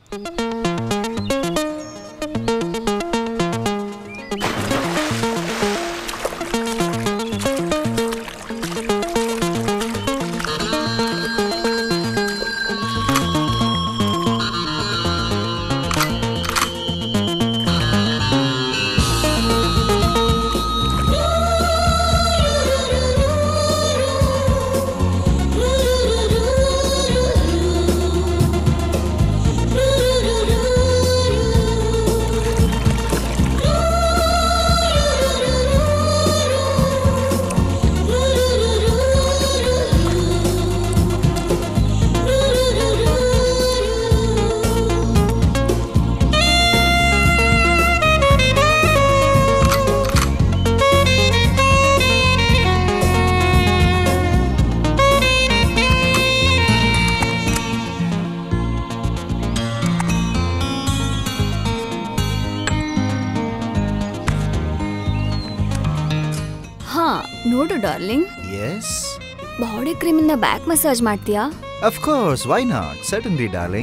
ಹಾ ನೋಡು darling yes body ಕ್ರೀಮಿಂದ ಬ್ಯಾಕ್ ಮಸಾಜ್ ಮಾಡ್ತೀಯಾ Of course, why not? Certainly, darling.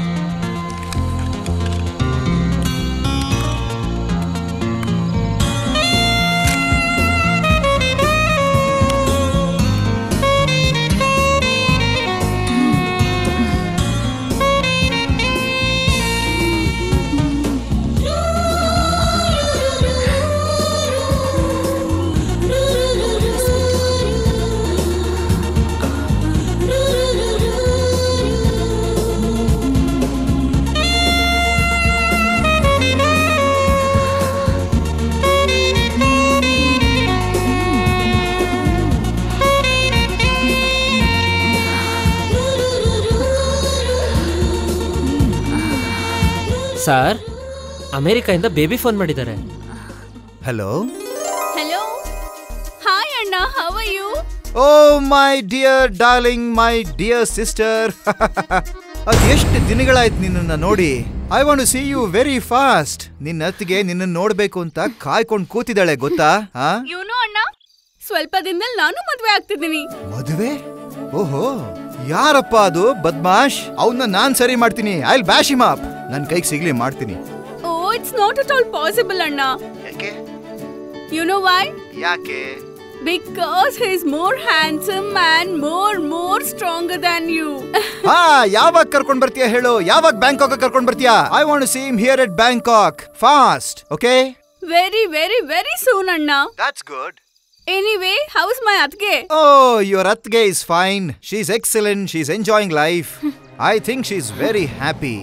Sir ಅಮೆರಿಕದಿಂದ ಬೇಬಿ ಫೋನ್ ಮಾಡಿದ್ದಾರೆ Hello? ಹಲೋ ಹಾಯ್ ಅಣ್ಣ how are you Oh, my dear darling, my dear sister. ಅದ್ ಎಷ್ಟು ದಿನಗಳಾಯ್ತು ನಿನ್ನನ್ನ ನೋಡಿ I want see you very fast ನಿನ್ನ ಅತ್ತಿಗೆ ನಿನ್ನ ನೋಡ್ಬೇಕು ಅಂತ ಕಾಯ್ಕೊಂಡ್ ಕೂತಿದ್ದಾಳೆ ಗೊತ್ತಾ ಆ ಇವನು ಅಣ್ಣ ಸ್ವಲ್ಪ ದಿನದಲ್ಲಿ ನಾನು ಮದ್ವೆ ಆಗ್ತಿದ್ದೀನಿ ಮದುವೆ ಓಹೋ ಯಾರಪ್ಪ ಅದು ಬದ್ಮಾಶ್ ಅವನ್ನ ನಾನ್ ಸರಿ ಮಾಡ್ತೀನಿ ಐ ಬ್ಯಾಶ್ ಹಿಮ್ ಅಪ್ ನನ್ ಕೈಗೆ ಸಿಗ್ಲಿ ಮಾಡ್ತೀನಿ oh it's not at all possible ಅಣ್ಣ ಯಾಕೆ ಯು ನೋ ವೈ ಯಾಕೆ because he is more handsome and more more stronger than you ಹಾ ಯಾವಾಗ ಕರ್ಕೊಂಡ್ ಬರ್ತೀಯಾ ಹೇಳು ಯಾವಾಗ ಬ್ಯಾಂಕಾಕ್ ಕರ್ಕೊಂಡ್ ಬರ್ತೀಯಾ I want see him here at Bangkok fast okay very very very soon ಅಣ್ಣ that's good anyway how's my ಅತ್ಗೆ Oh, your Atge is fine. She's excellent. She's enjoying life. I think she's very happy.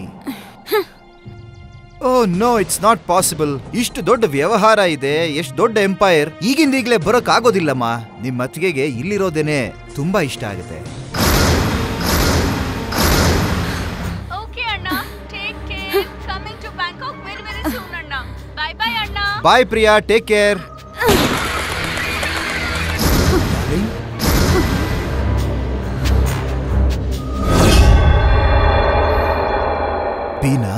Oh no it's not possible ಇಷ್ಟು ದೊಡ್ಡ ವ್ಯವಹಾರ ಇದೆ ಎಷ್ಟು ದೊಡ್ಡ empire ಈಗಿಂದ ಈಗಲೇ ಬರೋಕ್ ಆಗೋದಿಲ್ಲಮ್ಮ ನಿಮ್ಮ ಅತ್ತಿಗೆಗೆ ಇಲ್ಲಿರೋದೇನೆ ತುಂಬಾ ಇಷ್ಟ ಆಗುತ್ತೆ ಓಕೆ ಅಣ್ಣ take care coming to Bangkok very very soon ಅಣ್ಣ ಬೈ ಬೈ ಅಣ್ಣ bye Priya take care Beena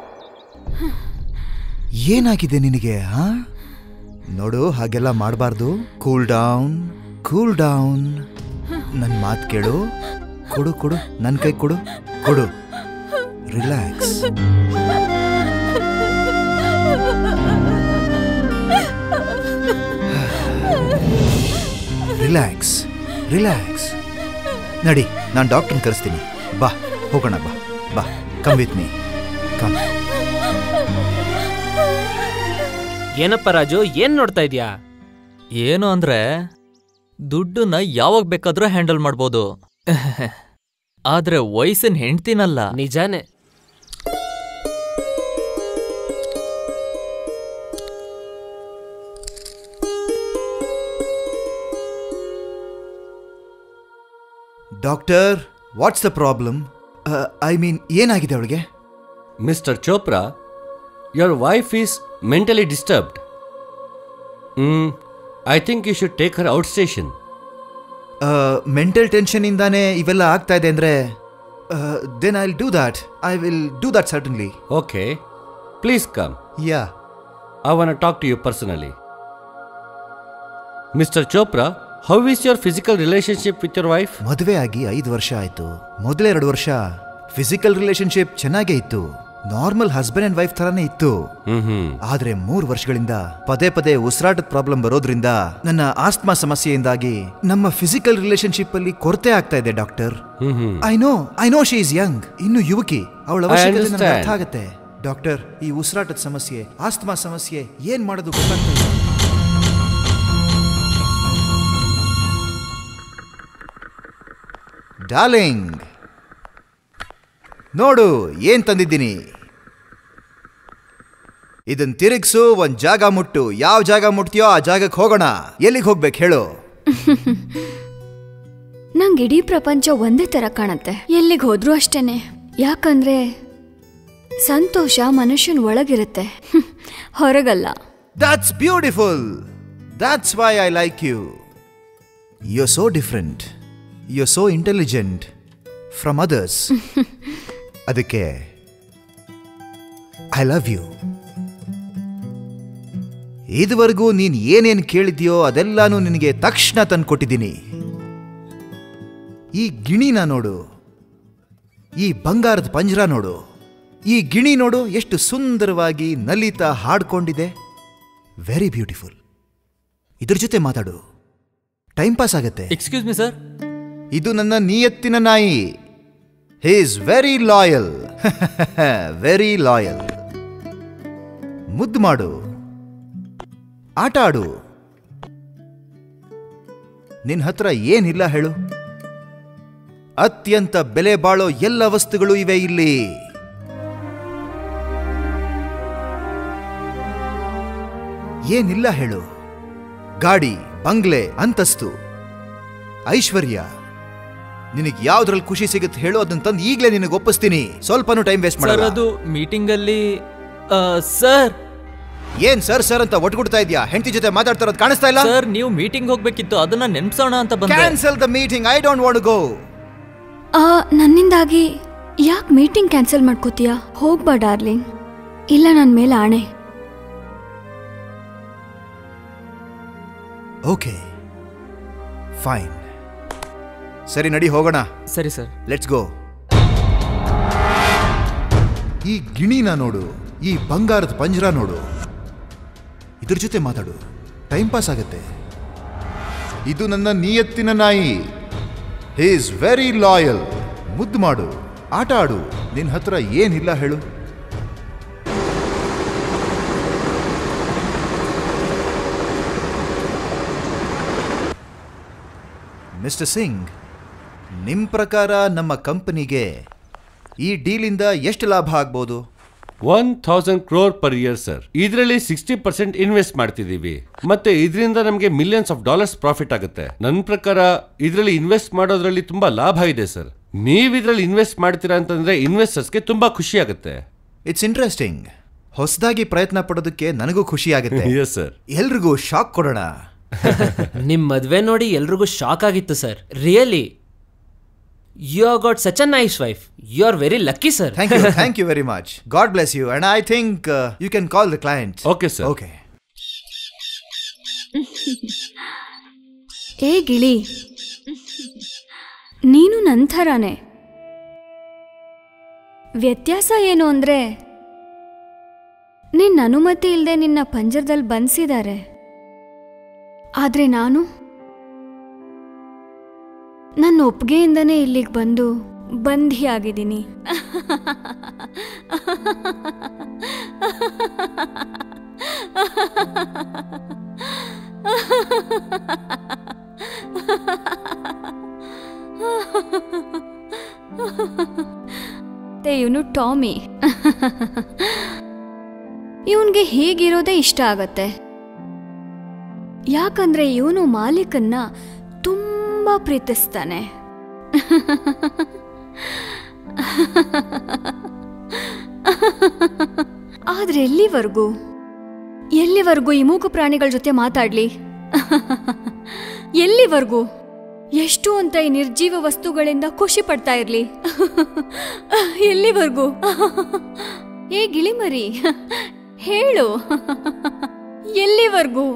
ಏನಾಗಿದೆ ನಿನಗೆ ಹಾ ನೋಡು ಹಾಗೆಲ್ಲ ಮಾಡಬಾರ್ದು ಕೂಲ್ ಡೌನ್ ಕೂಲ್ ಡೌನ್ ನನ್ನ ಮಾತು ಕೇಳು ಕೊಡು ಕೊಡು ನನ್ನ ಕೈ ಕೊಡು ಕೊಡು ರಿಲ್ಯಾಕ್ಸ್ ರಿಲ್ಯಾಕ್ಸ್ ರಿಲ್ಯಾಕ್ಸ್ ನಡಿ ನಾನು ಡಾಕ್ಟರ್ನ ಕರೆಸ್ತೀನಿ ಬಾ ಹೋಗೋಣ ಬಾ ಬಾ ಕಮ್ ವಿತ್ ಮೀ ಕಮ್ ಏನಪ್ಪ ರಾಜು ಏನ್ ನೋಡ್ತಾ ಇದ್ಯಾ ಏನು ಅಂದ್ರೆ ದುಡ್ಡನ್ನ ಯಾವಾಗ ಬೇಕಾದ್ರೂ ಹ್ಯಾಂಡಲ್ ಮಾಡ್ಬೋದು ಆದ್ರೆ ವಯಸ್ಸಿನ ಹೆಂಡ್ತಿನಲ್ಲ ನಿಜಾನೇ doctor what's the problem I mean ಏನಾಗಿದೆ ಅವಳಿಗೆ Mr. Chopra, your wife is mentally disturbed. Hmm, I think you should take her outstation. Mental tension ಇಂದಾನೆ ಇವೆಲ್ಲ ಆಗ್ತಾ ಇದೆ ಅಂದ್ರೆ then I will do that I will do that certainly Okay, please come. Yeah I want to talk to you personally. Mr. Chopra, how is your physical relationship with your wife? ಮದುವೆ ಆಗಿ ಐದು ವರ್ಷ ಆಯ್ತು ಮೊದಲೆರಡು ವರ್ಷ physical relationship ಚೆನ್ನಾಗೇ ಇತ್ತು normal husband and wife ತರಾನೇ ಇತ್ತು ಹ್ಮ್ ಹ್ಮ್ ಆದ್ರೆ ಮೂರು ವರ್ಷಗಳಿಂದ ಪದೇ ಪದೇ ಉಸಿರಾಟದ ಪ್ರಾಬ್ಲಮ್ ಬರೋದ್ರಿಂದ ನನ್ನ ಆಸ್ಮಾ ಸಮಸ್ಯೆಯಿಂದಾಗಿ ನಮ್ಮ ಫಿಸಿಕಲ್ ರಿಲೇಶನ್ಶಿಪ್ ಅಲ್ಲಿ ಕೊರತೆ ಆಗ್ತಾ ಇದೆ doctor hmm hmm I know I know she is young ಇನ್ನು ಯುವಕಿ ಅವಳ ಅವಶ್ಯಕತೆ ನನಗೆ understand. ಅರ್ಥ ಆಗತ್ತೆ ಡಾಕ್ಟರ್ ಈ ಉಸಿರಾಟದ ಸಮಸ್ಯೆ ಆಸ್ತಮಾ ಸಮಸ್ಯೆ ಏನ್ ಮಾಡೋದು ಗೊತ್ತಾಗ್ತಾ ಇಲ್ಲ ಡಾರ್ಲಿಂಗ್ ನೋಡು ಏನ್ ತಂದಿದ್ದೀನಿ ಇದನ್ ತಿರುಗ್ಸು ಒಂದ್ ಜಾಗ ಮುಟ್ಟು ಯಾವ ಜಾಗ ಮುಟ್ತೀಯೋ ಆ ಜಾಗಕ್ಕೆ ಹೋಗೋಣ ಎಲ್ಲಿಗೆ ಹೋಗ್ಬೇಕು ಹೇಳು ನಂಗೆ ಇಡೀ ಪ್ರಪಂಚ ಒಂದೇ ತರ ಕಾಣತ್ತೆ ಎಲ್ಲಿಗೆ ಹೋದ್ರೂ ಅಷ್ಟೇನೆ ಯಾಕಂದ್ರೆ ಸಂತೋಷ ಮನುಷ್ಯನ ಒಳಗಿರುತ್ತೆ ಹ್ಮ್, ಹೊರಗಲ್ಲ That's beautiful. That's why I like you. You're so different. You're so intelligent from others. ಅದಕ್ಕೆ ಐ ಲವ್ ಯು ಇದುವರೆಗೂ ನೀನ್ ಏನೇನ್ ಕೇಳಿದ್ಯೋ ಅದೆಲ್ಲಾನು ನಿನಗೆ ತಕ್ಷಣ ತಂದ್ಕೊಟ್ಟಿದ್ದೀನಿ ಈ ಗಿಣಿನ ನೋಡು ಈ ಬಂಗಾರದ ಪಂಜರ ನೋಡು ಈ ಗಿಣಿ ನೋಡು ಎಷ್ಟು ಸುಂದರವಾಗಿ ನಲಿತಾ ಹಾಡ್ಕೊಂಡಿದೆ ವೆರಿ ಬ್ಯೂಟಿಫುಲ್ ಇದ್ರ ಜೊತೆ ಮಾತಾಡು ಟೈಮ್ ಪಾಸ್ ಆಗತ್ತೆ ಎಕ್ಸ್ಕ್ಯೂಸ್ ಮಿ ಸರ್ ಇದು ನನ್ನ ನಿಯತ್ತಿನ ನಾಯಿ he is very loyal very loyal ಮುದ್ದು ಮಾಡು ಆಟ ಆಡು ನಿನ್ ಹತ್ರ ಏನಿಲ್ಲ ಹೇಳು ಅತ್ಯಂತ ಬೆಲೆ ಬಾಳೋ ಎಲ್ಲ ವಸ್ತುಗಳು ಇವೆ ಇಲ್ಲಿ ಏನಿಲ್ಲ ಹೇಳು ಗಾಡಿ ಬಂಗ್ಲೆ ಅಂತಸ್ತು ಐಶ್ವರ್ಯ ನಿನಗೆ ಯಾವ್ದ್ರಲ್ಲಿ ಖುಷಿ ಸಿಗುತ್ತೆ ಹೇಳು ಅದನ್ನ ತಂದು ಈಗಲೇ ನಿನಗೆ ಒಪ್ಪಿಸ್ತೀನಿ ಸ್ವಲ್ಪನೂ ಟೈಮ್ ವೇಸ್ಟ್ ಸರ್ ಮಾಡಲ್ಲ ಅದು ಮೀಟಿಂಗ್ ಅಲ್ಲಿ ಆ, ಸರ್ ಏನ್ ಸರ್ ಸರ್ ಅಂತ ಒಟ್ಕೊಡ್ತಾ ಇದ್ಯಾ ಹೆಂಡತಿ ಜೊತೆ ಮಾತಾಡ್ತಾ ಇರೋದು ಕಾಣಿಸ್ತಾ ಇಲ್ಲ ಸರ್ ನೀವು ಮೀಟಿಂಗ್ ಹೋಗ್ಬೇಕಿತ್ತು ಅದನ್ನ ನೆನ್ಸೋಣ ಅಂತ ಬಂದೆ cancel the meeting I don't want go ಆ, ನನ್ನಿಂದಾಗಿ ಯಾಕೆ ಮೀಟಿಂಗ್ ಕ್ಯಾನ್ಸಲ್ ಮಾಡ್ಕೋತೀಯಾ ಹೋಗ್ಬಾ ಡಾರ್ಲಿಂಗ್ ಇಲ್ಲ ನನ್ನ ಮೇಲೆ ಆಣೆ ಓಕೆ ಫೈನ್ ಸರಿ ನಡಿ ಹೋಗೋಣ ಸರಿ ಸರ್ ಲೆಟ್ಸ್ ಗೋ ಈ ಗಿಣಿನ ನೋಡು ಈ ಬಂಗಾರದ ಪಂಜರ ನೋಡು ಇದ್ರ ಜೊತೆ ಮಾತಾಡು ಟೈಮ್ ಪಾಸ್ ಆಗತ್ತೆ ಇದು ನನ್ನ ನಿಯತ್ತಿನ ನಾಯಿ ಹಿ ಇಸ್ ವೆರಿ ಲಾಯಲ್ ಮುದ್ದು ಮಾಡು ಆಟ ಆಡು ನಿನ್ನ ಹತ್ರ ಏನಿಲ್ಲ ಹೇಳು ಮಿಸ್ಟರ್ ಸಿಂಗ್ ನಿಮ್ಮ ಪ್ರಕಾರ ನಮ್ಮ ಕಂಪನಿಗೆ ಈ ಡೀಲಿಂದ ಎಷ್ಟು ಲಾಭ ಆಗ್ಬೋದು one thousand crore per year sir ಇದರಲ್ಲಿ ಸಿಕ್ಸ್ಟಿ ಪರ್ಸೆಂಟ್ ಇನ್ವೆಸ್ಟ್ ಮಾಡ್ತಿದೀವಿ ಮತ್ತೆ ಇದರಿಂದ ನಮಗೆ ಮಿಲಿಯನ್ಸ್ ಆಫ್ ಡಾಲರ್ಸ್ ಪ್ರಾಫಿಟ್ ಆಗುತ್ತೆ ನನ್ನ ಪ್ರಕಾರ ಇದರಲ್ಲಿ ಇನ್ವೆಸ್ಟ್ ಮಾಡೋದ್ರಲ್ಲಿ ತುಂಬಾ ಲಾಭ ಇದೆ ಸರ್ ನೀವು ಇದರಲ್ಲಿ ಇನ್ವೆಸ್ಟ್ ಮಾಡ್ತೀರಾ ಅಂತಂದ್ರೆ ಇನ್ವೆಸ್ಟರ್ಸ್ಗೆ ತುಂಬಾ ಖುಷಿ ಆಗುತ್ತೆ ಇಟ್ಸ್ ಇಂಟ್ರೆಸ್ಟಿಂಗ್ ಹೊಸದಾಗಿ ಪ್ರಯತ್ನ ಪಡೋದಕ್ಕೆ ನನಗೂ ಖುಷಿ ಆಗುತ್ತೆ ಎಸ್ ಸರ್ ಎಲ್ರಿಗೂ ಶಾಕ್ ಕೊಡೋಣ ನಿಮ್ ಮದ್ವೆ ನೋಡಿ ಎಲ್ರಿಗೂ ಶಾಕ್ ಆಗಿತ್ತು sir really you are got such a nice wife you are very lucky sir thank you thank you very much god bless you and I think you can call the client Okay, sir. Okay ಏ ಗಿಳಿ ನೀನು ನನ್ನ ಥರಾನೇ ವ್ಯತ್ಯಾಸ ಏನು ಅಂದ್ರೆ ನಿನ್ನ ಅನುಮತಿ ಇಲ್ಲದೆ ನಿನ್ನ ಪಂಜರದಲ್ಲಿ ಬಂಧಿಸಿದ್ದಾರೆ ಆದ್ರೆ ನಾನು ನನ್ನ ಒಪ್ಪಿಗೆಯಿಂದನೇ ಇಲ್ಲಿಗೆ ಬಂದು ಬಂಧಿಯಾಗಿದ್ದೀನಿ ಮತ್ತೆ ಇವನು ಟಾಮಿ ಇವನ್ಗೆ ಹೀಗಿರೋದೇ ಇಷ್ಟ ಆಗತ್ತೆ ಯಾಕಂದ್ರೆ ಇವನು ಮಾಲೀಕನ್ನ ತುಂಬಾ ಪ್ರೀತಿಸ್ತಾನೆ ಆದ್ರೆ ಎಲ್ಲಿವರೆಗೂ ಎಲ್ಲಿವರೆಗೂ ಈ ಮೂಕು ಪ್ರಾಣಿಗಳ ಜೊತೆ ಮಾತಾಡ್ಲಿ ಎಲ್ಲಿವರೆಗೂ ಎಷ್ಟು ಅಂತ ಈ ನಿರ್ಜೀವ ವಸ್ತುಗಳಿಂದ ಖುಷಿ ಪಡ್ತಾ ಇರ್ಲಿ ಎಲ್ಲಿವರೆಗೂ ಏ ಗಿಳಿಮರಿ ಹೇಳು ಎಲ್ಲಿವರೆಗೂ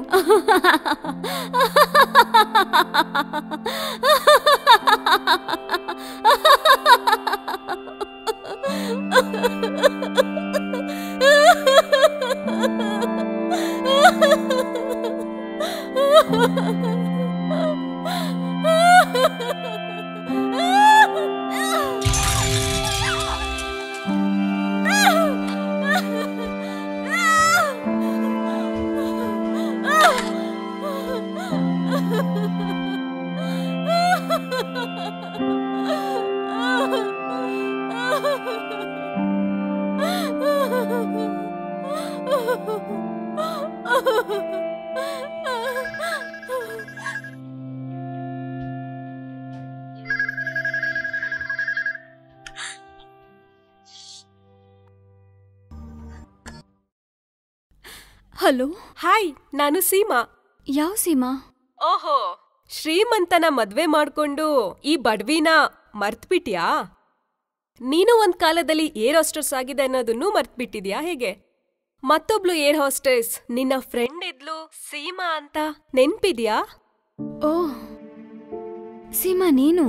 ಹಲೋ ಹಾಯ್ ನಾನು ಸೀಮಾ ಯಾವ ಸೀಮಾ ಓಹೋ ಶ್ರೀಮಂತನ ಮದ್ವೆ ಮಾಡ್ಕೊಂಡು ಈ ಬಡ್ವಿನ ಮರ್ತ್ಬಿಟ್ಯಾ ನೀನು ಒಂದ್ ಕಾಲದಲ್ಲಿ ಏರ್ ಹಾಸ್ಟೆಸ್ ಆಗಿದೆ ಅನ್ನೋದನ್ನು ಮರ್ತ್ಬಿಟ್ಟಿದ್ಯಾ ಹೇಗೆ ಮತ್ತೊಬ್ಳು ಏರ್ ಹಾಸ್ಟೆಸ್ ನಿನ್ನ ಫ್ರೆಂಡ್ ಇದ್ಲು ಸೀಮಾ ಅಂತ ನೆನ್ಪಿದ್ಯಾ ಓ ಸೀಮಾ ನೀನು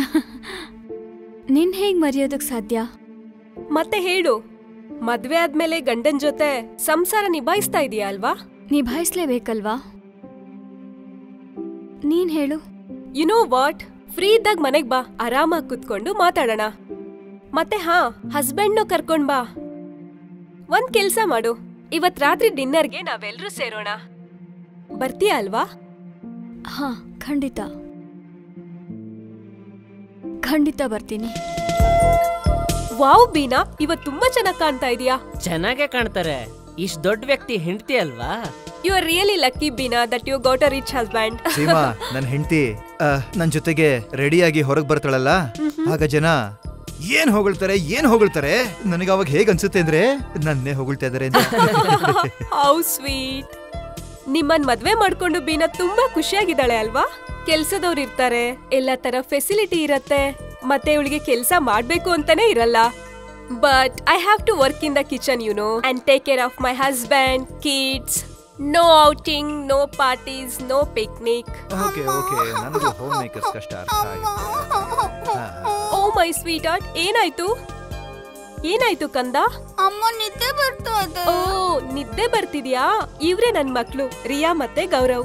ನಿನ್ ಹೇಗ್ ಮರೆಯೋದಕ್ ಸಾಧ್ಯ ಮತ್ತೆ ಹೇಳು ಮದ್ವೆ ಆದ್ಮೇಲೆ ಗಂಡನ್ ಜೊತೆ ಸಂಸಾರ ನಿಭಾಯಿಸ್ತಾ ಇದೀಯಾ ಅಲ್ವಾ ನಿಭಾಯಿಸ್ಲೇಬೇಕಲ್ವಾ ನೀನ್ ಹೇಳು ಯು ನೋ ವಾಟ್ ಫ್ರೀ ಇದ್ದಾಗ ಮನೆಗ್ ಬಾ ಆರಾಮಾಗಿ ಕುತ್ಕೊಂಡು ಮಾತಾಡೋಣ ಮತ್ತೆ ಹಾ ಹಸ್ಬೆಂಡ್ನು ಕರ್ಕೊಂಡ್ ಬಾ ಒಂದ್ ಕೆಲ್ಸ ಮಾಡು ಇವತ್ ರಾತ್ರಿ ಡಿನ್ನರ್ಗೆ ನಾವೆಲ್ರೂ ಸೇರೋಣ ಬರ್ತೀಯಾ ಅಲ್ವಾ ಹಾ ಖಂಡಿತ ಖಂಡಿತ ಬರ್ತೀನಿ ವಾವ್ ಬೀನಾ ಇವತ್ ತುಂಬಾ ಚೆನ್ನಾಗ್ ಕಾಣ್ತಾ ಇದೀಯಾ ಚೆನ್ನಾಗೇ ಕಾಣ್ತಾರೆ ಇಷ್ಟ್ ದೊಡ್ಡ ವ್ಯಕ್ತಿ ಹೆಂಡ್ತಿ ಅಲ್ವಾ you are really lucky Beena that you got a rich husband Seema ನನ್ನ ಹೆಂಡತಿ ನನ್ನ ಜೊತೆಗೆ ರೆಡಿಯಾಗಿ ಹೊರಗೆ ಬರ್ತಾಳಲ್ಲ ಆಗ ಜನ ಏನ್ ಹೊಗಳ್ತಾರೆ ಏನ್ ಹೊಗಳ್ತಾರೆ ನನಗೆ ಅವಾಗ ಹೇಗ್ ಅನ್ಸುತ್ತೆ ಅಂದ್ರೆ ನನ್ನೇ ಹೊಗಳ್ತಾ ಇದಾರೆ ಅಂತ ಹೌ ಸ್ವೀಟ್ ನಿಮ್ಮನ್ ಮದ್ವೆ ಮಾಡ್ಕೊಂಡು ಬೀನಾ ತುಂಬಾ ಖುಷಿಯಾಗಿದ್ದಾಳೆ ಅಲ್ವಾ ಕೆಲ್ಸದವ್ರು ಇರ್ತಾರೆ ಎಲ್ಲಾ ತರ ಫೆಸಿಲಿಟಿ ಇರತ್ತೆ ಮತ್ತೆ ಇವಳಿಗೆ ಕೆಲ್ಸ ಮಾಡ್ಬೇಕು ಅಂತಾನೆ ಇರಲ್ಲ but I have to work in the kitchen you know and take care of my husband kids no outing no parties no picnic okay okay ನನಗೂ ಹೋಮ್ ಮೇಕರ್ಸ್ ಕಷ್ಟ ಅರ್ಥ ಆಯ್ತು ಹಾ. ಓ ಮೈ ಸ್ವೀಟ್ ಆರ್ಟ್ ಏನಾಯ್ತು ಏನಾಯ್ತು ಕಂದ ಅಮ್ಮ ನಿದ್ದೆ ಬರ್ತಾ ಇದೆ ಓ ನಿದ್ದೆ ಬರ್ತಿದ್ಯಾ ಇವ್ರೇ ನನ್ ಮಕ್ಳು ರಿಯಾ ಮತ್ತೆ ಗೌರವ್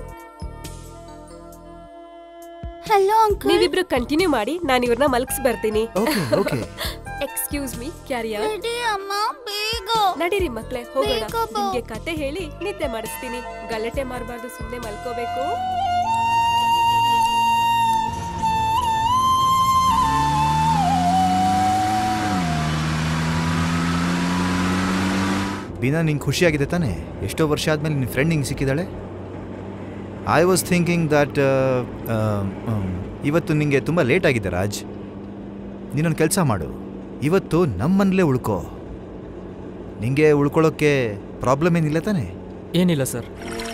ಹಲೋ ಅಂಕಲ್ ನೀವಿಬ್ರು ಕಂಟಿನ್ಯೂ ಮಾಡಿ ನಾನು ಇವ್ರನ್ನ ಮಲಗಿಸ್ ಬರ್ತೀನಿ okay okay excuse me carrier ready ಅಮ್ಮ ಬೇಗ ನಡೀರಿ ಮಕ್ಳೆ ಹೋಗೋಣ ಬೇಗ ಬಾ. ನಿಮ್ಗೆ ಕತೆ ಹೇಳಿ ನಿದ್ದೆ ಮಾಡಿಸ್ತೀನಿ ಗಲಾಟೆ ಮಾಡಬಾರ್ದು ಸುಮ್ನೆ ಮಲ್ಕೋಬೇಕು ಬೀನಾ ನಿಂಗೆ ಖುಷಿಯಾಗಿದೆ ತಾನೆ ಎಷ್ಟೋ ವರ್ಷ ಆದ್ಮೇಲೆ ನಿನ್ನ ಫ್ರೆಂಡ್ ಹಿಂಗೆ ಸಿಕ್ಕಿದ್ದಾಳೆ ಐ ವಾಸ್ ಥಿಂಕಿಂಗ್ ದಟ್ ಇವತ್ತು ನಿಂಗೆ ತುಂಬ ಲೇಟ್ ಆಗಿದೆ ರಾಜ್ ನೀನೊಂದು ಕೆಲಸ ಮಾಡು ಇವತ್ತು ನಮ್ಮನೇಲೇ ಉಳ್ಕೋ ನಿಂಗೆ ಉಳ್ಕೊಳ್ಳೋಕ್ಕೆ ಪ್ರಾಬ್ಲಮ್ ಏನಿಲ್ಲ ತಾನೆ ಏನಿಲ್ಲ ಸರ್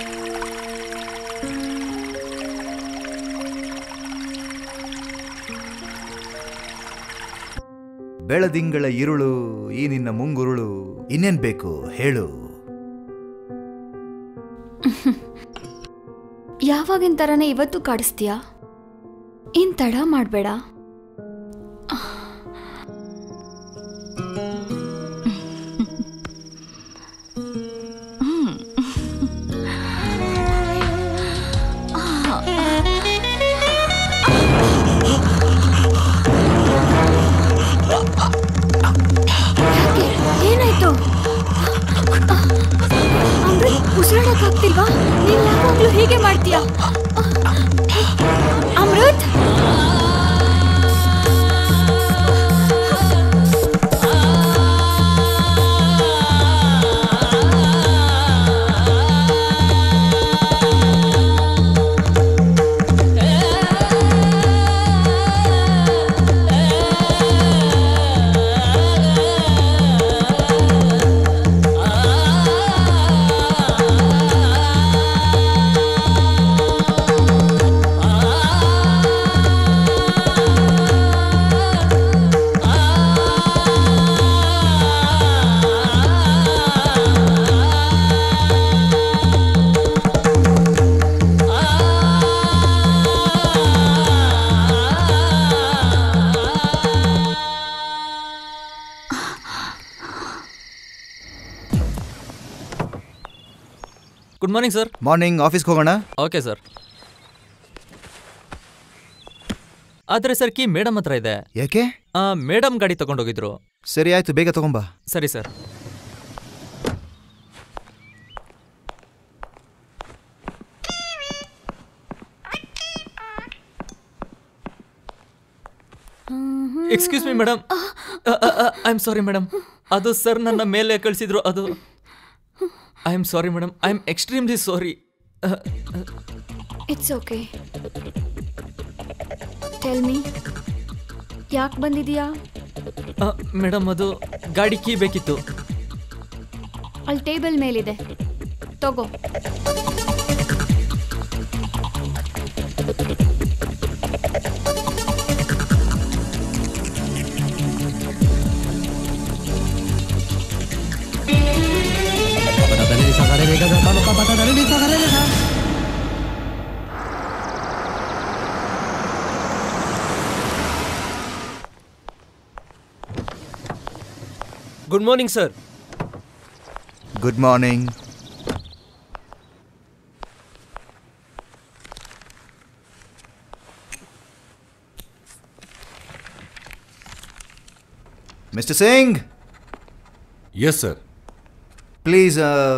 ಬೆಳದಿಂಗಳ ಇರುಳು ಈ ನಿನ್ನ ಮುಂಗುರುಳು ಇನ್ನೇನ್ ಬೇಕು ಹೇಳು ಯಾವಾಗಿನ ಥರನೇ ಇವತ್ತು ಕಾಡಿಸ್ತೀಯಾ ಇನ್ ತಡ ಮಾಡಬೇಡ ಏನಾಯ್ತು ಅಮೃತ್ ಉಸಿರಾಡಕ್ಕಾಗ್ತಿಲ್ವಾ ನೀನ್ ಯಾವಾಗ್ಲೂ ಹೀಗೆ ಮಾಡ್ತೀಯಾ Amrit good morning sir morning ಆಫೀಸ್ಗೆ ಹೋಗೋಣ ಓಕೆ ಸರ್ ಆದರೆ ಸರ್ ಕೀ ಮೇಡಮ್ ಹತ್ರ ಇದೆ ಯಾಕೆ ಮೇಡಮ್ ಗಾಡಿ ತಗೊಂಡೋಗಿದ್ರು ಸರಿ ಆಯ್ತು ಬೇಗ ತಗೊಂಬಾ ಸರಿ sir excuse me madam I am sorry madam ಅದು ಸರ್ ನನ್ನ ಮೇಲೆ ಕಳಿಸಿದ್ರು ಅದು I am sorry madam I am extremely sorry it's okay tell me ಯಾಕೆ ಬಂದಿದೀಯಾ ಮೇಡಮ್ ಅದು ಗಾಡಿ ಕೀ ಬೇಕಿತ್ತು ಅಲ್ಲಿ ಟೇಬಲ್ ಮೇಲಿದೆ ತಗೋ good morning sir good morning mister Singh yes sir please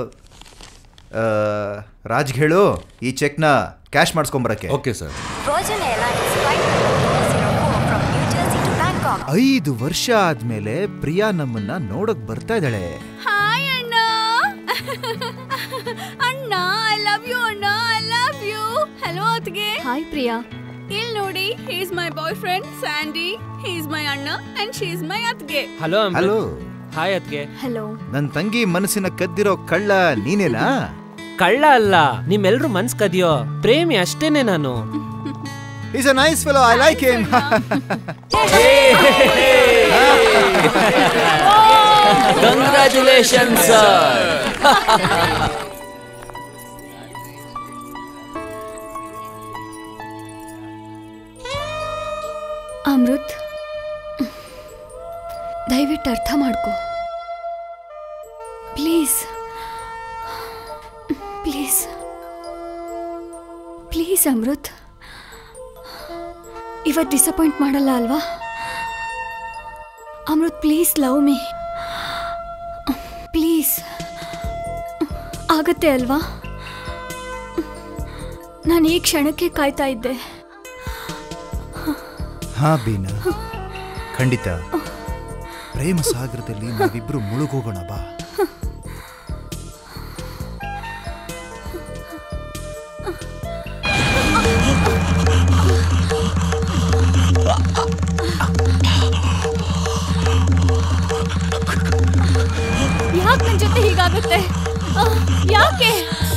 ರಾಜ್ಗೆ ಹೇಳು ಈ ಚೆಕ್ನ ಕ್ಯಾಶ್ ಮಾಡಿಸ್ಕೊಂಬರಕ್ಕೆ okay sir Virgin Airlines Flight 404 from New Jersey to Bangkok. ಐದು ವರ್ಷ ಆದ್ಮೇಲೆ ಪ್ರಿಯಾ ನಮ್ಮನ್ನ ನೋಡಕ್ ಬರ್ತಾ ಇದ್ದಾಳೆ ಹಾಯ್ ಅಣ್ಣ ಅಣ್ಣ ಐ ಲವ್ ಯು ಅಣ್ಣ ಐ ಲವ್ ಯು ಹಲೋ ಅತ್ಗೆ ಹಾಯ್ ಪ್ರಿಯಾ ಇಲ್ಲಿ ನೋಡಿ is my boyfriend Sandy is my ಅಣ್ಣ ಅಂಡ್ ಶೀ ಇಸ್ ಮೈ ಅತ್ಗೆ ಹಲೋ ಹಲೋ ಹಾಯ್ ಅದ್ಗೆ ಹಲೋ ನನ್ ತಂಗಿ ಮನಸ್ಸಿನ ಕದ್ದಿರೋ ಕಳ್ಳ ನೀನೇನಾ ಕಳ್ಳ ಅಲ್ಲ ನಿಮ್ಮೆಲ್ರು ಮನ್ಸ್ ಕದಿಯೋ ಪ್ರೇಮಿ ಅಷ್ಟೇನೆ ನಾನು is a nice fellow I like him congratulation sir Amrit ದಯವಿಟ್ಟು ಅರ್ಥ ಮಾಡ್ಕೊ ಪ್ಲೀಸ್ ಪ್ಲೀಸ್ ಪ್ಲೀಸ್ ಅಮೃತ್ ಇವತ್ತು ಡಿಸಪಾಯಿಂಟ್ ಮಾಡಲ್ಲ ಅಲ್ವಾ Amrit please love me please ಆಗತ್ತೆ ಅಲ್ವಾ ನಾನು ಈ ಕ್ಷಣಕ್ಕೆ ಕಾಯ್ತಾ ಇದ್ದೆ ಹಾ ಬೀನಾ ಖಂಡಿತ ಪ್ರೇಮ ಸಾಗರದಲ್ಲಿ ನಾವಿಬ್ರು ಮುಳುಗೋಗೋಣ ಬಾ ಯಾಕೆ ನನ್ನ ಜೊತೆ ಹೀಗಾಗುತ್ತೆ ಆ, ಯಾಕೆ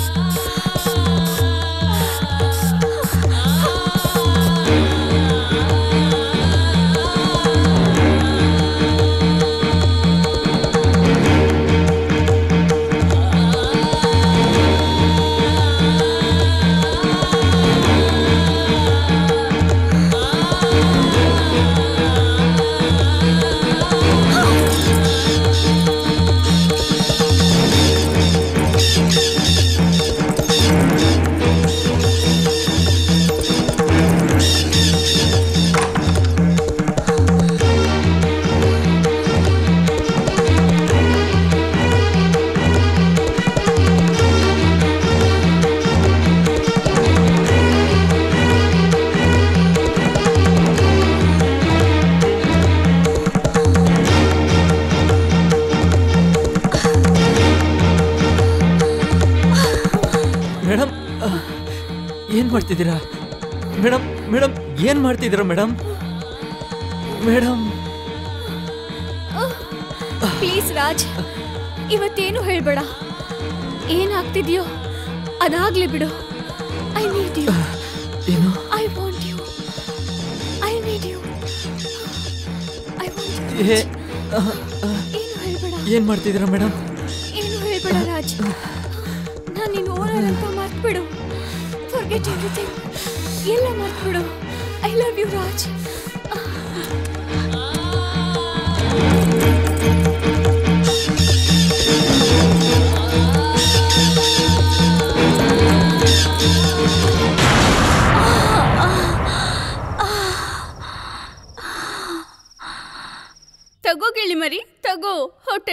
ಮೇಡಮ್ ಏನ್ ಮಾಡ್ತಿದ್ದೀರಾ ಮೇಡಮ್ ಮೇಡಮ್ ಏನ್ ಮಾಡ್ತಿದ್ದೀರಾ ಮೇಡಮ್ ಮೇಡಮ್ ಪ್ಲೀಸ್ ರಾಜ್ ಇವತ್ತೇನು ಹೇಳ್ಬೇಡ ಏನಾಗ್ತಿದ್ಯೋ ಅದಾಗ್ಲಿ ಬಿಡು ಐ ನೀಡ್ ಯು ಏನು I want you I need you I want a, ah, ಆ, ಏನು ಹೇಳ್ಬೇಡ ಏನ್ ಮಾಡ್ತಿದ್ದೀರಾ ಮೇಡಮ್ ಏನು ಹೇಳ್ಬೇಡ ರಾಜ್ ನಾನು ನಿನ್ನ ಓನರ್ ಅಂತ ಮರ್ತ್ಬಿಡು ಫರ್ಗೆಟ್ ಎವ್ರಿಥಿಂಗ್ ಎಲ್ಲ ಮರ್ತ್ಬಿಡು ಐ ಲವ್ ಯು ರಾಜ್ ಆ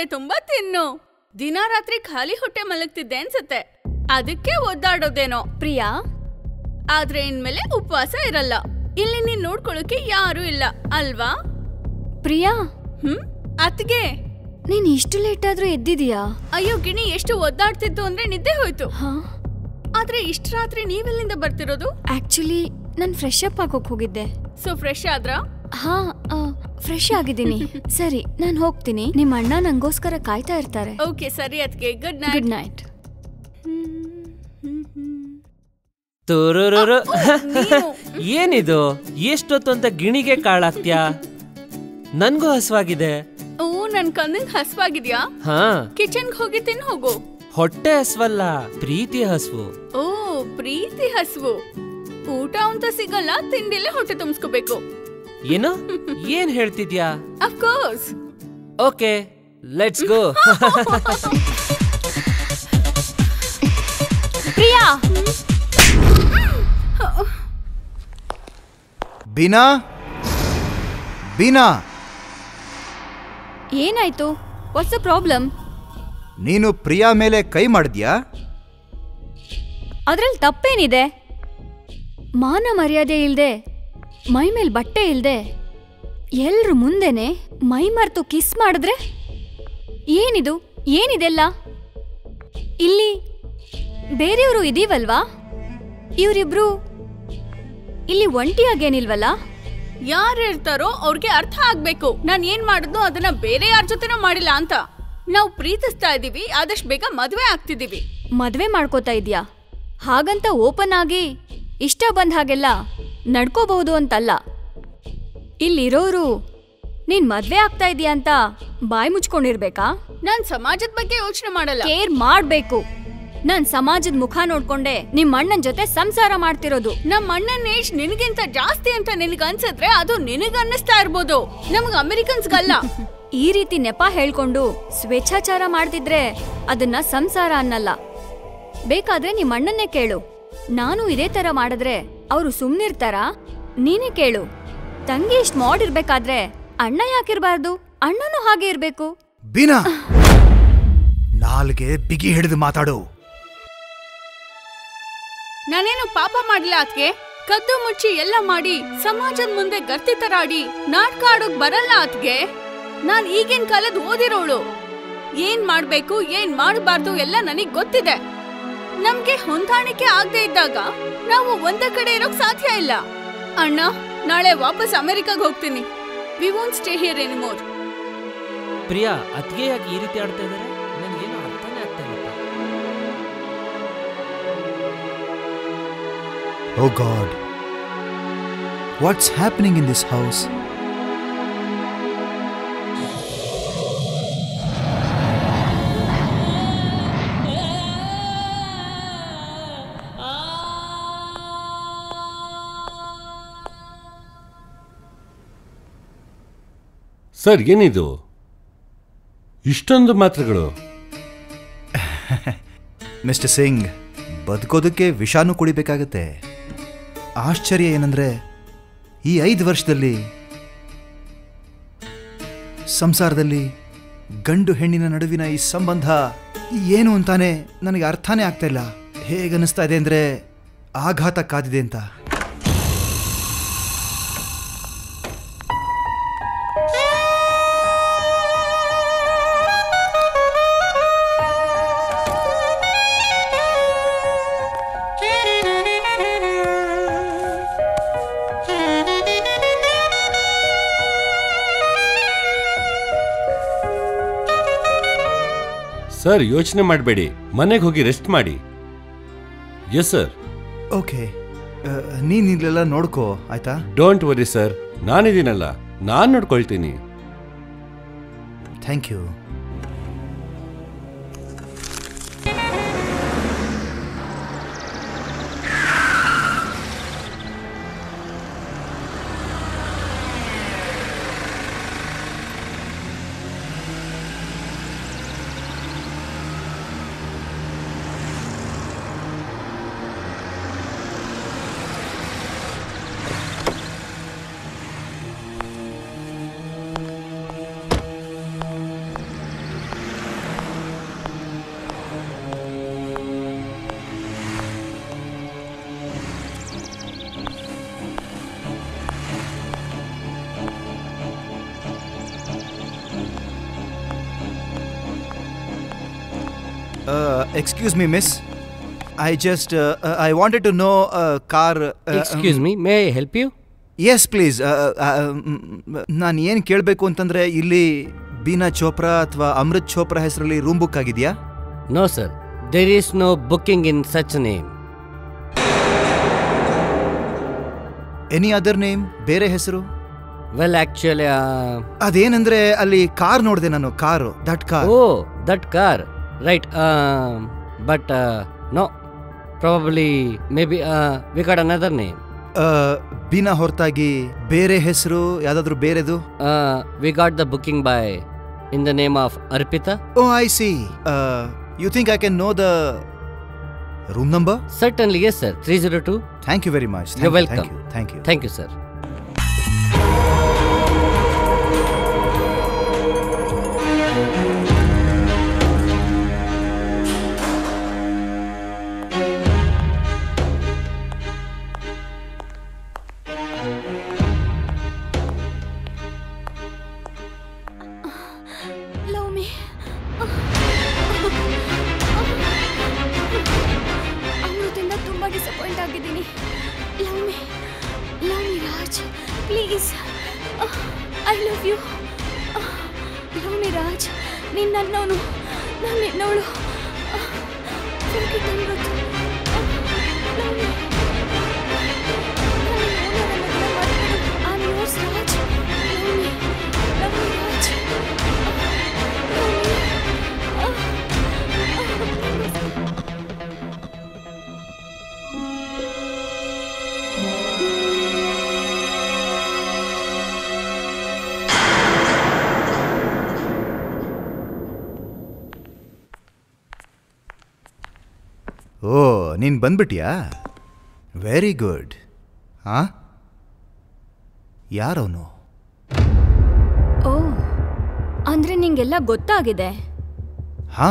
ಹೊಟ್ಟೆ ತುಂಬಾ ತಿನ್ನು ದಿನ ರಾತ್ರಿ ಖಾಲಿ ಹೊಟ್ಟೆ ಮಲಗ್ತಿದ್ದೆ ಅನ್ಸತ್ತೆ ಅದಕ್ಕೆ ಒದ್ದಾಡೋದೇನೋ ಪ್ರಿಯಾ ಆದ್ರೆ ಇನ್ಮೇಲೆ ಉಪವಾಸ ಇರಲ್ಲ ಇಲ್ಲಿ ನೀನ್ ನೋಡ್ಕೊಳಕ್ಕೆ ಯಾರು ಇಲ್ಲ ಅಲ್ವಾ ಪ್ರಿಯಾ ಹ್ಮ್ ಅತ್ಗೆ ನೀನ್ ಇಷ್ಟು ಲೇಟ್ ಆದ್ರೂ ಎದ್ದಿದೀಯಾ ಅಯ್ಯೋ ಗಿಣಿ ಎಷ್ಟು ಒದ್ದಾಡ್ತಿತ್ತು ಅಂದ್ರೆ ನಿದ್ದೆ ಹೋಯ್ತು ಹಾ ಆದ್ರೆ ಇಷ್ಟ ರಾತ್ರಿ ನೀವೆಲ್ಲಿಂದ ಬರ್ತಿರೋದು ಆಕ್ಚುಲಿ ನಾನ್ ಫ್ರೆಶ್ ಅಪ್ ಆಗೋಕ್ ಹೋಗಿದ್ದೆ ಸೊ ಫ್ರೆಶ್ ಆದ್ರ ಹಾ ಫ್ರೆಶ್ ಆಗಿದ್ದೀನಿ ಸರಿ ನಾನ್ ಹೋಗ್ತೀನಿ ನಿಮ್ಮ ಅಣ್ಣ ನಂಗೋಸ್ಕರ ಕಾಯ್ತಾ ಇರ್ತಾರೆ ಓಕೆ ಸರಿ ಅತ್ಗೆ ಗುಡ್ ಗುಡ್ ನೈಟ್ ನೈಟ್ ತುರುರುರು ಏನಿದು ಎಷ್ಟೊತ್ತು ಅಂತ ಗಿಣಿಗೆ ಕಾಳಾಗ್ತ್ಯಾ ನನ್ಗೂ ಹಸುವಾಗಿದೆ ಓ ನನ್ ಕಣ್ಣಿಗೆ ಹಸ್ವಾಗಿದ್ಯಾ ಹಾ ಕಿಚನ್ಗೆ ಹೋಗಿ ತಿನ್ ಹೋಗು ಹೊಟ್ಟೆ ಹಸ್ವಲ್ಲ ಪ್ರೀತಿ ಹಸ್ವು ಓ ಪ್ರೀತಿ ಹಸ್ವು ಊಟ ಅಂತ ಸಿಗಲ್ಲ ತಿಂಡಿಲೇ ಹೊಟ್ಟೆ ತುಂಬಿಸ್ಕೋಬೇಕು ಏನು ಏನ್ ಹೇಳ್ತಿದ್ಯಾ of course okay let's go Priya Bina Bina ಏನಾಯ್ತು ವಾಟ್ಸ್ ಪ್ರಾಬ್ಲಮ್ ನೀನು ಪ್ರಿಯಾ ಮೇಲೆ ಕೈ ಮಾಡಿದ್ಯಾ ಅದ್ರಲ್ಲಿ ತಪ್ಪೇನಿದೆ ಮಾನ ಮರ್ಯಾದೆ ಇಲ್ದೆ ಮೈ ಮೇಲ್ ಬಟ್ಟೆ ಇಲ್ದೆ ಎಲ್ರ ಮುಂದೆನೆ ಮೈ ಮರ್ತು ಕಿಸ್ ಮಾಡಿದ್ರೆ ಏನಿದು ಏನಿದೆಲ್ಲ ಇಲ್ಲಿ ಬೇರೆಯವರು ಇದೀವಲ್ವಾ ಇವರಿಬ್ರು ಇಲ್ಲಿ ಒಂಟಿಯಾಗೇನಿಲ್ವಲ್ಲ ಯಾರು ಇರ್ತಾರೋ ಅವ್ರಿಗೆ ಅರ್ಥ ಆಗ್ಬೇಕು ನಾನ್ ಏನ್ ಮಾಡಿದ್ನೋ ಅದನ್ನ ಬೇರೆ ಯಾರ ಜೊತೆನೂ ಮಾಡಿಲ್ಲ ಅಂತ ನಾವು ಪ್ರೀತಿಸ್ತಾ ಇದೀವಿ ಆದಷ್ಟು ಬೇಗ ಮದ್ವೆ ಆಗ್ತಿದೀವಿ ಮದ್ವೆ ಮಾಡ್ಕೋತಾ ಇದ್ಯಾ ಹಾಗಂತ ಓಪನ್ ಆಗಿ ಇಷ್ಟ ಬಂದ ಹಾಗೆಲ್ಲ ನಡ್ಕೋಬಹುದು ಅಂತಲ್ಲ ಇಲ್ಲಿರೋರು ನೀನ್ ಮದ್ವೆ ಆಗ್ತಾ ಇದೀಯ ಅಂತ ಬಾಯಿ ಮುಚ್ಕೊಂಡಿರ್ಬೇಕಾ ನಾನ್ ಸಮಾಜದ ಬಗ್ಗೆ ಯೋಚನೆ ಮಾಡಲ್ಲ ಕೇರ್ ಮಾಡ್ಬೇಕು ನಾನ್ ಸಮಾಜದ ಮುಖ ನೋಡ್ಕೊಂಡೆ ನಿಮ್ ಅಣ್ಣನ್ ಜೊತೆ ಸಂಸಾರ ಮಾಡ್ತಿರೋದು ನಮ್ ಅಣ್ಣನ ಏಜ್ ನಿನಗಿಂತ ಜಾಸ್ತಿ ಅಂತ ನಿನಗ್ ಅನ್ಸಿದ್ರೆ ಅದು ನಿನಗ್ ಅನ್ನಿಸ್ತಾ ಇರ್ಬೋದು ನಮ್ಗ್ ಅಮೆರಿಕನ್ಸ್ಗಲ್ಲ ಈ ರೀತಿ ನೆಪ ಹೇಳ್ಕೊಂಡು ಸ್ವೇಚ್ಛಾಚಾರ ಮಾಡ್ತಿದ್ರೆ ಅದನ್ನ ಸಂಸಾರ ಅನ್ನಲ್ಲ ಬೇಕಾದ್ರೆ ನಿಮ್ ಅಣ್ಣನ್ನೇ ಕೇಳು ನಾನು ಇದೇ ತರ ಮಾಡಿದ್ರೆ ಅವರು ಸುಮ್ನಿರ್ತಾರಾ ನೀನೇ ಕೇಳು ತಂಗಿ ಇಷ್ಟ್ ಮಾಡಿರ್ಬೇಕಾದ್ರೆ ಅಣ್ಣ ಯಾಕಿರ್ಬಾರ್ದು ಅಣ್ಣನೂ ಹಾಗೆ ಇರ್ಬೇಕು ಬೀನಾ ನಾಲ್ಗೆ ಬಿಗಿ ಹಿಡಿದು ಮಾತಾಡು ನಾನೇನು ಪಾಪ ಮಾಡಿಲ್ಲ ಅದ್ಕೆ ಕದ್ದು ಮುಚ್ಚಿ ಎಲ್ಲ ಮಾಡಿ ಸಮಾಜದ ಮುಂದೆ ಗರ್ತಿ ತರ ಆಡಿ ನಾಟಕ ಆಡೋಕ್ ಬರಲ್ಲ ಅದ್ಗೆ ನಾನ್ ಈಗಿನ ಕಾಲದ ಓದಿರೋಳು ಏನ್ ಮಾಡ್ಬೇಕು ಏನ್ ಮಾಡಬಾರ್ದು ಎಲ್ಲ ನನಗ್ ಗೊತ್ತಿದೆ ನಮ್ಗೆ ಹೊಂದಾಣಿಕೆ ಆಗದೆ ಇದ್ದಾಗ ನಾವು ಒಂದೇ ಕಡೆ ಇರೋಕ್ ಸಾಧ್ಯ ಇಲ್ಲ ಅಣ್ಣ ನಾಳೆ ವಾಪಸ್ ಅಮೆರಿಕಾಗ್ ಹೋಗ್ತೀನಿ we won't stay here anymore Priya ಅದ್ಗೆ ಯಾಕೆ ಈ ರೀತಿ ಆಡ್ತಾ ಇದಾರೆ ನನ್ಗೇನು ಅರ್ಥನೇ ಆಗ್ತಾ ಇಲ್ಲಪ್ಪ oh god what's happening in this house sir ಏನಿದು ಇಷ್ಟೊಂದು ಮಾತ್ರೆಗಳು ಮಿಸ್ಟರ್ ಸಿಂಗ್ ಬದುಕೋದಕ್ಕೆ ವಿಷಾನು ಕುಡಿಬೇಕಾಗತ್ತೆ ಆಶ್ಚರ್ಯ ಏನಂದ್ರೆ ಈ ಐದು ವರ್ಷದಲ್ಲಿ ಸಂಸಾರದಲ್ಲಿ ಗಂಡು ಹೆಣ್ಣಿನ ನಡುವಿನ ಈ ಸಂಬಂಧ ಏನು ಅಂತಾನೆ ನನಗೆ ಅರ್ಥನೇ ಆಗ್ತಾ ಇಲ್ಲ ಹೇಗನ್ನಿಸ್ತಾ ಇದೆ ಅಂದ್ರೆ ಆಘಾತ ಕಾದಿದೆ ಅಂತ ಸರ್ ಯೋಚನೆ ಮಾಡಬೇಡಿ ಮನೆಗೆ ಹೋಗಿ ರೆಸ್ಟ್ ಮಾಡಿ ಎಸ್ ಸರ್ ಓಕೆ ನೀನು ಇಲ್ಲೆಲ್ಲ ನೋಡ್ಕೋ ಆಯ್ತಾ ಡೋಂಟ್ ವರಿ ಸರ್ ನಾನಿದ್ದೀನಲ್ಲ ನಾನು ನೋಡ್ಕೊಳ್ತೀನಿ thank you excuse me miss I just I wanted to know car excuse me may I help you yes please ನಾನು ಏನು ಕೇಳಬೇಕು ಅಂತಂದ್ರೆ ಇಲ್ಲಿ ಬೀನಾ ಚೋಪ್ರಾ ಅಥವಾ ಅಮೃತ್ ಚೋಪ್ರಾ ಹೆಸರಲ್ಲಿ ರೂಮ್ ಬುಕ್ ಆಗಿದೆಯಾ no sir there is no booking in such name any other name ಬೇರೆ ಹೆಸರು ವೆಲ್ ಆಕ್ಚುಲಿ ಅದೇನಂದ್ರೆ ಅಲ್ಲಿ ಕಾರ್ ನೋಡಿದೆ ನಾನು car that car oh that car right but no probably maybe we got another name Bina ಹೊರತಾಗಿ ಬೇರೆ ಹೆಸರು ಯಾವ್ದಾದ್ರು ಬೇರೆದು we got the booking by in the name of Arpita oh I see you think I can know the room number certainly yes sir three zero two thank you very much you welcome thank you thank you sir love me ಅಮೃತಿಂದ ತುಂಬಾ disappoint ಆಗಿದ್ದೀನಿ love me love me Raj please I love you love me Raj ನೀನು ನನ್ನವನು ನಾನು ನಿನ್ನವಳು I'm yours, Raj. Love me. Love me, Raj. ಓ ನೀನು ಬಂದ್ಬಿಟ್ಯಾ very good ಹಾ ಯಾರವನು ಓ ಅಂದ್ರೆ ನಿಂಗೆಲ್ಲ ಗೊತ್ತಾಗಿದೆ ಹಾ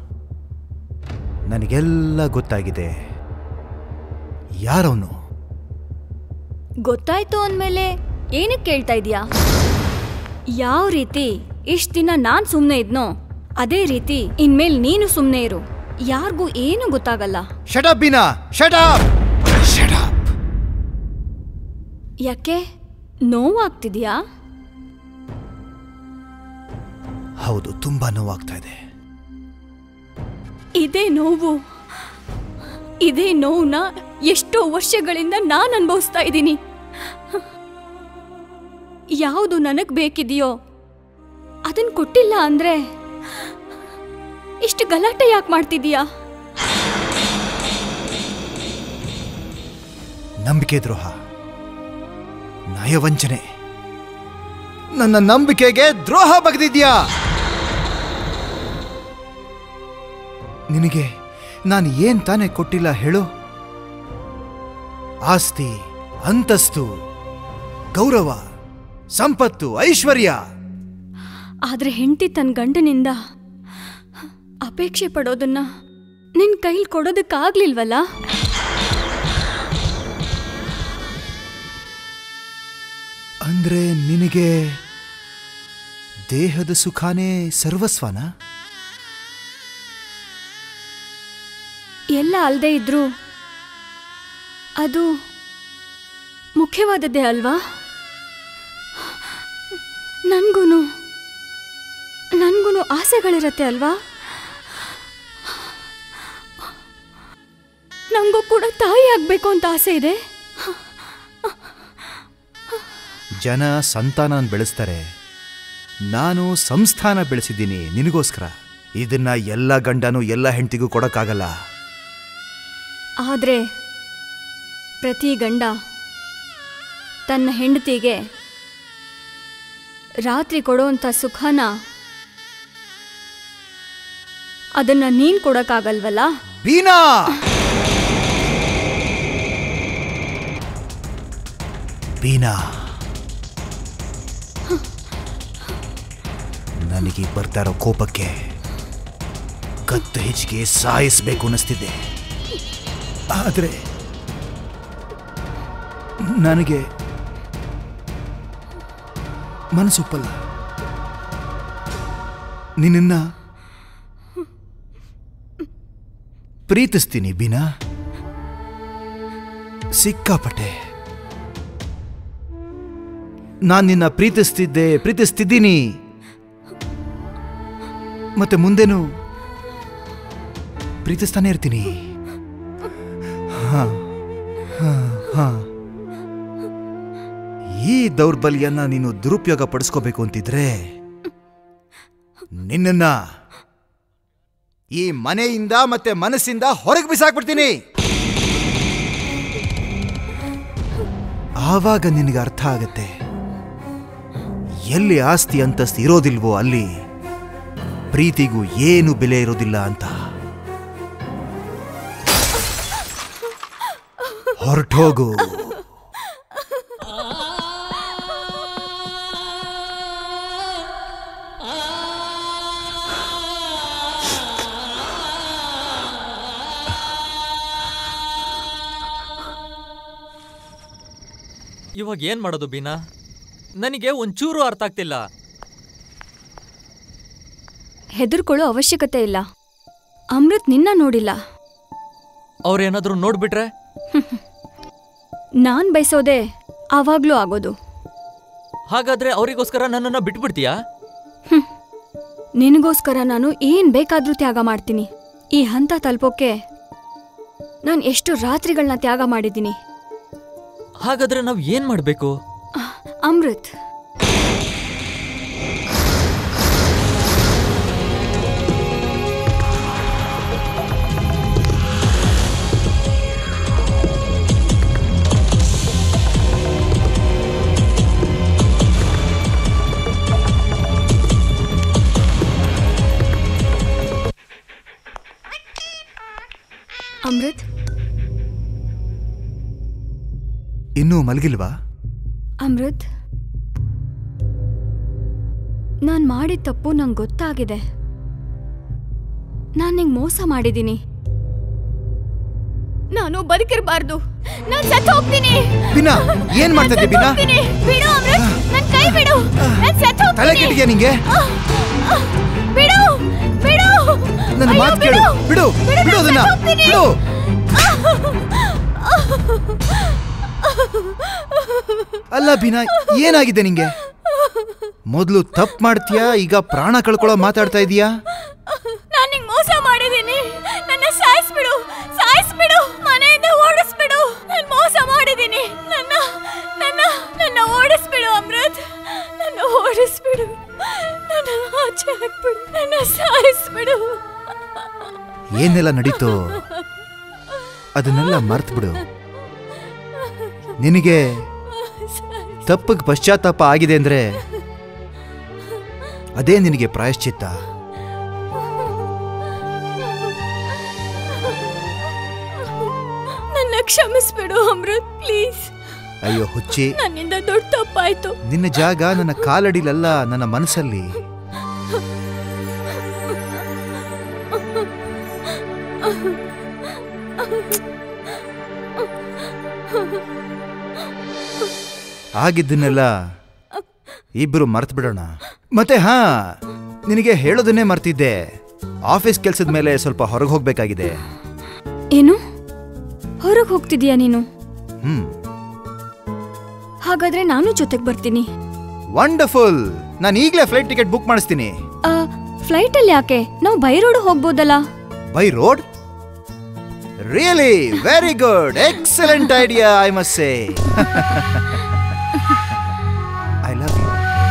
ನನಗೆಲ್ಲ ಗೊತ್ತಾಗಿದೆ ಯಾರವನು ಗೊತ್ತಾಯ್ತು ಅಂದ್ಮೇಲೆ ಏನಕ್ಕೆ ಕೇಳ್ತಾ ಇದೀಯಾ ಯಾವ ರೀತಿ ಇಷ್ಟ ದಿನ ನಾನ್ ಸುಮ್ನೆ ಇದ್ನೋ ಅದೇ ರೀತಿ ಇನ್ಮೇಲ್ ನೀನು ಸುಮ್ನೆ ಇರು ಯಾರಿಗೂ ಏನು ಗೊತ್ತಾಗಲ್ಲ ಶಟಪ್ ಬೀನಾ ಶಟಪ್ ಶಟಪ್ ಯಾಕೆ ನೋವಾಗ್ತಿದ್ಯಾ ಹೌದು ತುಂಬಾ ನೋವಾಗ್ತಾ ಇದೆ ಇದೇ ನೋವು ಇದೇ ನೋವನ್ನ ಎಷ್ಟೋ ವರ್ಷಗಳಿಂದ ನಾನು ಅನುಭವಿಸ್ತಾ ಇದ್ದೀನಿ ಯಾವುದು ನನಗ್ ಬೇಕಿದೆಯೋ ಅದನ್ ಕೊಟ್ಟಿಲ್ಲ ಅಂದ್ರೆ ಇಷ್ಟು ಗಲಾಟೆ ಯಾಕೆ ಮಾಡ್ತಿದೀಯಾ ನಂಬಿಕೆ ದ್ರೋಹ ನಯವಂಚನೆ ನನ್ನ ನಂಬಿಕೆಗೆ ದ್ರೋಹ ಬಗೆದಿದ್ಯಾ ನಿನಗೆ ನಾನು ಏನ್ ತಾನೇ ಕೊಟ್ಟಿಲ್ಲ ಹೇಳು ಆಸ್ತಿ ಅಂತಸ್ತು ಗೌರವ ಸಂಪತ್ತು ಐಶ್ವರ್ಯ ಆದ್ರೆ ಹೆಂಡತಿ ತನ್ನ ಗಂಡನಿಂದ ಅಪೇಕ್ಷೆ ಪಡೋದನ್ನ ನಿನ್ ಕೈಲಿ ಕೊಡೋದಕ್ಕಾಗ್ಲಿಲ್ವಲ್ಲ ಅಂದ್ರೆ ನಿನಗೆ ದೇಹದ ಸುಖಾನೇ ಸರ್ವಸ್ವನ ಎಲ್ಲ ಅಲ್ದೇ ಇದ್ರು ಅದು ಮುಖ್ಯವಾದದ್ದೇ ಅಲ್ವಾ ನನ್ಗೂನು ನನ್ಗೂನು ಆಸೆಗಳಿರತ್ತೆ ಅಲ್ವಾ ನಂಗೂ ಕೂಡ ತಾಯಿ ಆಗ್ಬೇಕು ಅಂತ ಆಸೆ ಇದೆ ಜನ ಸಂತಾನ ಬೆಳೆಸ್ತಾರೆ ನಾನು ಸಂಸ್ಥಾನ ಬೆಳೆಸಿದ್ದೀನಿ ನಿನಗೋಸ್ಕರ ಇದನ್ನ ಎಲ್ಲ ಗಂಡನೂ ಎಲ್ಲ ಹೆಂಡತಿಗೂ ಕೊಡಕ್ಕಾಗಲ್ಲ ಆದ್ರೆ ಪ್ರತಿ ಗಂಡ ತನ್ನ ಹೆಂಡತಿಗೆ ರಾತ್ರಿ ಕೊಡೋಂಥ ಸುಖನ ಅದನ್ನ ನೀನ್ ಕೊಡಕ್ಕಾಗಲ್ವಲ್ಲ ಬೀನಾ ಬೀನಾ ನನಗೆ ಬರ್ತಾ ಇರೋ ಕೋಪಕ್ಕೆ ಕತ್ತು ಹೆಚ್ಚಿಗೆ ಸಾಯಿಸ್ಬೇಕು ಅನ್ನಿಸ್ತಿದೆ ಆದರೆ ನನಗೆ ಮನಸ್ಸೊಪ್ಪಲ್ಲ ನಿನ್ನ ಪ್ರೀತಿಸ್ತೀನಿ ಬೀನಾ ಸಿಕ್ಕಾಪಟ್ಟೆ ನಾನು ನಿನ್ನ ಪ್ರೀತಿಸ್ತಿದ್ದೆ ಪ್ರೀತಿಸ್ತಿದ್ದೀನಿ ಮತ್ತೆ ಮುಂದೆನೂ ಪ್ರೀತಿಸ್ತಾನೆ ಇರ್ತೀನಿ ಹಾ ಹಾ ಹಾ ಈ ದೌರ್ಬಲ್ಯನ ನೀನು ದುರುಪಯೋಗ ಪಡಿಸ್ಕೋಬೇಕು ಅಂತಿದ್ರೆ ನಿನ್ನನ್ನ ಈ ಮನೆಯಿಂದ ಮತ್ತೆ ಮನಸ್ಸಿಂದ ಹೊರಗೆ ಬಿಸಾಕ್ಬಿಡ್ತೀನಿ ಆವಾಗ ನಿನಗೆ ಅರ್ಥ ಆಗತ್ತೆ ಎಲ್ಲಿ ಆಸ್ತಿ ಅಂತಸ್ತು ಇರೋದಿಲ್ವೋ ಅಲ್ಲಿ ಪ್ರೀತಿಗೂ ಏನು ಬೆಲೆ ಇರೋದಿಲ್ಲ ಅಂತ ಹೊರಟೋಗು ಇವಾಗ ಏನ್ ಮಾಡೋದು ಬೀನಾ ನನಗೆ ಒಂಚೂರು ಅರ್ಥ ಆಗ್ತಿಲ್ಲ ಹೆದರ್ಕೊಳ್ಳೋ ಅವಶ್ಯಕತೆ ಇಲ್ಲ ಅಮೃತ್ ನಿನ್ನ ನೋಡಿಲ್ಲ ಅವ್ರೇನಾದ್ರೂ ನೋಡ್ಬಿಟ್ರೆ ನಾನ್ ಬಯಸೋದೆ ಆವಾಗ್ಲೂ ಆಗೋದು ಹಾಗಾದ್ರೆ ಅವರಿಗೋಸ್ಕರ ನನ್ನನ್ನ ಬಿಟ್ಬಿಡ್ತೀಯಾ ನಿನಗೋಸ್ಕರ ನಾನು ಏನ್ ಬೇಕಾದ್ರೂ ತ್ಯಾಗ ಮಾಡ್ತೀನಿ ಈ ಹಂತ ತಲುಪೋಕೆ ನಾನು ಎಷ್ಟು ರಾತ್ರಿಗಳನ್ನ ತ್ಯಾಗ ಮಾಡಿದ್ದೀನಿ ಹಾಗಾದ್ರೆ ನಾವ್ ಏನ್ ಮಾಡ್ಬೇಕು ಅಮೃತ್ ಅಮೃತ್ ಇನ್ನೂ ಮಲಗಿಲ್ವಾ ಅಮೃತ್ ನಾನ್ ಮಾಡಿದ ತಪ್ಪು ನಂಗೆ ಗೊತ್ತಾಗಿದೆ ನಾನ್ ನಿಂಗೆ ಮೋಸ ಮಾಡಿದ್ದೀನಿ ನಾನು ಬದುಕಿರಬಾರ್ದು ನಾನು ಸತ್ತು ಹೋಗ್ತೀನಿ ಬಿನಾ ಏನ್ ಮಾಡ್ತಾ ಇದ್ದೆ ಬಿನಾ ಹೋಗ್ತೀನಿ. ಬಿಡು ಅಮೃತ್ ನನ್ ಕೈ ಬಿಡು ನಾನ್ ಸತ್ತು ತಲೆ ಹೋಗ್ತೀನಿ ಕೆಟ್ಟಿದ್ಯಾ ನಿಂಗೆ ಬಿಡು ಬಿಡು ನನ್ನ ಅಯ್ಯೋ, ಮಾತು ಕೇಳು ಬಿಡು ಬಿಡು ನಾನ್ ಅದನ್ನ ಸತ್ತು ಹೋಗ್ತೀನಿ. ಬಿಡು ಅಲ್ಲ ಬಿನಾ ಏನಾಗಿದೆ ನಿಂಗೆ ಮೊದಲು ತಪ್ಪು ಮಾಡ್ತೀಯಾ ಈಗ ಪ್ರಾಣ ಕಳ್ಕೊಳ್ಳೋ ಮಾತಾಡ್ತಾ ಇದೀಯಾ ನಾನ್ ನಿಂಗ್ ಮೋಸ ಮಾಡಿದೀನಿ ನನ್ನ ಸಾಯಿಸ್ಬಿಡು ಸಾಯಿಸ್ಬಿಡು ಮನೆಯಿಂದ ಓಡಿಸ್ಬಿಡು ನಾನ್ ಮೋಸ ಮಾಡಿದೀನಿ ನನ್ನ ನನ್ನ ನನ್ನ ಓಡಿಸ್ಬಿಡು ಅಮೃತ್ ನನ್ನ ಓಡಿಸ್ಬಿಡು ನನ್ನ ಆಚೆ ಹಾಕ್ಬಿಡು ನನ್ನ ಸಾಯಿಸ್ಬಿಡು ಏನೆಲ್ಲ ನಡೀತೋ ಅದನ್ನೆಲ್ಲ ಮರ್ತ್ಬಿಡು ನಿನಗೆ ತಪ್ಪಿಗೆ ಪಶ್ಚಾತ್ತಾಪ ಆಗಿದೆ ಅಂದ್ರೆ ಅದೇ ನಿನಗೆ ಪ್ರಾಯಶ್ಚಿತ್ತ ನನ್ನ ಕ್ಷಮಿಸ್ಬಿಡು ಅಮೃತ್ ಪ್ಲೀಸ್ ಅಯ್ಯೋ ಹುಚ್ಚಿ ನನ್ನಿಂದ ದೊಡ್ಡ ತಪ್ಪಾಯ್ತು ನಿನ್ನ ಜಾಗ ನನ್ನ ಕಾಲಡಿಲಲ್ಲ ನನ್ನ ಮನಸ್ಸಲ್ಲಿ ಆಗಿದ್ದನ್ನೆಲ್ಲ ಇಬ್ರು ಮರ್ತ್ ಬಿಡೋಣ ಮತ್ತೆ ಹಾ ನಿನಗೆ ಹೇಳೋದನ್ನೇ ಮರ್ತಿದ್ದೆ ಆಫೀಸ್ ಕೆಲ್ಸದ ಮೇಲೆ ಸ್ವಲ್ಪ ಹೊರಗೆ ಹೋಗ್ಬೇಕಾಗಿದೆ ಏನು ಹೊರಗೆ ಹೋಗ್ತಿದೀಯಾ ನೀನು ಹ್ಮ್ ಹಾಗಾದ್ರೆ ನಾನು ಜೊತೆಗೆ ಬರ್ತೀನಿ ವಂಡರ್ಫುಲ್ ನಾನು ಈಗಲೇ ಫ್ಲೈಟ್ ಟಿಕೆಟ್ ಬುಕ್ ಮಾಡಿಸ್ತೀನಿ ಫ್ಲೈಟ್ ಅಲ್ಲಿ ಯಾಕೆ ನಾವು ಬೈ ರೋಡ್ ಹೋಗ್ಬೋದಲ್ಲ by road really very good excellent idea I must say I love you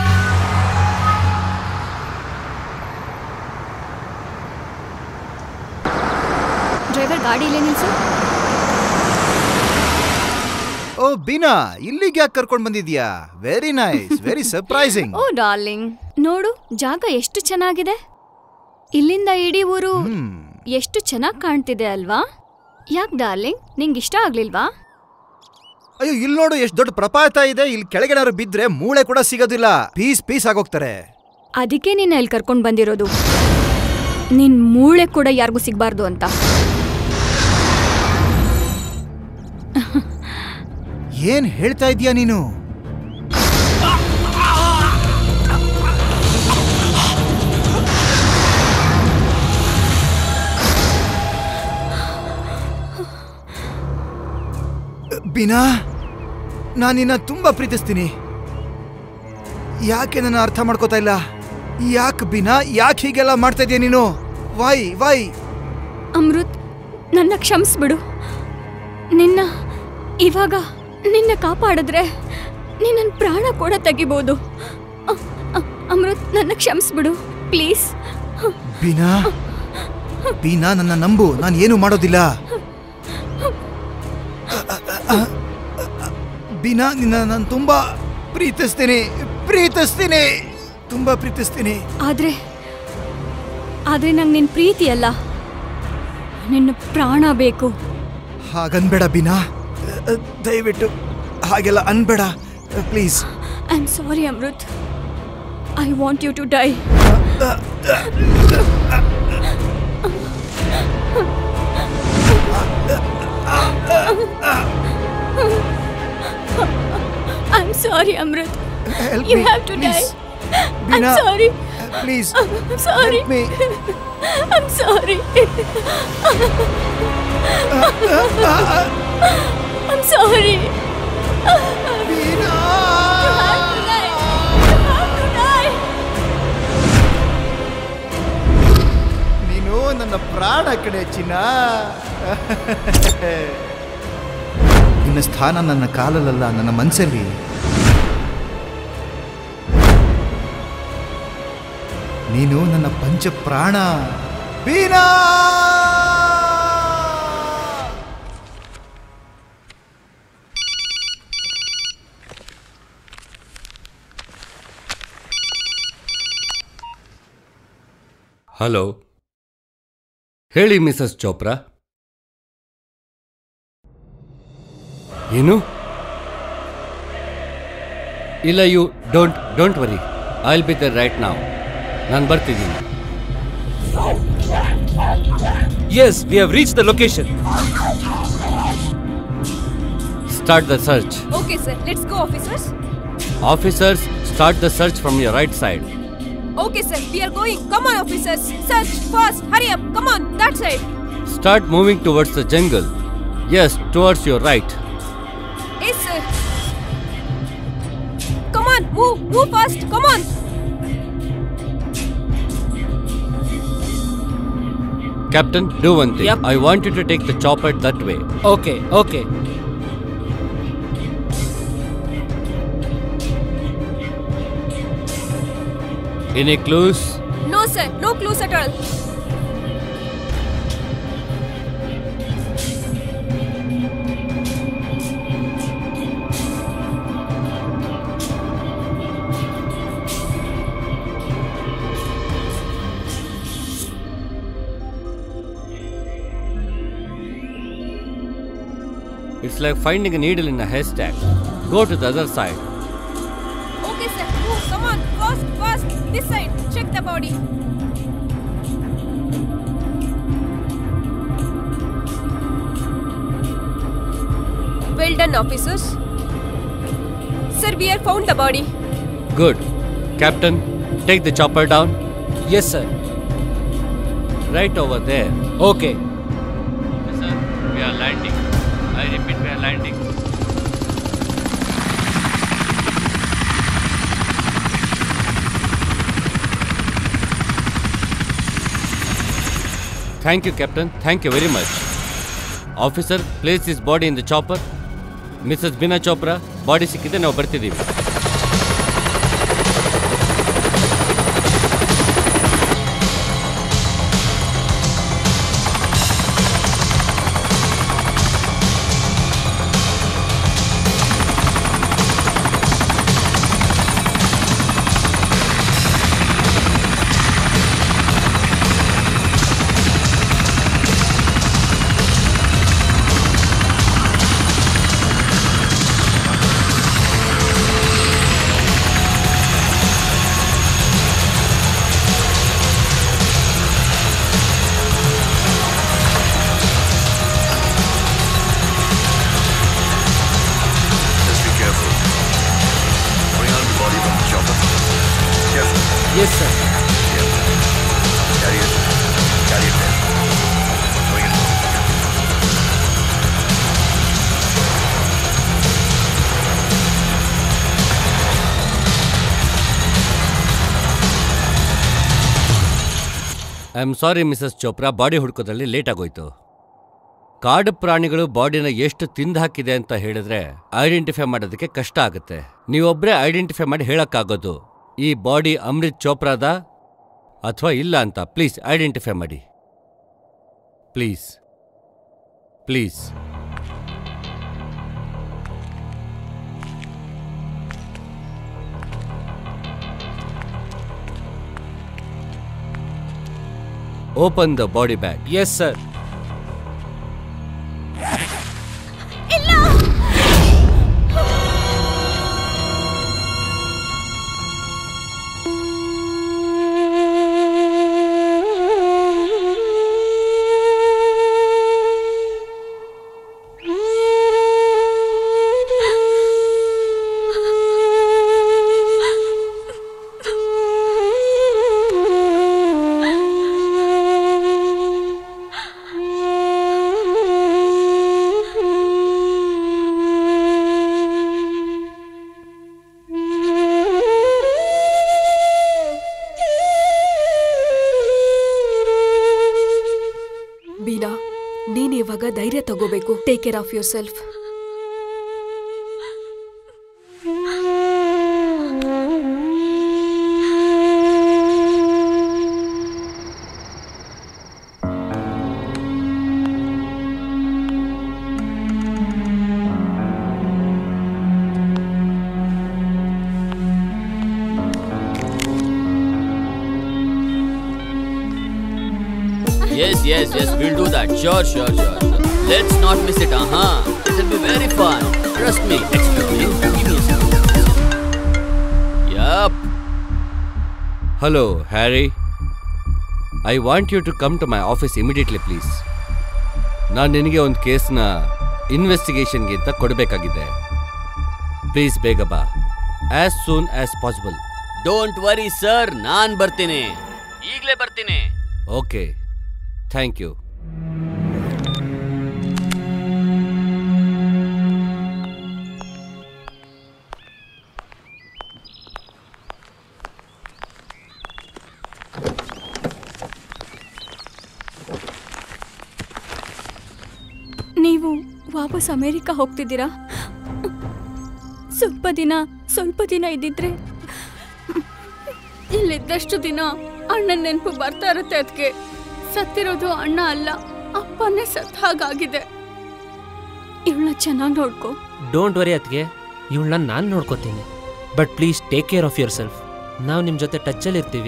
driver ಗಾಡಿಲೇ ನಿಲ್ಸು ಓ ಬೀನಾ ಇಲ್ಲಿಗೆ ಯಾಕೆ ಕರ್ಕೊಂಡು ಬಂದಿದ್ಯಾ very nice very surprising oh darling ನೋಡು ಜಾಗ ಎಷ್ಟು ಚೆನ್ನಾಗಿದೆ ಇಲ್ಲಿಂದ ಇಡೀ ಊರು ಎಷ್ಟು ಚೆನ್ನಾಗಿ ಕಾಣ್ತಿದೆ ಅಲ್ವಾ ಯಾಕ್ ಡಾರ್ಲಿಂಗ್ ನಿಂಗೆ ಇಷ್ಟ ಆಗ್ಲಿಲ್ವಾ ಅಯ್ಯೋ ಇಲ್ಲಿ ನೋಡು ಎಷ್ಟು ದೊಡ್ಡ ಪ್ರಪಾತ ಇದೆ ಇಲ್ಲಿ ಕೆಳಗಡೆ ಬಿದ್ರೆ ಮೂಳೆ ಕೂಡ ಸಿಗೋದಿಲ್ಲ ಪೀಸ್ ಪೀಸ್ ಆಗೋಗ್ತಾರೆ ಅದಕ್ಕೆ ನೀನು ಇಲ್ಲಿ ಕರ್ಕೊಂಡು ಬಂದಿರೋದು ನಿನ್ ಮೂಳೆ ಕೂಡ ಯಾರಿಗೂ ಸಿಗ್ಬಾರ್ದು ಅಂತ ಏನ್ ಹೇಳ್ತಾ ಇದೀಯಾ ನೀನು ಬಿನಾ ನಾನು ನಿನ್ನ ತುಂಬ ಪ್ರೀತಿಸ್ತೀನಿ ಯಾಕೆ ನನ್ನ ಅರ್ಥ ಮಾಡ್ಕೋತಾ ಇಲ್ಲ ಯಾಕೆ ಬಿನಾ ಯಾಕೆ ಹೀಗೆಲ್ಲ ಮಾಡ್ತಾ ಇದೀಯ ನೀನು ವೈ ವೈ ಅಮೃತ್ ನನ್ನ ಕ್ಷಮಿಸ್ಬಿಡು ನಿನ್ನ ಇವಾಗ ನಿನ್ನ ಕಾಪಾಡಿದ್ರೆ ನಿನ್ನ ಪ್ರಾಣ ಕೂಡ ತೆಗಿಬೋದು ಅ- ಅ- ಅಮೃತ್ ನನ್ನ ಕ್ಷಮಿಸ್ಬಿಡು ಪ್ಲೀಸ್ ಬೀನಾ ಬೀನಾ ನನ್ನ ನಂಬು ನಾನು ಏನು ಮಾಡೋದಿಲ್ಲ ಬೀನಾ ನಿನ್ನ ನಾನು ತುಂಬಾ ಪ್ರೀತಿಸ್ತೀನಿ ಪ್ರೀತಿಸ್ತೀನಿ ತುಂಬಾ ಪ್ರೀತಿಸ್ತೀನಿ ಆದ್ರೆ ಆದ್ರೆ ನಂಗೆ ನಿನ್ನ ಪ್ರೀತಿ ಅಲ್ಲ ನಿನ್ನ ಪ್ರಾಣ ಬೇಕು ಹಾಗನ್ಬೇಡ ಬೀನಾ ದಯವಿಟ್ಟು ಹಾಗೆಲ್ಲ ಅನ್ಬೇಡ please I am sorry Amrit I want you to die I am sorry Amrit Help you me, have to die please. I Bina, sorry please. I'm sorry. Help me. I'm sorry. I'm sorry. Bina! You have to die. You have to die. ನೀನು ನನ್ನ ಪ್ರಾಣ ಕಡೆ ಚಿನ್ನ ನಿನ್ನ ಸ್ಥಾನ ನನ್ನ ಕಾಲಲ್ಲಲ್ಲ ನನ್ನ ಮನಸ್ಸಲ್ಲಿ ನೀನು ನನ್ನ ಪಂಚ ಪ್ರಾಣ ಬೀನಾ ಹಲೋ ಹೇಳಿ ಮಿಸಸ್ ಚೋಪ್ರಾ ಏನು ಇಲ್ಲ you don't don't worry I will be there right ನಾವು ನಾನು ಬರ್ತಿದ್ದೀನಿ yes we have reach the location start the search Okay, sir. Let's go, officers. Officers start the search from your right side Okay, sir. We are going. Come on, officers. Search fast. Hurry up. Come on. That side. Start moving towards the jungle yes towards your right Yes, sir. Come on. Move. Move fast. Come on. Captain, do one thing. Yep. I want you to take the chopper that way. Okay okay Any clues? No, sir. No clues at all. It's like finding a needle in a haystack. Go to the other side. Okay, sir. Move. Come on. Fast. Fast. This side. Check the body. Well done, officers. Sir, we have found the body. Good. Captain, take the chopper down. Yes sir Right over there. Okay Sir, we are landing. I repeat, we are landing. Thank you, Captain. Thank you very much. Officer, place his body in the chopper. Mrs Bina Chopra body ಸಿಕ್ಕಿದೆ ನಾವು ಬರ್ತಿದ್ದೀವಿ I am sorry Mrs Chopra body ಹುಡ್ಕೋದ್ರಲ್ಲಿ late ಆಗೋಯ್ತು ಕಾಡು ಪ್ರಾಣಿಗಳು ಬಾಡಿನ ಎಷ್ಟು ತಿಂದು ಹಾಕಿದೆ ಅಂತ ಹೇಳಿದ್ರೆ ಐಡೆಂಟಿಫೈ ಮಾಡೋದಕ್ಕೆ ಕಷ್ಟ ಆಗುತ್ತೆ ನೀವೊಬ್ಬರೇ ಐಡೆಂಟಿಫೈ ಮಾಡಿ ಹೇಳಕ್ಕಾಗೋದು ಈ ಬಾಡಿ ಅಮೃತ್ ಚೋಪ್ರಾದ ಅಥವಾ ಇಲ್ಲ ಅಂತ ಪ್ಲೀಸ್ ಐಡೆಂಟಿಫೈ ಮಾಡಿ please please open the body bag yes sir Bina ನೀನ್ ಇವಾಗ ಧೈರ್ಯ ತಗೋಬೇಕು take care of yourself Yes, yes, yes, we'll do that. Sure, sure, sure, sure. Let's not miss it, uh huh. It'll be very fun. Trust me. Excuse me. Give me a second. Yup. Hello Harry I want you to come to my office immediately please ನಾನು ನಿನಗೆ ಒಂದು ಕೇಸ್ನ ಇನ್ವೆಸ್ಟಿಗೇಷನ್ಗಿಂತ ಕೊಡಬೇಕಾಗಿದೆ please ಬೇಗ ಬಾ as soon as possible don't worry sir ನಾನ್ ಬರ್ತೀನಿ ಈಗ್ಲೇ ಬರ್ತೀನಿ ಓಕೆ ಥ್ಯಾಂಕ್ ಯು ನೀವು ವಾಪಸ್ ಅಮೇರಿಕಾ ಹೋಗ್ತಿದ್ದೀರಾ ಸ್ವಲ್ಪ ದಿನ ಸ್ವಲ್ಪ ದಿನ ಇದ್ದಿದ್ರೆ ಇಲ್ಲಿದ್ದಷ್ಟು ದಿನ ಅಣ್ಣನ ನೆನಪು ಬರ್ತಾ ಇರುತ್ತೆ ಅದಕ್ಕೆ ಸತ್ತಿರೋದು ಅಣ್ಣ ಅಲ್ಲ ಅಪ್ಪನೇ ಸತ್ ಹಾಗಾಗಿದೆ ಇವಳನ್ನ ಚೆನ್ನಾಗಿ ನೋಡ್ಕೋ ಡೋಂಟ್ ವರಿ ಅತ್ಗೆ ಇವಳನ್ನ ನಾನು ನೋಡ್ಕೋತೀನಿ but please take care of yourself ನಾವು ನಿಮ್ಮ ಜೊತೆ ಟಚ್ಚಲ್ಲಿ ಇರ್ತೀವಿ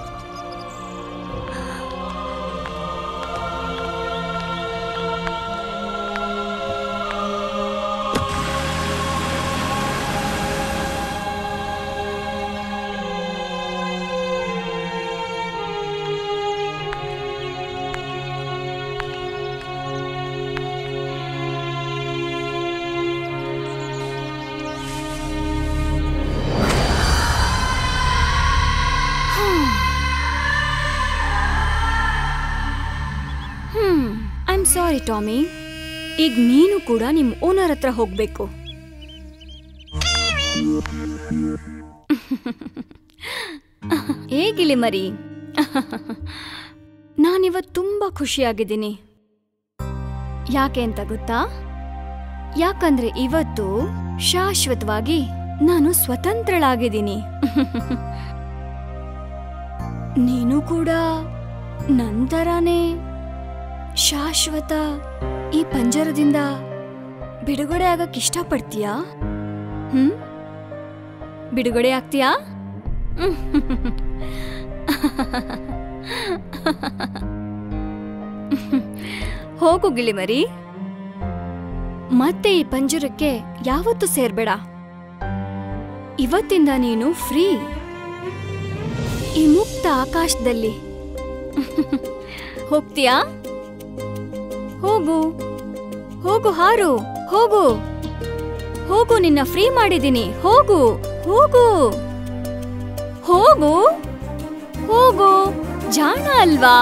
hmm I am sorry Tommy ಈಗ ನೀನು ಕೂಡ ನಿಮ್ಮ ಓನರ್ ಹತ್ರ ಹೋಗ್ಬೇಕು ಹೇಗಿಲಿ ಮರಿ ನಾನಿವತ್ತು ತುಂಬಾ ಖುಷಿಯಾಗಿದ್ದೀನಿ ಯಾಕೆ ಅಂತ ಗೊತ್ತಾ ಯಾಕಂದ್ರೆ ಇವತ್ತು ಶಾಶ್ವತವಾಗಿ ನಾನು ಸ್ವತಂತ್ರಳಾಗಿದ್ದೀನಿ ನೀನು ಕೂಡ ನಂತರನೇ ಶಾಶ್ವತ ಈ ಪಂಜರದಿಂದ ಬಿಡುಗಡೆ ಆಗಕ್ ಇಷ್ಟಪಡ್ತೀಯಾ ಹ್ಮ್ ಬಿಡುಗಡೆ ಆಗ್ತೀಯಾ ಹೋಗು ಗಿಳಿಮರಿ ಮತ್ತೆ ಈ ಪಂಜರಕ್ಕೆ ಯಾವತ್ತೂ ಸೇರ್ಬೇಡ ಇವತ್ತಿಂದ ನೀನು ಫ್ರೀ ಈ ಮುಕ್ತ ಆಕಾಶದಲ್ಲಿ ಹೋಗ್ತೀಯಾ ಹೋಗು ಹೋಗು ಹಾರು ಹೋಗು ಹೋಗು ನಿನ್ನ ಫ್ರೀ ಮಾಡಿದ್ದೀನಿ ಹೋಗು ಹೋಗು ಹೋಗು ಹೋಗು ಜಾಣ ಅಲ್ವಾ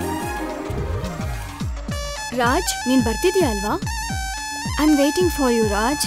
ರಾಜ್ ನೀನ್ ಬರ್ತಿದ್ಯಾ ಅಲ್ವಾ I am waiting for you Raj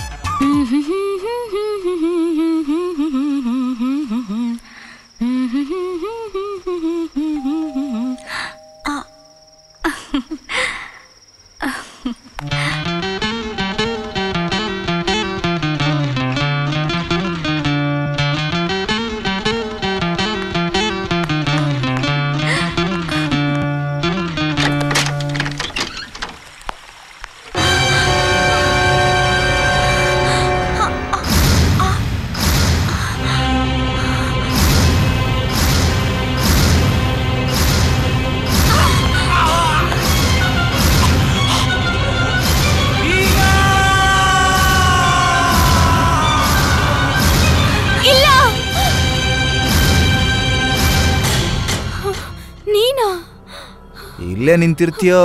ಇಲ್ಲೇ ನಿಂತಿರ್ತೀಯೋ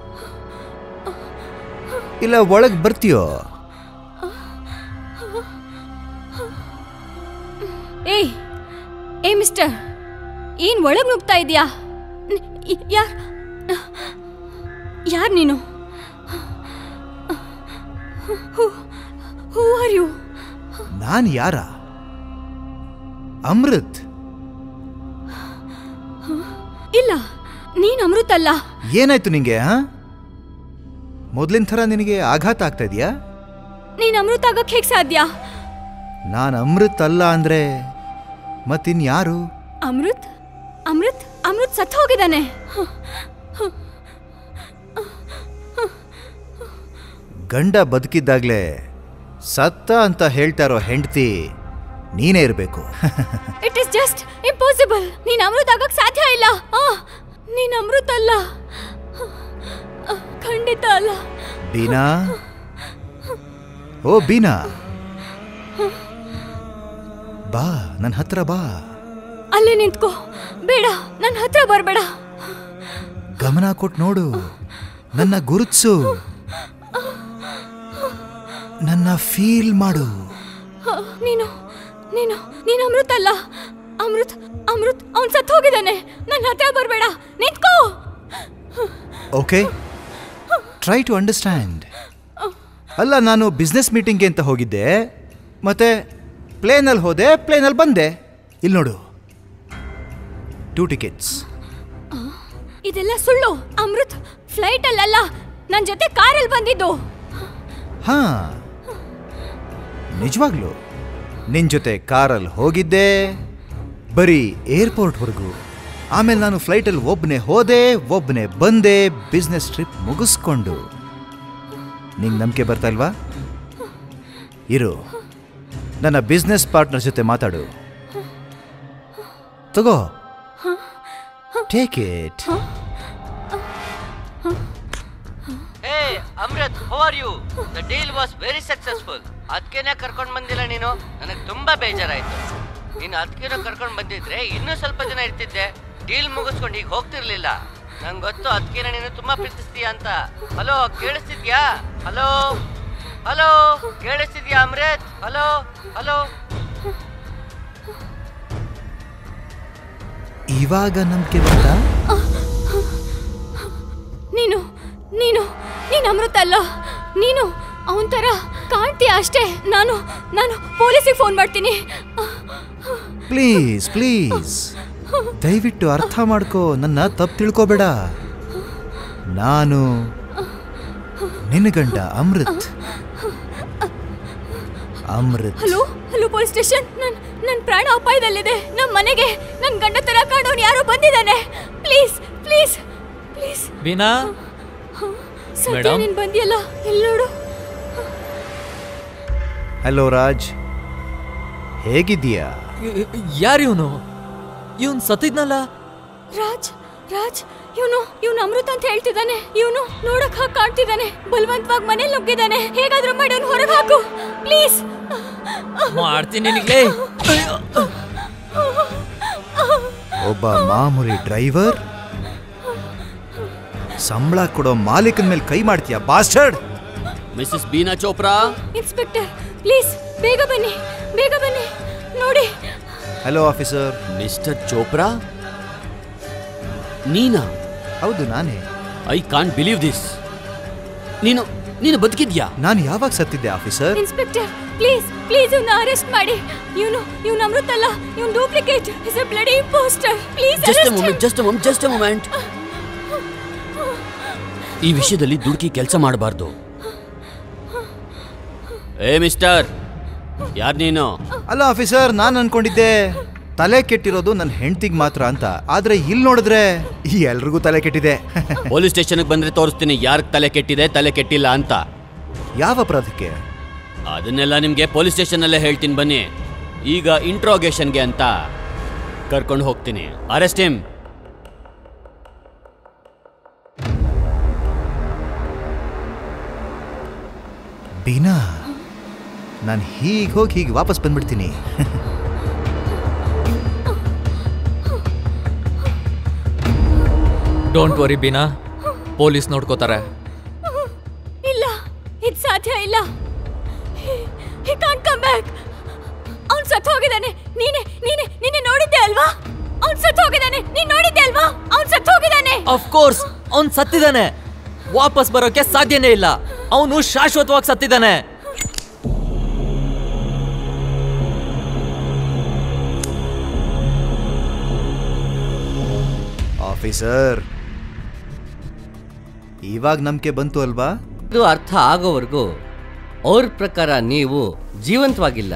ಇಲ್ಲ ಒಳಗ್ ಬರ್ತೀಯೋ ಏಯ್ ಏ ಮಿಸ್ಟರ್ ಏನ್ ಒಳಗ್ ನುಗ್ತಾ ಇದೀಯಾ ಯಾರ್ ಯಾರ್ ನೀನು ಹೂ ಆರ್ ಯು ನಾನ್ ಯಾರ ಅಮೃತ್ ಇಲ್ಲ ನೀನ್ ಅಮೃತ್ ಅಲ್ಲ ಏನಾಯ್ತು ನಿಂಗೆ ಹಾ ಮೊದ್ಲಿನ ಥರ ನಿನಗೆ ಆಘಾತ ಆಗ್ತಾ ಇದೆಯಾ ನೀನ್ ಅಮೃತ್ ಆಗಕ್ ಹೇಗ್ ಸಾಧ್ಯ ನಾನು ಅಮೃತ್ ಅಲ್ಲ ಅಂದ್ರೆ ಮತ್ತಿನ್ಯಾರು ಅಮೃತ್ ಅಮೃತ್ ಅಮೃತ್ ಸತ್ ಹೋಗಿದ್ದಾನೆ ಗಂಡ ಬದುಕಿದ್ದಾಗ್ಲೇ ಸತ್ತ ಅಂತ ಹೇಳ್ತಾ ಇರೋ ಹೆಂಡತಿ ನೀನೇ ಇರಬೇಕು ಇಟ್ ಇಸ್ ಜಸ್ಟ್ ಇಂಪಾಸಿಬಲ್ ನೀನ್ ಅಮೃತ್ ಆಗಕ್ ಸಾಧ್ಯ ಇಲ್ಲ ಆ, ನೀನ್ ಅಮೃತ್ ಅಲ್ಲ ಆ, ಖಂಡಿತ ಅಲ್ಲ ಬೀನಾ ಓ ಬೀನಾ ಬಾ ನನ್ನ ಹತ್ರ ಬಾ ಅಲ್ಲೇ ನಿಂತ್ಕೋ ಬೇಡ ನನ್ನ ಹತ್ರ ಬರ್ಬೇಡ ಗಮನ ಕೊಟ್ಟು ನೋಡು ನನ್ನ ಗುರುತ್ಸು ನನ್ನ ಫೀಲ್ ಮಾಡು ಆ, ನೀನು ನೀನು ನೀನು ಅಮೃತ್ ಅಲ್ಲ ಅಮೃತ್ ಅಮೃತ್ ಅವನ್ ಸತ್ ಹೋಗಿದ್ದಾನೆ ನನ್ನ ಹತ್ರ ಬರ್ಬೇಡ ನಿಂತ್ಕೋ ಓಕೆ ಟ್ರೈ ಟು ಅಂಡರ್ಸ್ಟ್ಯಾಂಡ್ ಅಲ್ಲ ನಾನು ಬಿಸ್ನೆಸ್ ಮೀಟಿಂಗ್ಗೆ ಅಂತ ಹೋಗಿದ್ದೆ ಮತ್ತೆ ಪ್ಲೇನಲ್ಲಿ ಹೋದೆ ಪ್ಲೇನಲ್ಲಿ ಬಂದೆ ಇಲ್ಲಿ ನೋಡು ಟೂ ಟಿಕೆಟ್ಸ್ ಇದೆಲ್ಲ ಸುಳ್ಳು ಅಮೃತ್ ಫ್ಲೈಟ್ ಅಲ್ಲಲ್ಲ ನನ್ನ ಜೊತೆ ಕಾರಲ್ಲಿ ಬಂದಿದ್ದು ಹಾ ನಿಜವಾಗ್ಲು ನಿನ್ ಜೊತೆ ಕಾರಲ್ಲಿ ಹೋಗಿದ್ದೆ ಬರೀ ಏರ್ಪೋರ್ಟ್ವರೆಗೂ ಆಮೇಲೆ ನಾನು ಫ್ಲೈಟಲ್ಲಿ ಒಬ್ಬನೇ ಹೋದೆ ಒಬ್ಬನೇ ಬಂದೆ ಬಿಸ್ನೆಸ್ ಟ್ರಿಪ್ ಮುಗಿಸ್ಕೊಂಡು ನಿಂಗೆ ನಂಬಿಕೆ ಬರ್ತಾ ಇಲ್ವಾ ಇರು ನನ್ನ ಬಿಸ್ನೆಸ್ ಪಾರ್ಟ್ನರ್ ಜೊತೆ ಮಾತಾಡು ತಗೋ take it hey Amrit how are you the deal was very successful ಅದಕ್ಕೇನೆ ಕರ್ಕೊಂಡು ಬಂದಿಲ್ಲ ನೀನು ನನಗೆ ತುಂಬಾ ಬೇಜಾರಾಯ್ತು ನೀನು ಅದಕ್ಕೇನೋ ಕರ್ಕೊಂಡು ಬಂದಿದ್ರೆ ಇನ್ನೂ ಸ್ವಲ್ಪ ದಿನ ಇರ್ತಿದ್ದೆ ಡೀಲ್ ಮುಗಿಸ್ಕೊಂಡು ಈಗ ಹೋಗ್ತಿರ್ಲಿಲ್ಲ ನಂಗೆ ಗೊತ್ತು ಅದಕ್ಕೇನ ನೀನು ತುಂಬಾ ಪ್ರೀತಿಸ್ತೀಯ ಅಂತ ಹಲೋ ಕೇಳಿಸ್ತಿದ್ಯಾ ಹಲೋ ಹಲೋ ಕೇಳಿಸ್ತಿದ್ಯಾ ಅಮೃತ್ ಹಲೋ ಹಲೋ ಇವಾಗ ನಂಬಿಕೆ ಬಂತಾ ನೀನು ನೀನು ನೀನು ಅಮೃತ್ ಅಲ್ಲ ನೀನು ಅವನ ಥರ ಕಾಣ್ತೀಯ ಅಷ್ಟೇ ನಾನು ನಾನು ಪೊಲೀಸಿಗೆ ಫೋನ್ ಮಾಡ್ತೀನಿ ಪ್ಲೀಸ್ ಪ್ಲೀಸ್ ದಯವಿಟ್ಟು ಅರ್ಥ ಮಾಡ್ಕೋ ನನ್ನ ತಪ್ಪು ತಿಳ್ಕೊಬೇಡ ನಾನು ನಿನ್ನ ಗಂಡ Amrit Amrit hello hello police station ನನ್ ನನ್ನ ಪ್ರಾಣ ಅಪಾಯದಲ್ಲಿದೆ ನಮ್ಮ ಮನೆಗೆ ನನ್ನ ಗಂಡ ತರ ಕಾಣೋನು ಯಾರೋ ಬಂದಿದ್ದಾನೆ ಪ್ಲೀಸ್ ಪ್ಲೀಸ್ ಪ್ಲೀಸ್ ಬೀನಾ ಸದ್ಯ Madam? ನೀನ್ ಬಂದಿಯಲ್ಲ ಎಲ್ಲಿ ನೋಡು ಹಲೋ ರಾಜ್ ಹೇಗಿದ್ದೀಯಾ ಯಾರು ಇವನು ಇವನ್ ಸತ್ತಿದ್ನಲ್ಲ ರಾಜ್ ರಾಜ್ ಇವನು ಇವನು ಅಮೃತ ಅಂತ ಹೇಳ್ತಿದ್ದಾನೆ ಇವನು ನೋಡಕ್ ಹಾಗೆ ಕಾಣ್ತಿದ್ದಾನೆ ಬಲವಂತವಾಗಿ ಮನೇಲಿ ನುಗ್ಗಿದ್ದಾನೆ ಹೇಗಾದ್ರೂ ಮಾಡಿ ಅವ್ನು ಹೊರಗೆ ಹಾಕು ಪ್ಲೀಸ್ ಮಾಡ್ತೀನಿ ನಿನಗೆ ಒಬ್ಬ ಮಾಮೂಲಿ ಡ್ರೈವರ್ ಸಂಬಳ ಕೊಡೋ ಮಾಲೀಕನ ಮೇಲೆ ಕೈ ಮಾಡ್ತೀಯ bastard Mrs Bina Chopra inspector please ಬೇಗ ಬನ್ನಿ ಬೇಗ ಬನ್ನಿ ನೋಡಿ ಹಲೋ ಆಫೀಸರ್ ಮಿಸ್ಟರ್ ಚೋಪ್ರಾ ನೀನಾ ಹೌದು ನಾನೇ ಐ ಕಾಂಟ್ ಬಿಲೀವ್ ದಿಸ್ ನೀನು ನೀನು ಬದುಕಿದ್ಯಾ ನಾನು ಯಾವಾಗ ಸತ್ತಿದ್ದೆ ಆಫೀಸರ್ ಇನ್ಸ್ಪೆಕ್ಟರ್ ಪ್ಲೀಸ್ ಪ್ಲೀಸ್ ಇವನ್ನ ಅರೆಸ್ಟ್ ಮಾಡಿ ಇವನು ಇವನು ಅಮೃತ ಅಲ್ಲ ಇವನು duplicate is a bloody impostor please just a moment just a moment just a moment ಈ ವಿಷಯದಲ್ಲಿ ದುಡುಕಿ ಕೆಲಸ ಮಾಡಬಾರ್ದು ಏ ಮಿಸ್ಟರ್ ಯಾರ್ ನೀನು ಅಲ್ಲ ಆಫೀಸರ್ ನಾನು ಅನ್ಕೊಂಡಿದ್ದೆ ತಲೆ ಕೆಟ್ಟಿರೋದು ನನ್ನ ಹೆಂಡತಿಗೆ ಮಾತ್ರ ಅಂತ ಆದ್ರೆ ಇಲ್ಲಿ ನೋಡಿದ್ರೆ ಎಲ್ರಿಗೂ ತಲೆ ಕೆಟ್ಟಿದೆ ಪೊಲೀಸ್ ಸ್ಟೇಷನ್ಗೆ ಬಂದ್ರೆ ತೋರಿಸ್ತೀನಿ ಯಾರ್ ತಲೆ ಕೆಟ್ಟಿದೆ ತಲೆ ಕೆಟ್ಟಿಲ್ಲ ಅಂತ ಯಾವ ಅಪರಾಧಕ್ಕೆ ಅದನ್ನೆಲ್ಲ ನಿಮ್ಗೆ ಪೊಲೀಸ್ ಸ್ಟೇಷನಲ್ಲೇ ಹೇಳ್ತೀನಿ ಬನ್ನಿ ಈಗ ಇಂಟ್ರೋಗೇಷನ್ಗೆ ಅಂತ ಕರ್ಕೊಂಡು ಹೋಗ್ತೀನಿ ಅರೆಸ್ಟ್ ಹಿಮ್ ಬೀನಾ ನಾನು ಹೀಗೆ ಹೋಗಿ ಹೀಗೆ ವಾಪಸ್ ಬಂದ್ಬಿಡ್ತೀನಿ ಡೋಂಟ್ ವರಿ ಬೀನಾ ಪೊಲೀಸ್ ನೋಡ್ಕೋತಾರೆ ಇಲ್ಲ ಇದು ಸಾಧ್ಯ ಇಲ್ಲ ಹಿ ಕಾಂಟ್ ಕಮ್ ಬ್ಯಾಕ್ ಅವ್ನು ಸತ್ತು ಹೋಗಿದ್ದಾನೆ ನೀನೆ ನೀನೆ ನೀನೆ ನೋಡಿದ್ದೆ ಅಲ್ವಾ ಅವ್ನು ಸತ್ತು ಹೋಗಿದ್ದಾನೆ ನೀನ್ ನೋಡಿದ್ದೆ ಅಲ್ವಾ ಅವ್ನು ಸತ್ತು ಹೋಗಿದ್ದಾನೆ ಆಫ್ ಕೋರ್ಸ್ ಅವ್ನ್ ಸತ್ತಿದ್ದಾನೆ ವಾಪಸ್ ಬರೋಕೆ ಸಾಧ್ಯನೇ ಇಲ್ಲ ಅವನು ಶಾಶ್ವತವಾಗಿ ಸತ್ತಿದ್ದಾನೆ ಆಫೀಸರ್ ಇವಾಗ ನಂಬಿಕೆ ಬಂತು ಅಲ್ವಾ ಇದು ಅರ್ಥ ಆಗೋವರೆಗೂ ಅವ್ರ ಪ್ರಕಾರ ನೀವು ಜೀವಂತವಾಗಿಲ್ಲ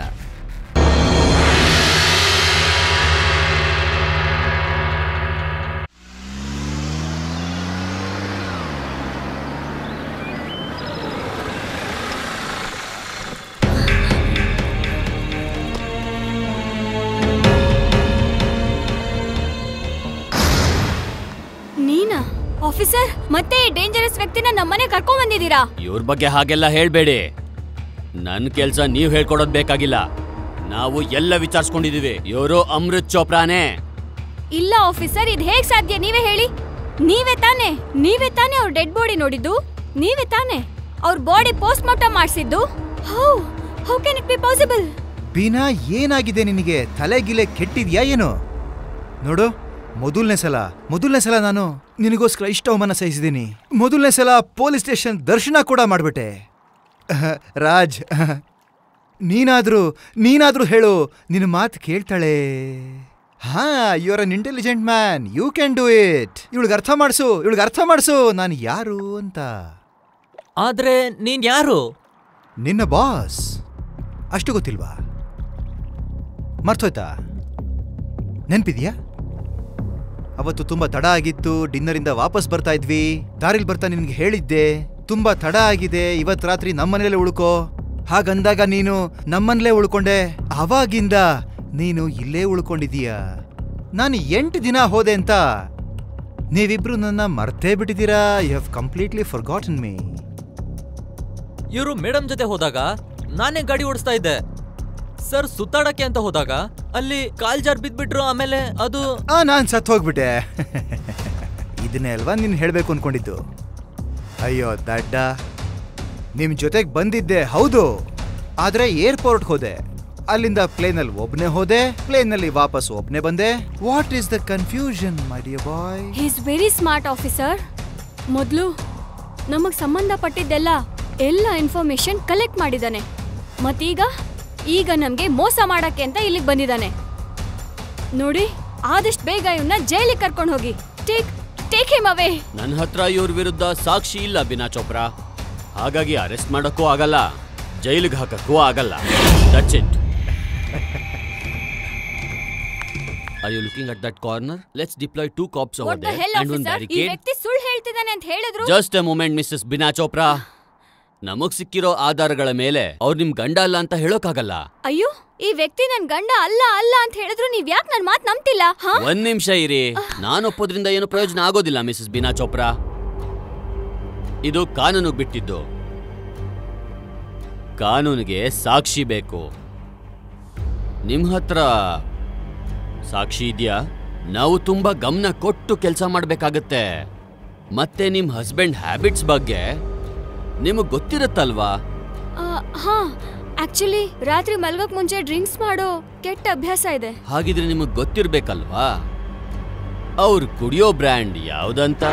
ನೀನಾ ಆಫೀಸರ್ ಮತ್ತೆ ಈ ಡೇಂಜರಸ್ ವ್ಯಕ್ತಿನ ನಮ್ಮನೆ ಕರ್ಕೊಂಡ್ ಬಂದಿದ್ದೀರಾ ಇವ್ರ ಬಗ್ಗೆ ಹಾಗೆಲ್ಲ ಹೇಳ್ಬೇಡಿ ನನ್ ಕೆಲ್ಸ ನೀವ್ ಹೇಳ್ಕೊಡೋದ್ ಬೇಕಾಗಿಲ್ಲ ನಾವು ಎಲ್ಲ ವಿಚಾರಿಸ್ಕೊಂಡಿದೀವಿ ಇವರು ಅಮೃತ್ ಚೋಪ್ರಾನೇ ಇಲ್ಲ ಆಫೀಸರ್ ಇದು ಹೇಗ್ ಸಾಧ್ಯ ನೀವೇ ಹೇಳಿ ನೀವೇ ತಾನೇ ನೀವೇ ತಾನೇ ಅವ್ರ ಡೆಡ್ ಬಾಡಿ ನೋಡಿದ್ದು ನೀವೇ ತಾನೇ ಅವ್ರ ಬಾಡಿ ಪೋಸ್ಟ್ ಮಾರ್ಟಮ್ ಮಾಡಿಸಿದ್ದು how how can it be possible Bina ಏನಾಗಿದೆ ನಿನಗೆ ತಲೆ ಗಿಲೆ ಕೆಟ್ಟಿದ್ಯಾ ಏನು ನೋಡು ಮೊದಲನೇ ಸಲ ಮೊದಲನೇ ಸಲ ನಾನು ನಿನಗೋಸ್ಕರ ಇಷ್ಟ ಅವಮಾನ ಸಹಿಸಿದ್ದೀನಿ ಮೊದಲನೇ ಸಲ ಪೊಲೀಸ್ ಸ್ಟೇಷನ್ ದರ್ಶನ ಕೂಡ ಮಾಡಿಬಿಟ್ಟೆ ರಾಜ್ ನೀನಾದ್ರೂ ನೀನಾದ್ರೂ ಹೇಳು ನಿನ್ನ ಮಾತು ಕೇಳ್ತಾಳೆ ಹಾ you are an intelligent man you can do it ಇವಳಿಗೆ ಅರ್ಥ ಮಾಡಿಸು ಇವಳಿಗೆ ಅರ್ಥ ಮಾಡಿಸು ನಾನು ಯಾರು ಅಂತ ಆದ್ರೆ ನೀನ್ ಯಾರು ನಿನ್ನ ಬಾಸ್ ಅಷ್ಟು ಗೊತ್ತಿಲ್ವಾ ಮರ್ತೋಯ್ತಾ ನೆನ್ಪಿದ್ಯಾ ಅವತ್ತು ತುಂಬಾ ತಡ ಆಗಿತ್ತು ಡಿನ್ನರಿಂದ ವಾಪಸ್ ಬರ್ತಾ ಇದ್ವಿ ದಾರಿಲ್ ಬರ್ತಾ ನಿನ್ಗೆ ಹೇಳಿದ್ದೆ ತುಂಬಾ ತಡ ಆಗಿದೆ ಇವತ್ ರಾತ್ರಿ ನಮ್ಮನೇಲೆ ಉಳ್ಕೋ ಹಾಗಂದಾಗ ನೀನು ನಮ್ಮನೇಲೆ ಉಳ್ಕೊಂಡೆ ಅವಾಗಿಂದ ನೀನು ಇಲ್ಲೇ ಉಳ್ಕೊಂಡಿದೀಯ ನಾನು ಎಂಟು ದಿನ ಹೋದೆ ಅಂತ ನೀವಿಬ್ರು ನನ್ನ ಮರ್ತೇ ಬಿಟ್ಟಿದ್ದೀರಾ you have completely forgotten me ಇವರು ಮೇಡಮ್ ಜೊತೆ ಹೋದಾಗ ನಾನೇ ಗಾಡಿ ಓಡಿಸ್ತಾ ಇದ್ದೆ ಸರ್ ಸುತ್ತಾಡಕ್ಕೆ ಅಂತ ಹೋದಾಗ ಅಲ್ಲಿ ಕಾಲ್ ಜಾರ್ ಬಿದ್ಬಿಟ್ರು ಆಮೇಲೆ ಅದು ಆ ನಾನ್ ಸತ್ ಹೋಗ್ಬಿಟ್ಟೆ ಇದನ್ನೇ ಅಲ್ವಾ ನೀನ್ ಹೇಳ್ಬೇಕು ಅನ್ಕೊಂಡಿದ್ದು ಅಯ್ಯೋ ದಡ್ಡ ನಿಮ್ ಜೊತೆಗ್ ಬಂದಿದ್ದೆ ಹೌದು ಆದ್ರೆ ಏರ್ಪೋರ್ಟ್ ಹೋದೆ ಅಲ್ಲಿಂದ ಪ್ಲೇನಲ್ಲಿ ಒಬ್ನೇ ಹೋದೆ ಪ್ಲೇನಲ್ಲಿ ವಾಪಸ್ ಒಬ್ನೇ ಬಂದೆ what is the confusion my dear boy is very smart officer ಮೊದಲು ನಮಗ್ ಸಂಬಂಧಪಟ್ಟಿದ್ದೆಲ್ಲ ಎಲ್ಲ ಇನ್ಫಾರ್ಮೇಶನ್ ಕಲೆಕ್ಟ್ ಮಾಡಿದಾನೆ ಮತ್ತೀಗ ಈಗ ನಮ್ಗೆ ಮೋಸ ಮಾಡಕ್ಕೆ ಅಂತ ಇಲ್ಲಿಗೆ ಬಂದಿದ್ದಾನೆ ನೋಡಿ ಆದಷ್ಟು ಬೇಗ ಇವನ್ನ ಜೈಲಿಗೆ ಕರ್ಕೊಂಡು ಹೋಗಿ ಟೇಕ್ ಟೇಕ್ ಹಿಮ್ ಅವೇ ನನ್ನ ಹತ್ರ ಇವ್ರ ವಿರುದ್ಧ ಸಾಕ್ಷಿ ಇಲ್ಲ ಬಿನಾ ಚೋಪ್ರಾ ಹಾಗಾಗಿ ಅರೆಸ್ಟ್ ಮಾಡಕ್ಕೂ ಆಗಲ್ಲ ಜೈಲಿಗೆ ಹಾಕಕ್ಕೂ ಆಗಲ್ಲ that's it Are you looking at that corner? Let's deploy two cops over what the there hell and one officer ಈ barricade. ವ್ಯಕ್ತಿ ಸುಳ್ಳು ಹೇಳ್ತಿದ್ದಾನೆ ಅಂತ ಹೇಳಿದ್ರು just a moment Mrs Bina Chopra ನಮಗ್ ಸಿಕ್ಕಿರೋ ಆಧಾರಗಳ ಮೇಲೆ ಅವ್ರು ನಿಮ್ ಗಂಡ ಅಲ್ಲ ಅಂತ ಹೇಳೋಕ್ಕಾಗಲ್ಲ ಅಯ್ಯೋ ಈ ವ್ಯಕ್ತಿ ನನ್ ಗಂಡ ಅಲ್ಲ ಅಲ್ಲ ಅಂತ ಹೇಳಿದ್ರು ನೀವ್ ಯಾಕೆ ನನ್ ಮಾತ್ ನಂಬ್ತಿಲ್ಲ ಹಾ ಒಂದ್ ನಿಮಿಷ ಇರಿ ನಾನು ಒಪ್ಪೋದ್ರಿಂದ ಏನು ಪ್ರಯೋಜನ ಆಗೋದಿಲ್ಲ ಮಿಸಸ್ ಬಿನಾ ಚೋಪ್ರಾ ಇದು ಕಾನೂನು ಬಿಟ್ಟಿದ್ದು ಕಾನೂನಿಗೆ ಸಾಕ್ಷಿ ಬೇಕು ನಿಮ್ ಹತ್ರ ಸಾಕ್ಷಿ ಇದೆಯಾ ನಾವು ತುಂಬಾ ಗಮನ ಕೊಟ್ಟು ಕೆಲಸ ಮಾಡ್ಬೇಕಾಗತ್ತೆ ಮತ್ತೆ ನಿಮ್ ಹಸ್ಬೆಂಡ್ ಹ್ಯಾಬಿಟ್ಸ್ ಬಗ್ಗೆ ನಿಮಗ್ ಗೊತ್ತಿರುತ್ತಲ್ವಾ ಆ, ಹಾ ಆಕ್ಚುಲಿ ರಾತ್ರಿ ಮಲ್ಗಕ್ ಮುಂಚೆ ಡ್ರಿಂಕ್ಸ್ ಮಾಡೋ ಕೆಟ್ಟ ಅಭ್ಯಾಸ ಇದೆ ಹಾಗಿದ್ರೆ ನಿಮಗ್ ಗೊತ್ತಿರ್ಬೇಕಲ್ವಾ ಅವ್ರು ಕುಡಿಯೋ ಬ್ರ್ಯಾಂಡ್ ಯಾವ್ದಂತ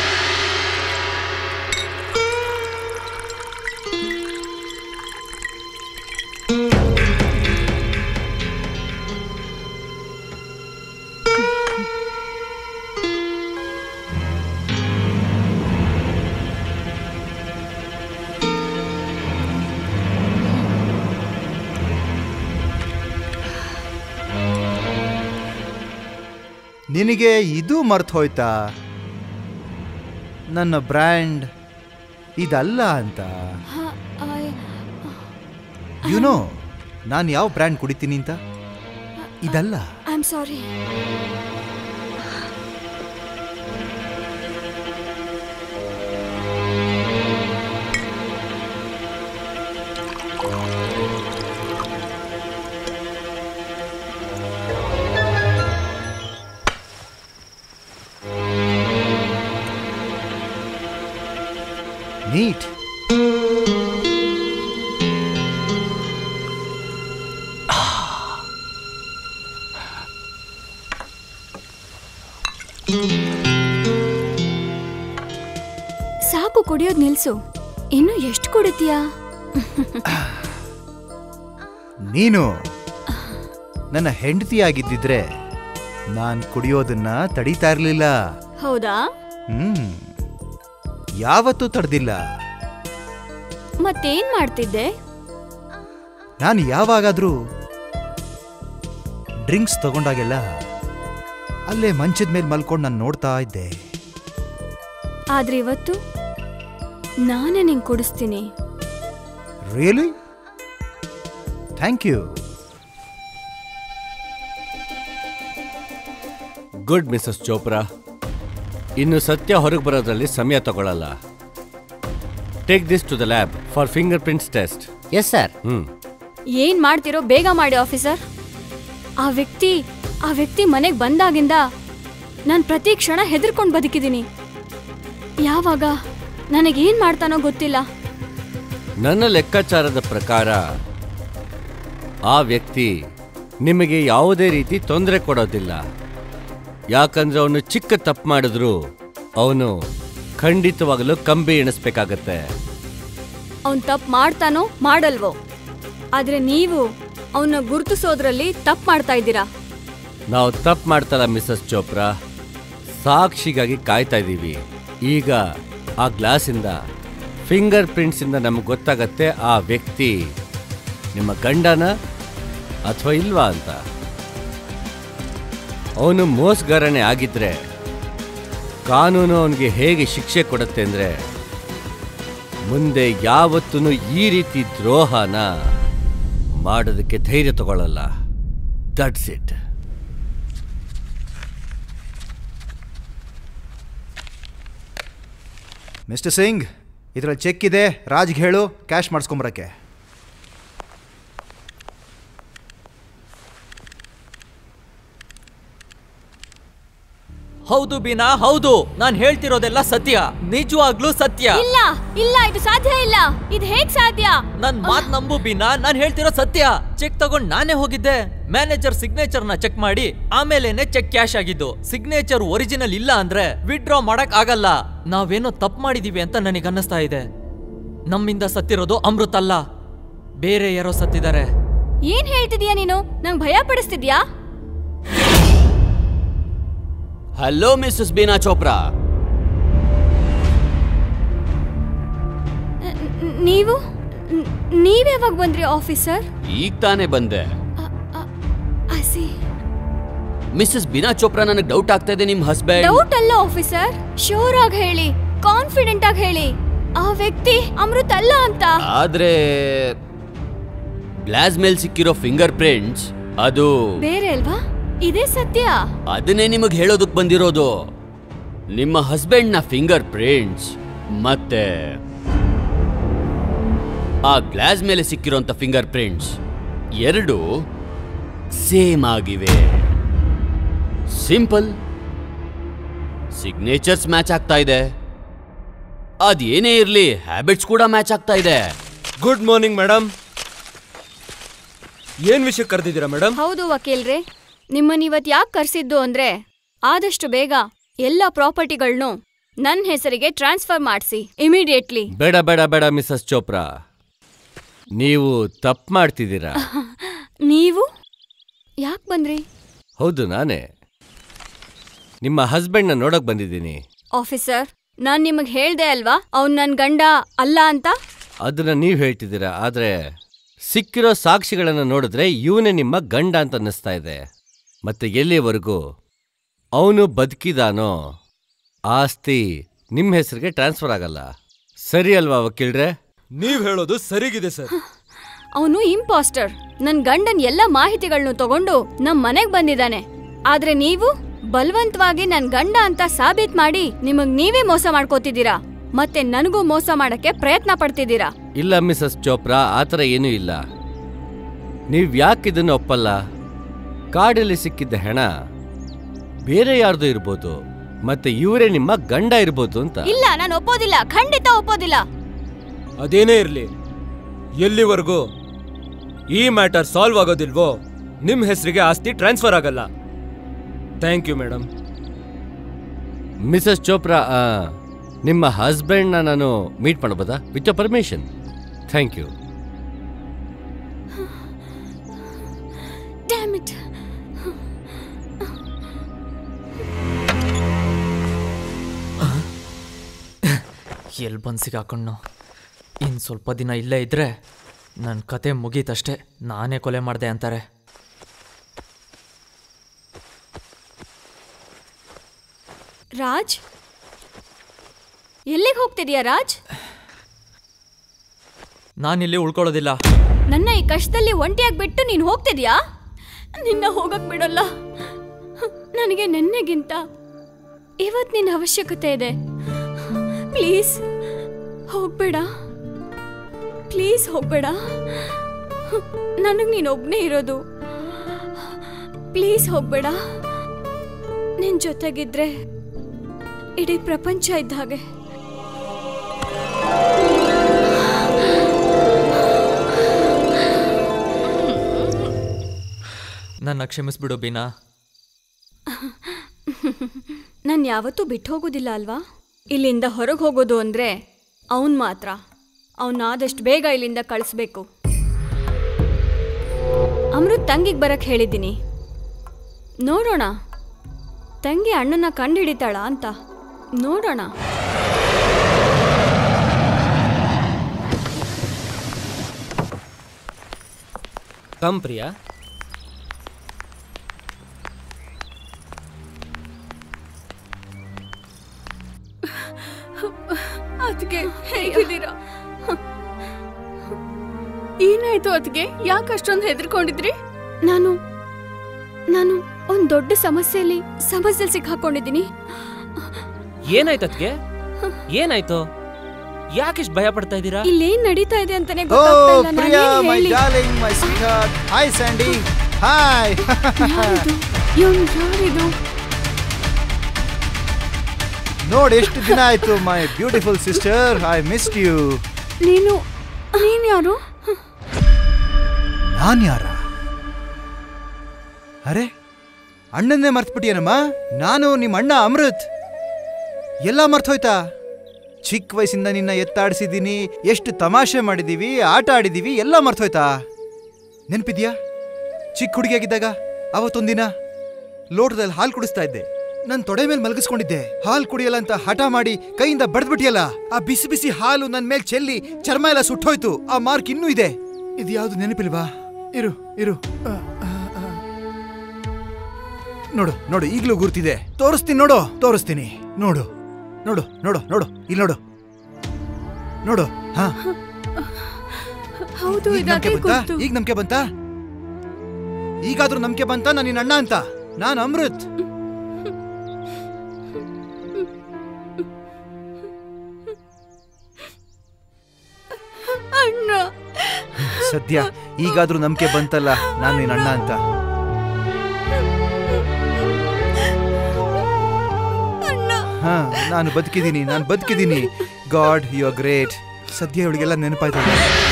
ನಿನಗೆ ಇದು ಮರ್ತ್ ಹೋಯ್ತಾ ನನ್ನ ಬ್ರ್ಯಾಂಡ್ ಇದಲ್ಲ ಅಂತ ಯುನೋ ನಾನು ಯಾವ ಬ್ರ್ಯಾಂಡ್ ಕುಡಿತೀನಿ ಅಂತ ಇದಲ್ಲ ಐ ಆಮ್ ಸಾರಿ ನೀಟ್ ಸಾಕು ಕುಡಿಯೋದ್ ನಿಲ್ಸು ಇನ್ನು ಎಷ್ಟು ಕುಡಿತೀಯಾ ನೀನು ನನ್ನ ಹೆಂಡತಿಯಾಗಿದ್ದಿದ್ರೆ ನಾನು ಕುಡಿಯೋದನ್ನ ತಡೀತಾ ಇರಲಿಲ್ಲ ಹೌದಾ ಹ್ಮ್ ಯಾವತ್ತೂ ತಡೆದಿಲ್ಲ ಮತ್ತೇನ್ ಮಾಡ್ತಿದ್ದೆ ನಾನು ಯಾವಾಗಾದ್ರೂ ಡ್ರಿಂಕ್ಸ್ ತಗೊಂಡಾಗೆಲ್ಲ ಅಲ್ಲೇ ಮಂಚದ ಮೇಲೆ ಮಲ್ಕೊಂಡು ನಾನು ನೋಡ್ತಾ ಇದ್ದೆ ಆದ್ರೆ ಇವತ್ತು ನಾನೇ ನಿಂಗೆ ಕುಡಿಸ್ತೀನಿ really thank you good Mrs Chopra ಇನ್ನು ಸತ್ಯ ಹೊರಗೆ ಬರೋದ್ರಲ್ಲಿ ಸಮಯ ತಗೊಳ್ಳಲ್ಲ take this to the lab for fingerprints test yes sir hmm ಏನ್ ಮಾಡ್ತಿರೋ ಬೇಗ ಮಾಡಿ ಆಫೀಸರ್ ಆ ವ್ಯಕ್ತಿ ಆ ವ್ಯಕ್ತಿ ಮನೆಗೆ ಬಂದಾಗಿಂದ ನಾನು ಪ್ರತಿ ಕ್ಷಣ ಹೆದರ್ಕೊಂಡು ಬದುಕಿದ್ದೀನಿ ಯಾವಾಗ ನನಗೇನ್ ಮಾಡ್ತಾನೋ ಗೊತ್ತಿಲ್ಲ ನನ್ನ ಲೆಕ್ಕಾಚಾರದ ಪ್ರಕಾರ ಆ ವ್ಯಕ್ತಿ ನಿಮಗೆ ಯಾವುದೇ ರೀತಿ ತೊಂದರೆ ಕೊಡೋದಿಲ್ಲ ಯಾಕಂದ್ರೆ ಅವನು ಚಿಕ್ಕ ತಪ್ಪು ಮಾಡಿದ್ರು ಅವನು ಖಂಡಿತವಾಗಲೂ ಕಂಬಿ ಎಣಿಸ್ಬೇಕಾಗತ್ತೆ ಅವ್ನ್ ತಪ್ಪು ಮಾಡ್ತಾನೋ ಮಾಡಲ್ವೋ ಆದ್ರೆ ನೀವು ಅವನ್ನ ಗುರುತಿಸೋದ್ರಲ್ಲಿ ತಪ್ಪು ಮಾಡ್ತಾ ಇದ್ದೀರಾ ನಾವು ತಪ್ಪು ಮಾಡ್ತಲ್ಲ ಮಿಸಸ್ ಚೋಪ್ರಾ ಸಾಕ್ಷಿಗಾಗಿ ಕಾಯ್ತಾ ಇದ್ದೀವಿ ಈಗ ಆ ಗ್ಲಾಸಿಂದ ಫಿಂಗರ್ ಪ್ರಿಂಟ್ಸಿಂದ ನಮಗೆ ಗೊತ್ತಾಗತ್ತೆ ಆ ವ್ಯಕ್ತಿ ನಿಮ್ಮ ಗಂಡನ ಅಥವಾ ಇಲ್ವಾ ಅಂತ ಅವನು ಮೋಸಗಾರನೇ ಆಗಿದ್ರೆ ಕಾನೂನು ಅವನಿಗೆ ಹೇಗೆ ಶಿಕ್ಷೆ ಕೊಡುತ್ತೆ ಅಂದರೆ ಮುಂದೆ ಯಾವತ್ತೂ ಈ ರೀತಿ ದ್ರೋಹನ ಮಾಡೋದಕ್ಕೆ ಧೈರ್ಯ ತಗೊಳ್ಳಲ್ಲ ದಟ್ಸ್ ಇಟ್ ಮಿಸ್ಟರ್ ಸಿಂಗ್ ಇದರಲ್ಲಿ ಚೆಕ್ ಇದೆ ರಾಜ್ಗೆ ಹೇಳು ಕ್ಯಾಶ್ ಮಾಡಿಸ್ಕೊಂಬರಕ್ಕೆ ಹೌದು ಬೀನಾ ಹೌದು ನಾನ್ ಹೇಳ್ತಿರೋದೆಲ್ಲ ಸತ್ಯ ನಿಜವಾಗ್ಲೂ ಸತ್ಯ ಇಲ್ಲ ಇಲ್ಲ ಇದು ಸಾಧ್ಯ ಇಲ್ಲ ಇದು ಹೇಗ್ ಸಾಧ್ಯ ನನ್ ಮಾತ್ ನಂಬು ಬೀನಾ ನಾನ್ ಹೇಳ್ತಿರೋ ಸತ್ಯ ಚೆಕ್ ತಗೊಂಡ್ ನಾನೇ ಹೋಗಿದ್ದೆ ಮ್ಯಾನೇಜರ್ ಸಿಗ್ನೇಚರ್ ನ ಚೆಕ್ ಮಾಡಿ ಆಮೇಲೆನೆ ಚೆಕ್ ಕ್ಯಾಶ್ ಆಗಿದ್ದು ಸಿಗ್ನೇಚರ್ ಒರಿಜಿನಲ್ ಇಲ್ಲ ಅಂದ್ರೆ ವಿಡ್ರಾ ಮಾಡಕ್ ಆಗಲ್ಲ ನಾವೇನೋ ತಪ್ಪು ಮಾಡಿದೀವಿ ಅಂತ ನನಗೆ ಅನ್ನಿಸ್ತಾ ಇದೆ ನಮ್ಮಿಂದ ಸತ್ತಿರೋದು ಅಮೃತ್ ಅಲ್ಲ ಬೇರೆ ಯಾರೋ ಸತ್ತಿದ್ದಾರೆ ಏನ್ ಹೇಳ್ತಿದ್ಯಾ ನೀನು ನಂಗ್ ಭಯ ಪಡಿಸ್ತಿದ್ಯಾ ಹಲೋ ಮಿಸಸ್ ಬೀನಾ ಚೋಪ್ರಾ ನ- ನ- ನೀವು ನ- ನೀವ್ಯಾವಾಗ ಬಂದ್ರಿ ಆಫೀಸರ್ ಈಗ ತಾನೇ ಬಂದೆ ಆಸಿ ಮಿಸಸ್ ಬೀನಾ ಚೋಪ್ರಾ ನನಗೆ ಡೌಟ್ ಆಗ್ತಾ ಇದೆ ನಿಮ್ ಹಸ್ಬೆಂಡ್ ಡೌಟ್ ಅಲ್ಲ ಆಫೀಸರ್ ಶೋರ್ ಆಗಿ ಹೇಳಿ ಕಾನ್ಫಿಡೆಂಟ್ ಆಗಿ ಹೇಳಿ ಆ ವ್ಯಕ್ತಿ ಅಮೃತ್ ಅಲ್ಲ ಅಂತ ಆದ್ರೆ ಗ್ಲಾಸ್ ಮೇಲ್ ಸಿಕ್ಕಿರೋ ಫಿಂಗರ್ ಪ್ರಿಂಟ್ಸ್ ಅದು ಬೇರೆ ಅಲ್ವಾ ಇದೇ ಸತ್ಯ ಅದನ್ನೇ ನಿಮಗೆ ಹೇಳೋದಕ್ ಬಂದಿರೋದು ನಿಮ್ಮ ಹಸ್ಬೆಂಡ್ ನ ಫಿಂಗರ್ ಪ್ರಿಂಟ್ಸ್ ಮತ್ತೆ ಆ ಗ್ಲಾಸ್ ಮೇಲೆ ಸಿಕ್ಕಿರೋಂಥ ಫಿಂಗರ್ ಪ್ರಿಂಟ್ಸ್ ಎರಡು ಸೇಮ್ ಆಗಿವೆ ಸಿಂಪಲ್ ಸಿಗ್ನೇಚರ್ಸ್ ಮ್ಯಾಚ್ ಆಗ್ತಾ ಇದೆ ಅದೇನೇ ಇರ್ಲಿ ಹ್ಯಾಬಿಟ್ಸ್ ಕೂಡ ಮ್ಯಾಚ್ ಆಗ್ತಾ ಇದೆ ಗುಡ್ ಮಾರ್ನಿಂಗ್ ಮೇಡಮ್ ಏನ್ ವಿಷಯ ಕರೆದಿದ್ದೀರಾ ಮೇಡಮ್ ಹೌದು ವಕೀಲ್ರೆ ನಿಮ್ಮನ್ನ ಇವತ್ ಯಾಕೆ ಕರ್ಸಿದ್ದು ಅಂದ್ರೆ ಆದಷ್ಟು ಬೇಗ ಎಲ್ಲ ಪ್ರಾಪರ್ಟಿಗಳ್ನು ನನ್ನ ಹೆಸರಿಗೆ ಟ್ರಾನ್ಸ್ಫರ್ ಮಾಡಿಸಿ ಇಮಿಡಿಯೇಟ್ಲಿ ಬೇಡ ಬೇಡ ಬೇಡ ಮಿಸಸ್ ಚೋಪ್ರಾ ನೀವು ತಪ್ಪು ಮಾಡ್ತಿದ್ದೀರಾ ನೀವು ಯಾಕೆ ಬಂದ್ರಿ ಹೌದು ನಾನೇ ನಿಮ್ಮ ಹಸ್ಬೆಂಡ್ನ ನೋಡಕ್ ಬಂದಿದ್ದೀನಿ ಆಫೀಸರ್ ನಾನ್ ನಿಮಗ್ ಹೇಳ್ದೆ ಅಲ್ವಾ ಅವ್ನ್ ನನ್ ಗಂಡ ಅಲ್ಲ ಅಂತ ಅದನ್ನ ನೀವು ಹೇಳ್ತಿದ್ದೀರಾ ಆದ್ರೆ ಸಿಕ್ಕಿರೋ ಸಾಕ್ಷಿಗಳನ್ನು ನೋಡಿದ್ರೆ ಇವನೇ ನಿಮ್ಮ ಗಂಡ ಅಂತ ಅನ್ನಿಸ್ತಾ ಇದೆ ಮತ್ತೆ ಎಲ್ಲಿವರೆಗೂ ಅವನು ಬದುಕಿದಾನೋ ಆಸ್ತಿ ನಿಮ್ಮ ಹೆಸರಿಗೆ ಟ್ರಾನ್ಸ್ಫರ್ ಆಗಲ್ಲ ಸರಿ ಅಲ್ವಾ ವಕೀಲ್ರೆ ನೀವ್ ಹೇಳೋದು ಸರಿಗಿದೆ ಸರ್ ಅವನು ಇಂಪಾಸ್ಟರ್ ನನ್ ಗಂಡನ್ ಎಲ್ಲ ಮಾಹಿತಿಗಳನ್ನ ತಗೊಂಡು ನಮ್ ಮನೆಗ್ ಬಂದಿದ್ದಾನೆ ಆದ್ರೆ ನೀವು ಬಲವಂತವಾಗಿ ನನ್ ಗಂಡ ಅಂತ ಸಾಬೀತ್ ಮಾಡಿ ನಿಮಗ್ ನೀವೇ ಮೋಸ ಮಾಡ್ಕೋತಿದ್ದೀರಾ ಮತ್ತೆ ನನಗೂ ಮೋಸ ಮಾಡಕ್ಕೆ ಪ್ರಯತ್ನ ಪಡ್ತಿದ್ದೀರಾ ಇಲ್ಲ ಮಿಸಸ್ ಚೋಪ್ರಾ ಆ ಥರ ಏನೂ ಇಲ್ಲ ನೀವು ಯಾಕೆ ಇದನ್ನು ಒಪ್ಪಲ್ಲ ಕಾಡಲ್ಲಿ ಸಿಕ್ಕಿದ್ದ ಹೆಣ ಬೇರೆ ಯಾರ್ದು ಇರ್ಬೋದು ಮತ್ತೆ ಇವರೇ ನಿಮ್ಮ ಗಂಡ ಇರ್ಬೋದು ಅಂತ ಇಲ್ಲ ನಾನು ಒಪ್ಪೋದಿಲ್ಲ ಖಂಡಿತ ಒಪ್ಪೋದಿಲ್ಲ ಅದೇನೇ ಇರಲಿ ಎಲ್ಲಿವರೆಗೂ ಈ ಮ್ಯಾಟರ್ ಸಾಲ್ವ್ ಆಗೋದಿಲ್ವೋ ನಿಮ್ಮ ಹೆಸರಿಗೆ ಆಸ್ತಿ ಟ್ರಾನ್ಸ್ಫರ್ ಆಗಲ್ಲ thank you madam Mrs Chopra ಆ, ನಿಮ್ಮ ಹಸ್ಬೆಂಡ್ನ ನಾನು ಮೀಟ್ ಮಾಡ್ಬೋದಾ with your permission thank you damn it ಎಲ್ಲಿ ಬಂದು ಸಿಗಾಕೊಂಡು ಇನ್ನು ಸ್ವಲ್ಪ ದಿನ ಇಲ್ಲೇ ಇದ್ರೆ ನನ್ನ ಕತೆ ಮುಗೀತಷ್ಟೇ ನಾನೇ ಕೊಲೆ ಮಾಡಿದೆ ಅಂತಾರೆ ರಾಜ್ ಎಲ್ಲಿಗೆ ಹೋಗ್ತಿದ್ಯಾ ರಾಜ್ ನಾನಿಲ್ಲಿ ಉಳ್ಕೊಳ್ಳೋದಿಲ್ಲ ನನ್ನ ಈ ಕಷ್ಟದಲ್ಲಿ ಒಂಟಿಯಾಗಿ ಬಿಟ್ಟು ನೀನು ಹೋಗ್ತಿದ್ಯಾ ನಿನ್ನ ಹೋಗಕ್ ಬಿಡಲ್ಲ ನನಗೆ ನೆನ್ನೆಗಿಂತ ಇವತ್ತು ನಿನ್ನ ಅವಶ್ಯಕತೆ ಇದೆ ಪ್ಲೀಸ್ ಹೋಗ್ಬೇಡ ಪ್ಲೀಸ್ ಹೋಗ್ಬೇಡ ನನಗೆ ನೀನೊಬ್ಬನೇ ಇರೋದು ಪ್ಲೀಸ್ ಹೋಗ್ಬೇಡ ನಿನ್ ಜೊತೆಗಿದ್ರೆ ಇಡೀ ಪ್ರಪಂಚ ಇದ್ದ ಹಾಗೆ ನನ್ನ ಕ್ಷಮಿಸ್ಬಿಡು ಬೀನಾ ನಾನು ಯಾವತ್ತೂ ಬಿಟ್ಟು ಹೋಗೋದಿಲ್ಲ ಅಲ್ವಾ ಇಲ್ಲಿಂದ ಹೊರಗೆ ಹೋಗೋದು ಅಂದರೆ ಅವನು ಮಾತ್ರ ಅವನಾದಷ್ಟು ಬೇಗ ಇಲ್ಲಿಂದ ಕಳಿಸ್ಬೇಕು ಅಮೃತ್ ತಂಗಿಗೆ ಬರಕ್ಕೆ ಹೇಳಿದ್ದೀನಿ ನೋಡೋಣ ತಂಗಿ ಅಣ್ಣನ ಕಂಡುಹಿಡಿತಾಳ ಅಂತ ನೋಡೋಣ ಕಮ್ ಪ್ರಿಯಾ ಅದಕ್ಕೆ ಹೇಗಿದ್ದೀರಾ ಏನಾಯ್ತು ಅದಕ್ಕೆ ಯಾಕೆ ಅಷ್ಟೊಂದು ಹೆದರ್ಕೊಂಡಿದ್ರಿ ನಾನು ನಾನು ಒಂದು ದೊಡ್ಡ ಸಮಸ್ಯೆಯಲ್ಲಿ ಸಮಸ್ಯೆಲಿ ಸಿಕ್ಕಾಕೊಂಡಿದ್ದೀನಿ ಏನಾಯ್ತು ಅದಕ್ಕೆ ಏನಾಯ್ತು ಯಾಕಿಷ್ಟು ಭಯ ಪಡ್ತಾ ಇದ್ದೀರಾ ಇಲ್ಲೇನ್ ನಡೀತಾ ಇದೆ ಅಂತಾನೆ ಓ ಗೊತ್ತಾಗ್ತಾ ಇಲ್ಲ ನಾನು ಪ್ರಿಯಾ ಏನ್ ಮೈ ಹೇಳಿ darling my sweet hi Sandy hi ಯಾರಿದು ಇವ್ನು ಯಾರಿದು ನೋಡಿ ಎಷ್ಟು ದಿನ ಆಯ್ತು my beautiful sister I missed you ನೀನು ನೀನ್ ಯಾರು ನಾನ್ ಯಾರ ಅರೆ ಅಣ್ಣನ್ನೇ ಮರ್ತ್ಬಿಟ್ಟಿಯನಮ್ಮ ನಾನು ನಿಮ್ಮ ಅಣ್ಣ ಅಮೃತ್ ಎಲ್ಲ ಮರ್ತೋಯ್ತಾ ಚಿಕ್ಕ ವಯಸ್ಸಿಂದ ನಿನ್ನ ಎತ್ತಾಡಿಸಿದ್ದೀನಿ ಎಷ್ಟು ತಮಾಷೆ ಮಾಡಿದೀವಿ ಆಟ ಆಡಿದೀವಿ ಎಲ್ಲ ಮರ್ತೋಯ್ತಾ ನೆನ್ಪಿದ್ಯಾ ಚಿಕ್ಕ ಹುಡುಗಿಯಾಗಿದ್ದಾಗ ಅವತ್ತೊಂದಿನ ಲೋಟದಲ್ಲಿ ಹಾಲು ಕುಡಿಸ್ತಾ ಇದ್ದೆ ನನ್ ತೊಡೆ ಮೇಲೆ ಮಲಗಿಸ್ಕೊಂಡಿದ್ದೆ ಹಾಲು ಕುಡಿಯಲ್ಲ ಅಂತ ಹಠ ಮಾಡಿ ಕೈಯಿಂದ ಬಡ್ದ್ಬಿಟ್ಟಿಯಲ್ಲ ಆ ಬಿಸಿ ಬಿಸಿ ಹಾಲು ನನ್ ಮೇಲೆ ಚೆಲ್ಲಿ ಚರ್ಮ ಎಲ್ಲ ಸುಟ್ಟೋಯ್ತು ಆ ಮಾರ್ಕ್ ಇನ್ನೂ ಇದೆ ಇದು ಯಾವ್ದು ನೆನಪಿಲ್ವಾ ಇರು ಇರು ಆ, ಆ, ಆ. ನೋಡು ನೋಡು ಈಗಲೂ ಗುರ್ತಿದೆ ತೋರಿಸ್ತೀನಿ ನೋಡು ತೋರಿಸ್ತೀನಿ ನೋಡು ನೋಡು ನೋಡು ನೋಡು ಇಲ್ಲಿ ನೋಡು ನೋಡು ಹಾ ಹೌದು ಈಗ ನಂಬಿಕೆ ಇದಾಗೆ ಬಂತಾ ಗೊತ್ತು ಈಗ ನಂಬಿಕೆ ಬಂತಾ ಈಗಾದ್ರೂ ನಂಬಿಕೆ ಬಂತ ನಾನು ನಿನ್ನ ಅಣ್ಣ ಅಂತ ನಾನು ಅಮೃತ್ ಅಣ್ಣ ಸದ್ಯ ಈಗಾದ್ರೂ ನಂಬಿಕೆ ಬಂತಲ್ಲ ನಾನು ನಿನ್ನ ಅಣ್ಣ ಅಂತ ಹಾ ನಾನು ಬದುಕಿದ್ದೀನಿ ನಾನು ಬದುಕಿದ್ದೀನಿ ಗಾಡ್ ಯು ಆರ್ ಗ್ರೇಟ್ ಸದ್ಯ ಇವಳಿಗೆಲ್ಲ ನೆನಪಾಯ್ತು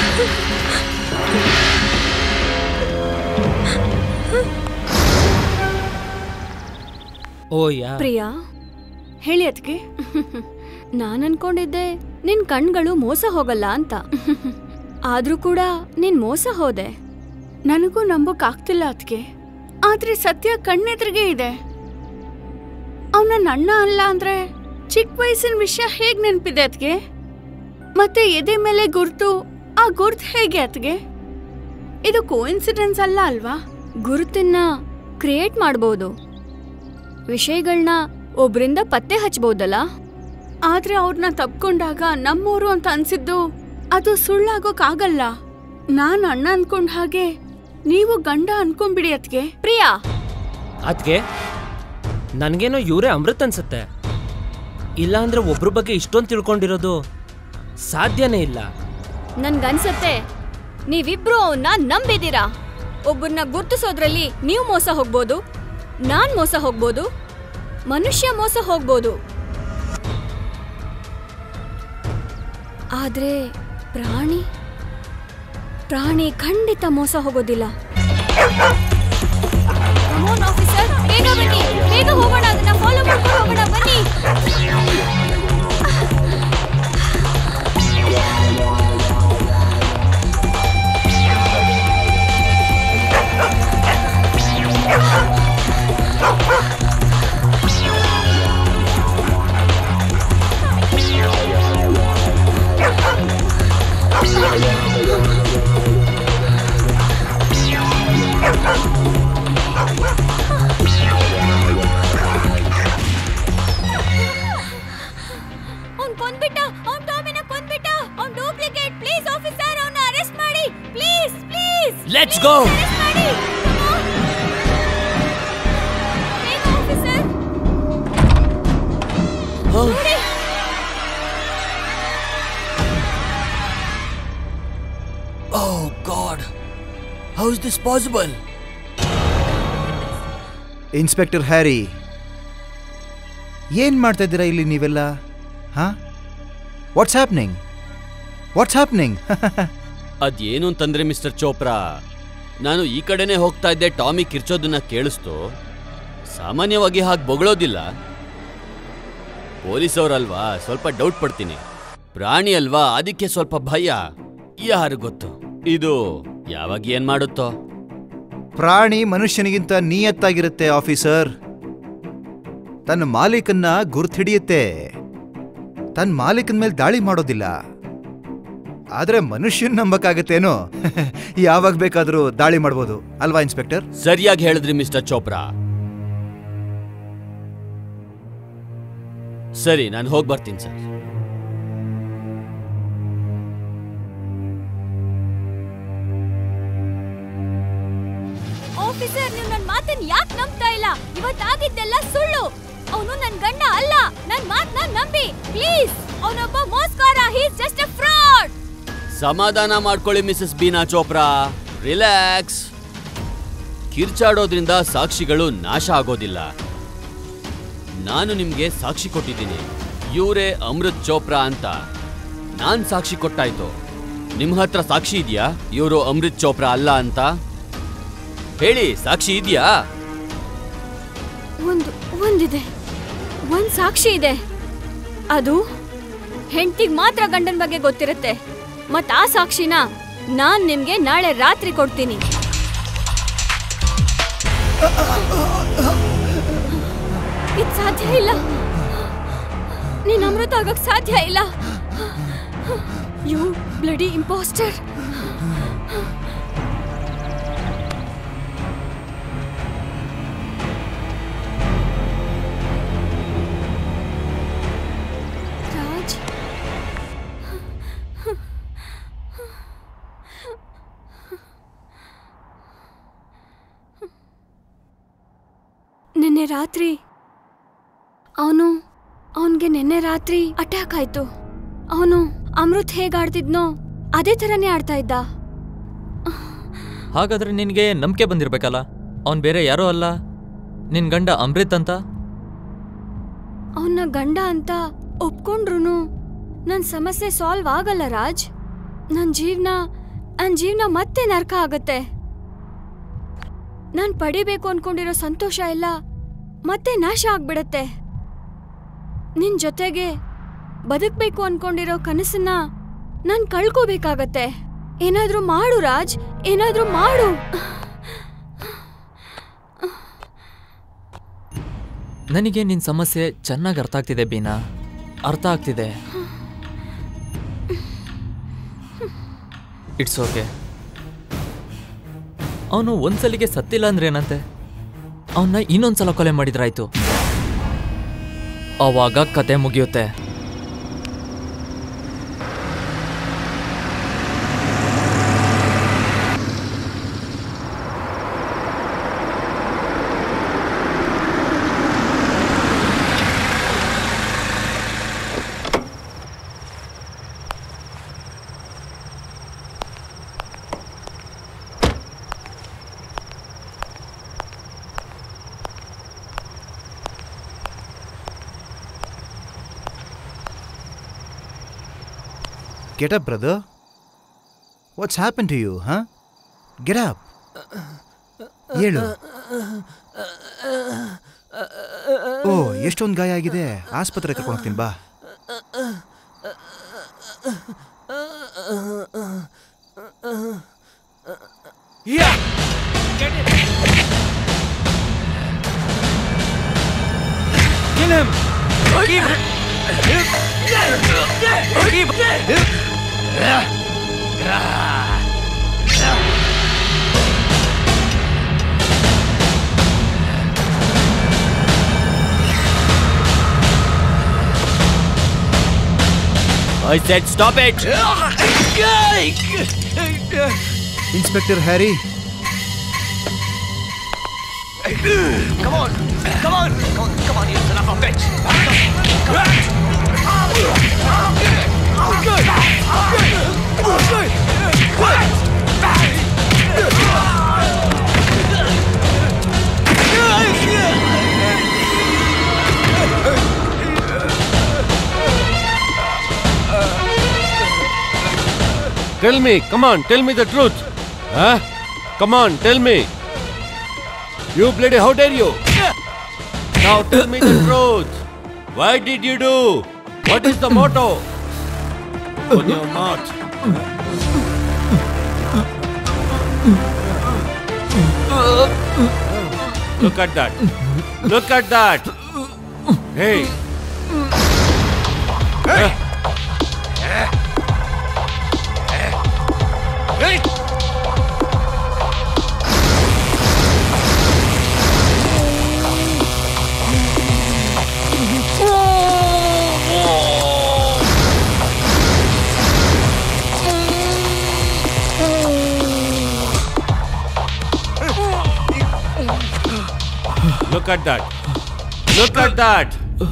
ಓ ಯಾ ಪ್ರಿಯಾ ಹೇಳಿ ಅದಕ್ಕೆ ನಾನ್ ಅನ್ಕೊಂಡಿದ್ದೆ ನಿನ್ ಕಣ್ಗಳು ಮೋಸ ಹೋಗಲ್ಲ ಅಂತ ಆದ್ರೂ ಕೂಡ ನೀನ್ ಮೋಸ ಹೋದೆ ನನಗೂ ನಂಬೋಕ್ ಆಗ್ತಿಲ್ಲ ಅದಕ್ಕೆ ಆದ್ರೆ ಸತ್ಯ ಕಣ್ಣೆದ್ರಿಗೆ ಇದೆ ಅವನ ಅಣ್ಣ ಅಲ್ಲ ಅಂದ್ರೆ ಚಿಕ್ಕ ವಯಸ್ಸಿನ ವಿಷಯ ಹೇಗ್ ನೆನಪಿದೆ ಅದಕ್ಕೆ ಮತ್ತೆ ಎದೆ ಮೇಲೆ ಗುರ್ತು ಆ ಗುರ್ತು ಹೇಗೆ ಅದಕ್ಕೆ ಇದು ಕೋಇನ್ಸಿಡೆನ್ಸ್ ಅಲ್ಲ ಅಲ್ವಾ ಗುರುತನ್ನ ಕ್ರಿಯೇಟ್ ಮಾಡ್ಬೋದು ವಿಷಯಗಳನ್ನ ಒಬ್ರಿಂದ ಪತ್ತೆ ಹಚ್ಬೋದಲ್ಲ ಆದ್ರೆ ಅವ್ರನ್ನ ತಪ್ಕೊಂಡಾಗ ನಮ್ಮೋರು ಅಂತ ಅನ್ಸಿದ್ದು ಅದು ಸುಳ್ಳಾಗೋಕ್ಕಾಗಲ್ಲ ನಾನ್ ಅಣ್ಣ ಅನ್ಕೊಂಡ್ ಹಾಗೆ ನೀವು ಗಂಡ ಅನ್ಕೊಂಡ್ಬಿಡಿ ಅದ್ಕೆ ಪ್ರಿಯಾ ಅದಕ್ಕೆ ನನಗೇನೋ ಇವರೇ ಅಮೃತ್ ಅನ್ಸುತ್ತೆ ಇಲ್ಲಾಂದ್ರೆ ಒಬ್ರ ಬಗ್ಗೆ ಇಷ್ಟೊಂದು ತಿಳ್ಕೊಂಡಿರೋದು ಸಾಧ್ಯನೇ ಇಲ್ಲ ನನ್ಗನ್ಸತ್ತೆ ನೀವಿಬ್ರು ಅವನ್ನ ನಂಬಿದೀರಾ ಒಬ್ಬರನ್ನ ಗುರ್ತಿಸೋದ್ರಲ್ಲಿ ನೀವು ಮೋಸ ಹೋಗ್ಬೋದು ನಾನ್ ಮೋಸ ಹೋಗ್ಬೋದು ಮನುಷ್ಯ ಮೋಸ ಹೋಗ್ಬೋದು ಆದ್ರೆ ಪ್ರಾಣಿ ಪ್ರಾಣಿ ಖಂಡಿತ ಮೋಸ ಹೋಗೋದಿಲ್ಲ ಆಫೀಸರ್ ಬೇಗ ಬನ್ನಿ ಬೇಗ ಹೋಗೋಣ ಅದನ್ನ ಫಾಲೋ ಮಾಡ್ಕೊಂಡು ಹೋಗೋಣ ಬನ್ನಿ ಅವ್ನ್ ಕೊಂದ್ಬಿಟ್ಟ ಅವ್ನ್ ಟಾಮಿನ ಕೊಂದ್ಬಿಟ್ಟ ಅವ್ನ್ ಡೂಪ್ಲಿಕೇಟ್ ಪ್ಲೀಸ್ ಆಫೀಸರ್ ಅವನ್ನ ಅರೆಸ್ಟ್ ಮಾಡಿ please please Let's go. Arrest ಮಾಡಿ ಬೇಗ ಆಫೀಸರ್ ನೋಡಿ Oh God. How is this possible? Inspector Harry ಏನ್ ಮಾಡ್ತಾ ಇದ್ದೀರಾ ಇಲ್ಲಿ ನೀವೆಲ್ಲ ಹಾ ವಾಟ್ಸ್ ಹ್ಯಾಪ್ನಿಂಗ್ ವಾಟ್ಸ್ ಹ್ಯಾಪ್ನಿಂಗ್ ಅದೇನು ಅಂತಂದ್ರೆ ಮಿಸ್ಟರ್ ಚೋಪ್ರಾ ನಾನು ಈ ಕಡೆನೇ ಹೋಗ್ತಾ ಇದ್ದೆ ಟಾಮಿ ಕಿರ್ಚೋದನ್ನ ಕೇಳಿಸ್ತು ಸಾಮಾನ್ಯವಾಗಿ ಹಾಗೆ ಬೊಗಳೋದಿಲ್ಲ ಪೊಲೀಸ್ ಅವರಲ್ವಾ ಸ್ವಲ್ಪ ಡೌಟ್ ಪಡ್ತೀನಿ ಪ್ರಾಣಿ ಅಲ್ವಾ ಅದಕ್ಕೆ ಸ್ವಲ್ಪ ಭಯ ಯಾರು ಗೊತ್ತು ಇದು ಯಾವಾಗ ಏನ್ ಮಾಡುತ್ತೋ ಪ್ರಾಣಿ ಮನುಷ್ಯನಿಗಿಂತ ನಿಯತ್ತಾಗಿರುತ್ತೆ ಆಫೀಸರ್ ತನ್ನ ಮಾಲೀಕನ್ನ ಗುರ್ತಿಡಿಯುತ್ತೆ ತನ್ನ ಮಾಲೀಕನ ಮೇಲೆ ದಾಳಿ ಮಾಡೋದಿಲ್ಲ ಆದ್ರೆ ಮನುಷ್ಯನ್ ನಂಬಕ್ಕಾಗತ್ತೇನೋ ಯಾವಾಗ ಬೇಕಾದ್ರೂ ದಾಳಿ ಮಾಡ್ಬೋದು ಅಲ್ವಾ ಇನ್ಸ್ಪೆಕ್ಟರ್ ಸರಿಯಾಗಿ ಹೇಳಿದ್ರಿ ಮಿಸ್ಟರ್ ಚೋಪ್ರಾ ಸರಿ ನಾನು ಹೋಗಿ ಬರ್ತೀನಿ ಸರ್ ಆಫೀಸರ್ ನೀವು ನನ್ನ ಮಾತನ್ನ ಯಾಕೆ ನಂಬ್ತಾ ಇಲ್ಲ ಇವತ್ತಾಗಿದ್ದೆಲ್ಲ ಸುಳ್ಳು ಅವನು ನನ್ನ ಗಂಡ ಅಲ್ಲ ನನ್ನ ಮಾತನ್ನ ನಂಬಿ ಪ್ಲೀಸ್ ಅವನೊಬ್ಬ ಮೋಸ್ಕಾರ he is just a fraud ಸಮಾಧಾನ ಮಾಡ್ಕೊಳ್ಳಿ ಮಿಸಸ್ ಬೀನಾ ಚೋಪ್ರಾ ರಿಲ್ಯಾಕ್ಸ್ ಕಿರ್ಚಾಡೋದ್ರಿಂದ ಸಾಕ್ಷಿಗಳು ನಾಶ ಆಗೋದಿಲ್ಲ ನಾನು ನಿಮ್ಗೆ ಸಾಕ್ಷಿ ಕೊಟ್ಟಿದ್ದೀನಿ ಇವರೇ ಅಮೃತ್ ಚೋಪ್ರಾ ಅಂತ ನಾನ್ ಸಾಕ್ಷಿ ಕೊಟ್ಟಾಯ್ತು ನಿಮ್ ಹತ್ರ ಸಾಕ್ಷಿ ಇದೆಯಾ ಇವರು ಅಮೃತ್ ಚೋಪ್ರಾ ಅಲ್ಲ ಅಂತ ಹೇಳಿ ಸಾಕ್ಷಿ ಇದೆಯಾ ಒಂದು ಒಂದಿದೆ ಒಂದ್ ಸಾಕ್ಷಿ ಇದೆ ಅದು ಹೆಂಡತಿಗ್ ಮಾತ್ರ ಗಂಡನ ಬಗ್ಗೆ ಗೊತ್ತಿರುತ್ತೆ ಮತ್ ಆ ಸಾಕ್ಷಿನ ನಾನ್ ನಿಮ್ಗೆ ನಾಳೆ ರಾತ್ರಿ ಕೊಡ್ತೀನಿ ಇದ್ ಸಾಧ್ಯ ಇಲ್ಲ ನೀನ್ ಅಮೃತ ಆಗಕ್ ಸಾಧ್ಯ ಇಲ್ಲ ಯು ಬ್ಲಡಿ ಇಂಪೋಸ್ಟರ್ ರಾಜ್ ನಿನ್ನೆ ರಾತ್ರಿ ಅವನು ಅವನ್ಗೆ ನಿನ್ನೆ ರಾತ್ರಿ ಅಟ್ಯಾಕ್ ಆಯ್ತು ಅವನು ಅಮೃತ್ ಹೇಗ್ ಆಡ್ತಿದ್ನೋ ಅದೇ ಥರನೇ ಆಡ್ತಾ ಇದ್ದ ಹಾಗಾದ್ರೆ ನಿನಗೆ ನಂಬಿಕೆ ಬಂದಿರ್ಬೇಕಲ್ಲ ಅವ್ನ್ ಬೇರೆ ಯಾರೋ ಅಲ್ಲ ನಿನ್ ಗಂಡ ಅಮೃತ್ ಅಂತ ಅವನ ಗಂಡ ಅಂತ ಒಪ್ಕೊಂಡ್ರು ನನ್ನ ಸಮಸ್ಯೆ ಸಾಲ್ವ್ ಆಗಲ್ಲ ರಾಜ್ ನನ್ನ ಜೀವನ ನನ್ನ ಜೀವನ ಮತ್ತೆ ನರ್ಕ ಆಗತ್ತೆ ನಾನು ಪಡಿಬೇಕು ಅನ್ಕೊಂಡಿರೋ ಸಂತೋಷ ಎಲ್ಲ ಮತ್ತೆ ನಾಶ ಆಗ್ಬಿಡತ್ತೆ ನಿನ್ ಜೊತೆಗೆ ಬದುಕ್ಬೇಕು ಅನ್ಕೊಂಡಿರೋ ಕನಸನ್ನ ನಾನ್ ಕಳ್ಕೋಬೇಕಾಗತ್ತೆ ಏನಾದ್ರೂ ಮಾಡು ರಾಜ್ ಏನಾದ್ರೂ ಮಾಡು ನನಗೆ ನಿನ್ ಸಮಸ್ಯೆ ಚೆನ್ನಾಗಿ ಅರ್ಥ ಆಗ್ತಿದೆ ಬೀನಾ ಅರ್ಥ ಆಗ್ತಿದೆ ಇಟ್ಸ್ ಓಕೆ ಅವನು ಒಂದ್ಸಲಿಗೆ ಸತ್ತಿಲ್ಲ ಅಂದ್ರೆ ಏನಂತೆ ಅವನ್ನ ಇನ್ನೊಂದ್ಸಲ ಕೊಲೆ ಮಾಡಿದ್ರಾಯ್ತು ಅವಾಗ ಕತೆ ಮುಗಿಯುತ್ತೆ get up brother what's happen to you ಹಾ ಗೆಟ್ ಅಪ್ ಹೇಳು ಓ ಎಷ್ಟೊಂದು ಗಾಯ ಆಗಿದೆ ಆಸ್ಪತ್ರೆ ಕರ್ಕೊಂಡು ಹೋಗ್ತೀನಿ ಬಾ Kill him! Keep! Keep! I said stop it! Inspector Harry Come on! Come on! Come on, come on, you son of a bitch! Come on! Tell me, come on, tell me the truth. Huh? Come on, tell me. You bloody, how dare you? Now tell me the truth. Why did you do? What is the motto? Open your mouth. Look at that. Look at that. Hey. Look at that. Look at that.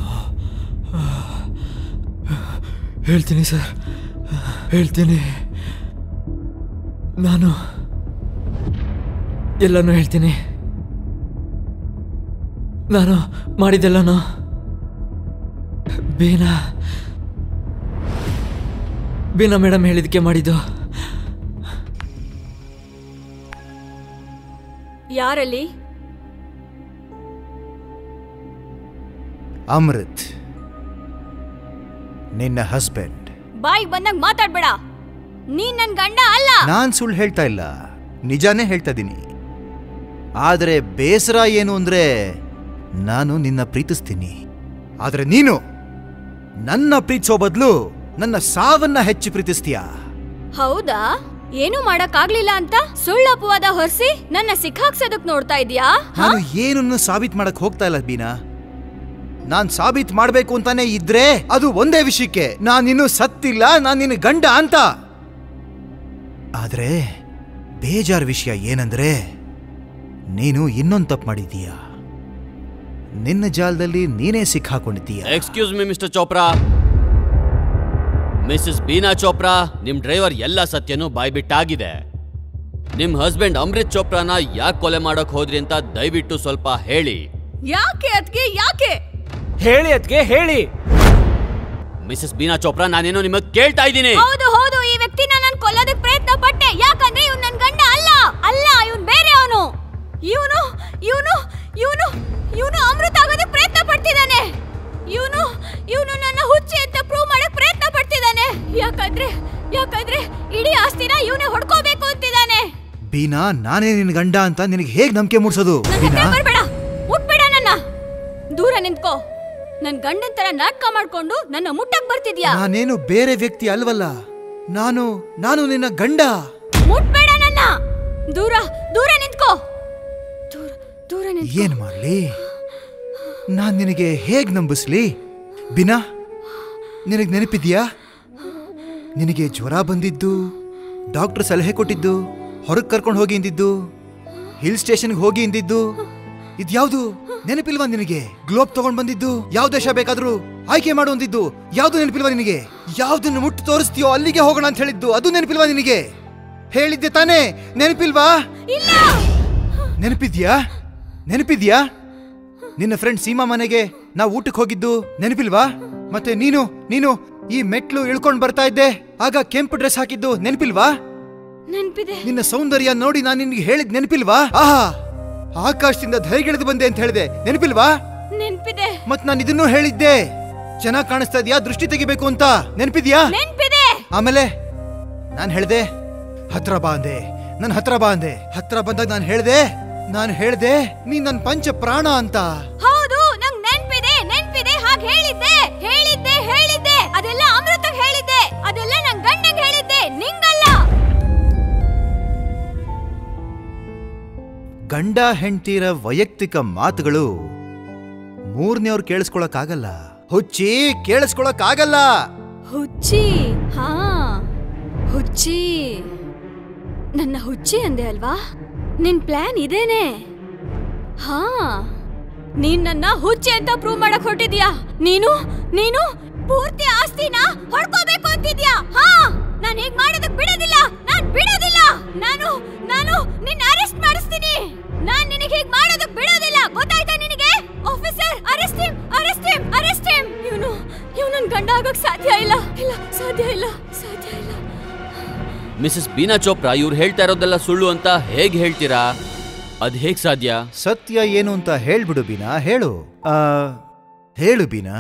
ಹೇಳ್ತೀನಿ sir ಹೇಳ್ತೀನಿ ನಾನು ಎಲ್ಲನೂ ಹೇಳ್ತೀನಿ ನಾನು ಮಾಡಿದ್ದೆಲ್ಲನೂ Bina Bina madam ಹೇಳಿದಕ್ಕೆ ಮಾಡಿದ್ದು ಯಾರಲ್ಲಿ ಅಮೃತ್ ನಿನ್ನ ಹಸ್ಬೆಂಡ್ ಬಾಯಿಗೆ ಬಂದಂಗ್ ಮಾತಾಡ್ಬೇಡ ನೀನ್ ನನ್ ಗಂಡ ಅಲ್ಲ ನಾನ್ ಸುಳ್ಳು ಹೇಳ್ತಾ ಇಲ್ಲ ನಿಜಾನೇ ಹೇಳ್ತಾ ಇದ್ದೀನಿ ಆದರೆ ಬೇಸರ ಏನು ಅಂದ್ರೆ ನಾನು ನಿನ್ನ ಪ್ರೀತಿಸ್ತೀನಿ ಆದರೆ ನೀನು ನನ್ನ ಪ್ರೀತಿಸೋ ಬದಲು ನನ್ನ ಸಾವನ್ನ ಹೆಚ್ಚು ಪ್ರೀತಿಸ್ತೀಯಾ ಹೌದಾ ಏನು ಮಾಡಕ್ಕಾಗ್ಲಿಲ್ಲ ಅಂತ ಸುಳ್ಳು ಅಪವಾದ ಹೊರಿಸಿ ನನ್ನ ಸಿಕ್ಕಾಕ್ಸೋದಕ್ ನೋಡ್ತಾ ಇದೀಯಾ ನಾನು ಏನನ್ನು ಸಾಬೀತ್ ಮಾಡಕ್ ಹೋಗ್ತಾ ಇಲ್ಲ ಬೀನಾ ನಾನ್ ಸಾಬೀತ್ ಮಾಡ್ಬೇಕು ಅಂತಾನೆ ಇದ್ರೆ ಅದು ಒಂದೇ ವಿಷಯಕ್ಕೆ ನಾನಿನ್ನು ಸತ್ತಿಲ್ಲ ನಾನ್ ನಿನ್ನ ಗಂಡ ಅಂತ ಆದ್ರೆ ಬೇಜಾರ್ ವಿಷಯ ಏನಂದ್ರೆ ನೀನು ಇನ್ನೊಂದು ತಪ್ಪು ಮಾಡಿದೀಯ ನಿನ್ನ ಜಾಲದಲ್ಲಿ ನೀನೇ ಸಿಕ್ಕಾಕೊಂಡಿದ್ದೀಯ excuse me mister Chopra Mrs Bina Chopra ನಿಮ್ ಡ್ರೈವರ್ ಎಲ್ಲ ಸತ್ಯನೂ ಬಾಯ್ಬಿಟ್ಟಾಗಿದೆ ನಿಮ್ ಹಸ್ಬೆಂಡ್ ಅಮೃತ್ ಚೋಪ್ರಾನ ಯಾಕೆ ಕೊಲೆ ಮಾಡಕ್ ಹೋದ್ರಿ ಅಂತ ದಯವಿಟ್ಟು ಸ್ವಲ್ಪ ಹೇಳಿ ಯಾಕೆ ಅದ್ಕೆ ಯಾಕೆ ಹೇಳಿ ಅದಕ್ಕೆ ಹೇಳಿ ಮಿಸಸ್ ಬೀನಾ ಚೋಪ್ರಾ ನಾನೇನೋ ನಿಮಗ್ ಕೇಳ್ತಾ ಇದ್ದೀನಿ ಹೌದು ಹೌದು ಈ ವ್ಯಕ್ತಿನ ನಾನು ಕೊಲ್ಲೋದಕ್ ಪ್ರಯತ್ನ ಪಟ್ಟೆ ಯಾಕಂದ್ರೆ ಇವ್ನು ನನ್ ಗಂಡ ಅಲ್ಲ ಅಲ್ಲ ಇವನ್ ಬೇರೆ ಅವನು ಇವನು ಇವನು ಇವನು ಇವನು ಅಮೃತ ಆಗೋದಕ್ ಪ್ರಯತ್ನ ಪಡ್ತಿದ್ದಾನೆ ಇವನು ಇವನು ನನ್ನ ಹುಚ್ಚಿ ಅಂತ ಪ್ರೂವ್ ಮಾಡಕ್ ಪ್ರಯತ್ನ ಪಡ್ತಿದ್ದಾನೆ ಯಾಕಂದ್ರೆ ಯಾಕಂದ್ರೆ ಇಡೀ ಆಸ್ತಿನ ಇವನೇ ಹೊಡ್ಕೋಬೇಕು ಅಂತಿದ್ದಾನೆ ಬೀನಾ ನಾನೇ ನಿನ್ನ ಗಂಡ ಅಂತ ನಿನಗೆ ಹೇಗ್ ನಂಬಿಕೆ ಮೂಡ್ಸೋದು ಬೀನಾ ಬರ್ಬೇಡ ಮುಟ್ಬೇಡ ನನ್ನ ದೂರ ನಿಂತ್ಕೋ ನನ್ ಗಂಡನ್ ತರ ನಾಟಕ ಮಾಡ್ಕೊಂಡು ನನ್ನ ಮುಟ್ಟಕ್ ಬರ್ತಿದ್ಯಾ ನಾನೇನು ಬೇರೆ ವ್ಯಕ್ತಿ ಅಲ್ವಲ್ಲ ನಾನು ನಾನು ನಿನ್ನ ಗಂಡ ಮುಟ್ಬೇಡ ನನ್ನ ದೂರ ದೂರ ನಿಂತ್ಕೋ ದೂರ ದೂರ ನಿಂತ್ಕೋ ಏನ್ ಮಾಡ್ಲಿ ನಾನ್ ನಿನಗೆ ಹೇಗ್ ನಂಬಿಸ್ಲಿ ಬಿನಾ ನಿನಗೆ ನೆನಪಿದ್ಯಾ ನಿನಗೆ ಜ್ವರ ಬಂದಿದ್ದು ಡಾಕ್ಟರ್ ಸಲಹೆ ಕೊಟ್ಟಿದ್ದು ಹೊರಗೆ ಕರ್ಕೊಂಡು ಹೋಗಿ ಇಂದಿದ್ದು ಹಿಲ್ ಸ್ಟೇಷನ್ಗೆ ಹೋಗಿ ಇಂದಿದ್ದು ಇದ್ಯಾವ್ದು ನೆನಪಿಲ್ವಾ ನಿನಗೆ ಗ್ಲೋಬ್ ತಗೊಂಡ್ ಬಂದಿದ್ದು ಯಾವ ದೇಶ ಬೇಕಾದ್ರೂ ಆಯ್ಕೆ ಮಾಡು ಅಂದಿದ್ದು ಯಾವ್ದು ನೆನಪಿಲ್ವಾ ನಿನಗೆ ಯಾವ್ದನ್ನು ಮುಟ್ಟು ತೋರಿಸ್ತೀಯೋ ಅಲ್ಲಿಗೆ ಹೋಗೋಣ ಅಂತ ಹೇಳಿದ್ದು ಅದು ನೆನಪಿಲ್ವಾ ನಿನಗೆ ಹೇಳಿದ್ದೆ ತಾನೇ ನೆನಪಿಲ್ವಾ ನೆನಪಿದ್ಯಾ ನೆನಪಿದ್ಯಾ ನಿನ್ನ ಫ್ರೆಂಡ್ ಸೀಮಾ ಮನೆಗೆ ನಾವು ಊಟಕ್ಕೆ ಹೋಗಿದ್ದು ನೆನಪಿಲ್ವಾ ಮತ್ತೆ ನೀನು ನೀನು ಈ ಮೆಟ್ಲು ಇಳ್ಕೊಂಡ್ ಬರ್ತಾ ಇದ್ದೆ ಆಗ ಕೆಂಪು ಡ್ರೆಸ್ ಹಾಕಿದ್ದು ನೆನಪಿಲ್ವಾ ನೆನ್ಪಿದೆ ನಿನ್ನ ಸೌಂದರ್ಯ ನೋಡಿ ನಾನು ನಿನ್ಗೆ ಹೇಳಿದ್ ನೆನಪಿಲ್ವಾ ಆಹಾ ಆಕಾಶದಿಂದ ಧೈರ್ಯಗಿಳಿದು ಬಂದೆ ಅಂತ ಹೇಳಿದೆ ನೆನಪಿಲ್ವಾ ನೆನ್ಪಿದೆ ಮತ್ ನಾನು ಇದನ್ನೂ ಹೇಳಿದ್ದೆ ಚೆನ್ನಾಗ್ ಕಾಣಿಸ್ತಾ ಇದೆಯಾ ದೃಷ್ಟಿ ತೆಗಿಬೇಕು ಅಂತ ನೆನಪಿದ್ಯಾ ನೆನ್ಪಿದೆ ಆಮೇಲೆ ನಾನ್ ಹೇಳ್ದೆ ಹತ್ರ ಬಾ ಅಂದೆ ನನ್ ಹತ್ರ ಬಾ ಅಂದೆ ಹತ್ರ ಬಂದಾಗ ನಾನು ಹೇಳ್ದೆ ನಾನು ಹೇಳ್ದೆ ನೀನ್ ನನ್ ಪಂಚ ಪ್ರಾಣ ಅಂತ ಹೌದು ನಂಗ್ ನೆನ್ಪಿದೆ ನೆನ್ಪಿದೆ ಹಾಗೆ ಹೇಳಿದ್ದೆ ಹೇಳಿದ್ದೆ ಹೇಳಿದ್ದೆ ಅದೆಲ್ಲ ಅಮೃತ ಹೇಳಿದ್ದೆ ಅದೆಲ್ಲ ನನ್ ಗಂಡಂಗ್ ಹೇಳಿದ್ದೆ ನಿಂಗಲ್ಲ ಗಂಡ ಹೆಂಡ್ತಿರ ವೈಯಕ್ತಿಕ ಮಾತುಗಳು ಮೂರನೇವ್ರು ಕೇಳಿಸ್ಕೊಳಕ್ಕಾಗಲ್ಲ ಹುಚ್ಚಿ ಕೇಳಿಸ್ಕೊಳಕ್ಕಾಗಲ್ಲ ಹುಚ್ಚಿ ಹಾ ಹುಚ್ಚಿ ನನ್ನ ಹುಚ್ಚಿ ಅಂದೆ ಅಲ್ವಾ ನಿನ್ ಪ್ಲಾನ್ ಇದೇನೆ ಹಾ ನೀನ್ ನನ್ನ ಹುಚ್ಚಿ ಅಂತ ಪ್ರೂವ್ ಮಾಡಕ್ ಹೊರಟಿದ್ಯಾ ನೀನು ನೀನು ಪೂರ್ತಿ ಆಸ್ತಿನ ಹೊಡ್ಕೋಬೇಕು ಅಂತಿದ್ಯಾ ಹಾ ನಾನ್ ಹೀಗ್ ಮಾಡೋದಕ್ ಬಿಡೋದಿಲ್ಲ ನಾನ್ ಬಿಡೋದಿಲ್ಲ ನಾನು ನಾನು ನಿನ್ನ ಅರೆಸ್ಟ್ ಮಾಡಿಸ್ತೀನಿ ನಾನ್ ನಿನಗೆ ಹೀಗ್ ಮಾಡೋದಕ್ ಬಿಡೋದಿಲ್ಲ ಗೊತ್ತಾಯ್ತಾ ನಿನಗೆ officer arrest him arrest him arrest him ಇವನು ಇವ್ ನನ್ ಗಂಡ ಆಗಕ್ ಸಾಧ್ಯ ಇಲ್ಲ ಇಲ್ಲ ಸಾಧ್ಯ ಇಲ್ಲ ಸಾಧ್ಯ ಇಲ್ಲ ಮಿಸಸ್ ಬೀನಾ ಚೋಪ್ರಾ ಇವ್ರು ಹೇಳ್ತಾ ಇರೋದೆಲ್ಲ ಸುಳ್ಳು ಅಂತ ಹೇಗ್ ಹೇಳ್ತೀರಾ ಅದ್ ಹೇಗ್ ಸಾಧ್ಯ ಸತ್ಯ ಏನು ಅಂತ ಹೇಳ್ಬಿಡು ಬೀನಾ ಹೇಳು ಆ, ಹೇಳು ಬೀನಾ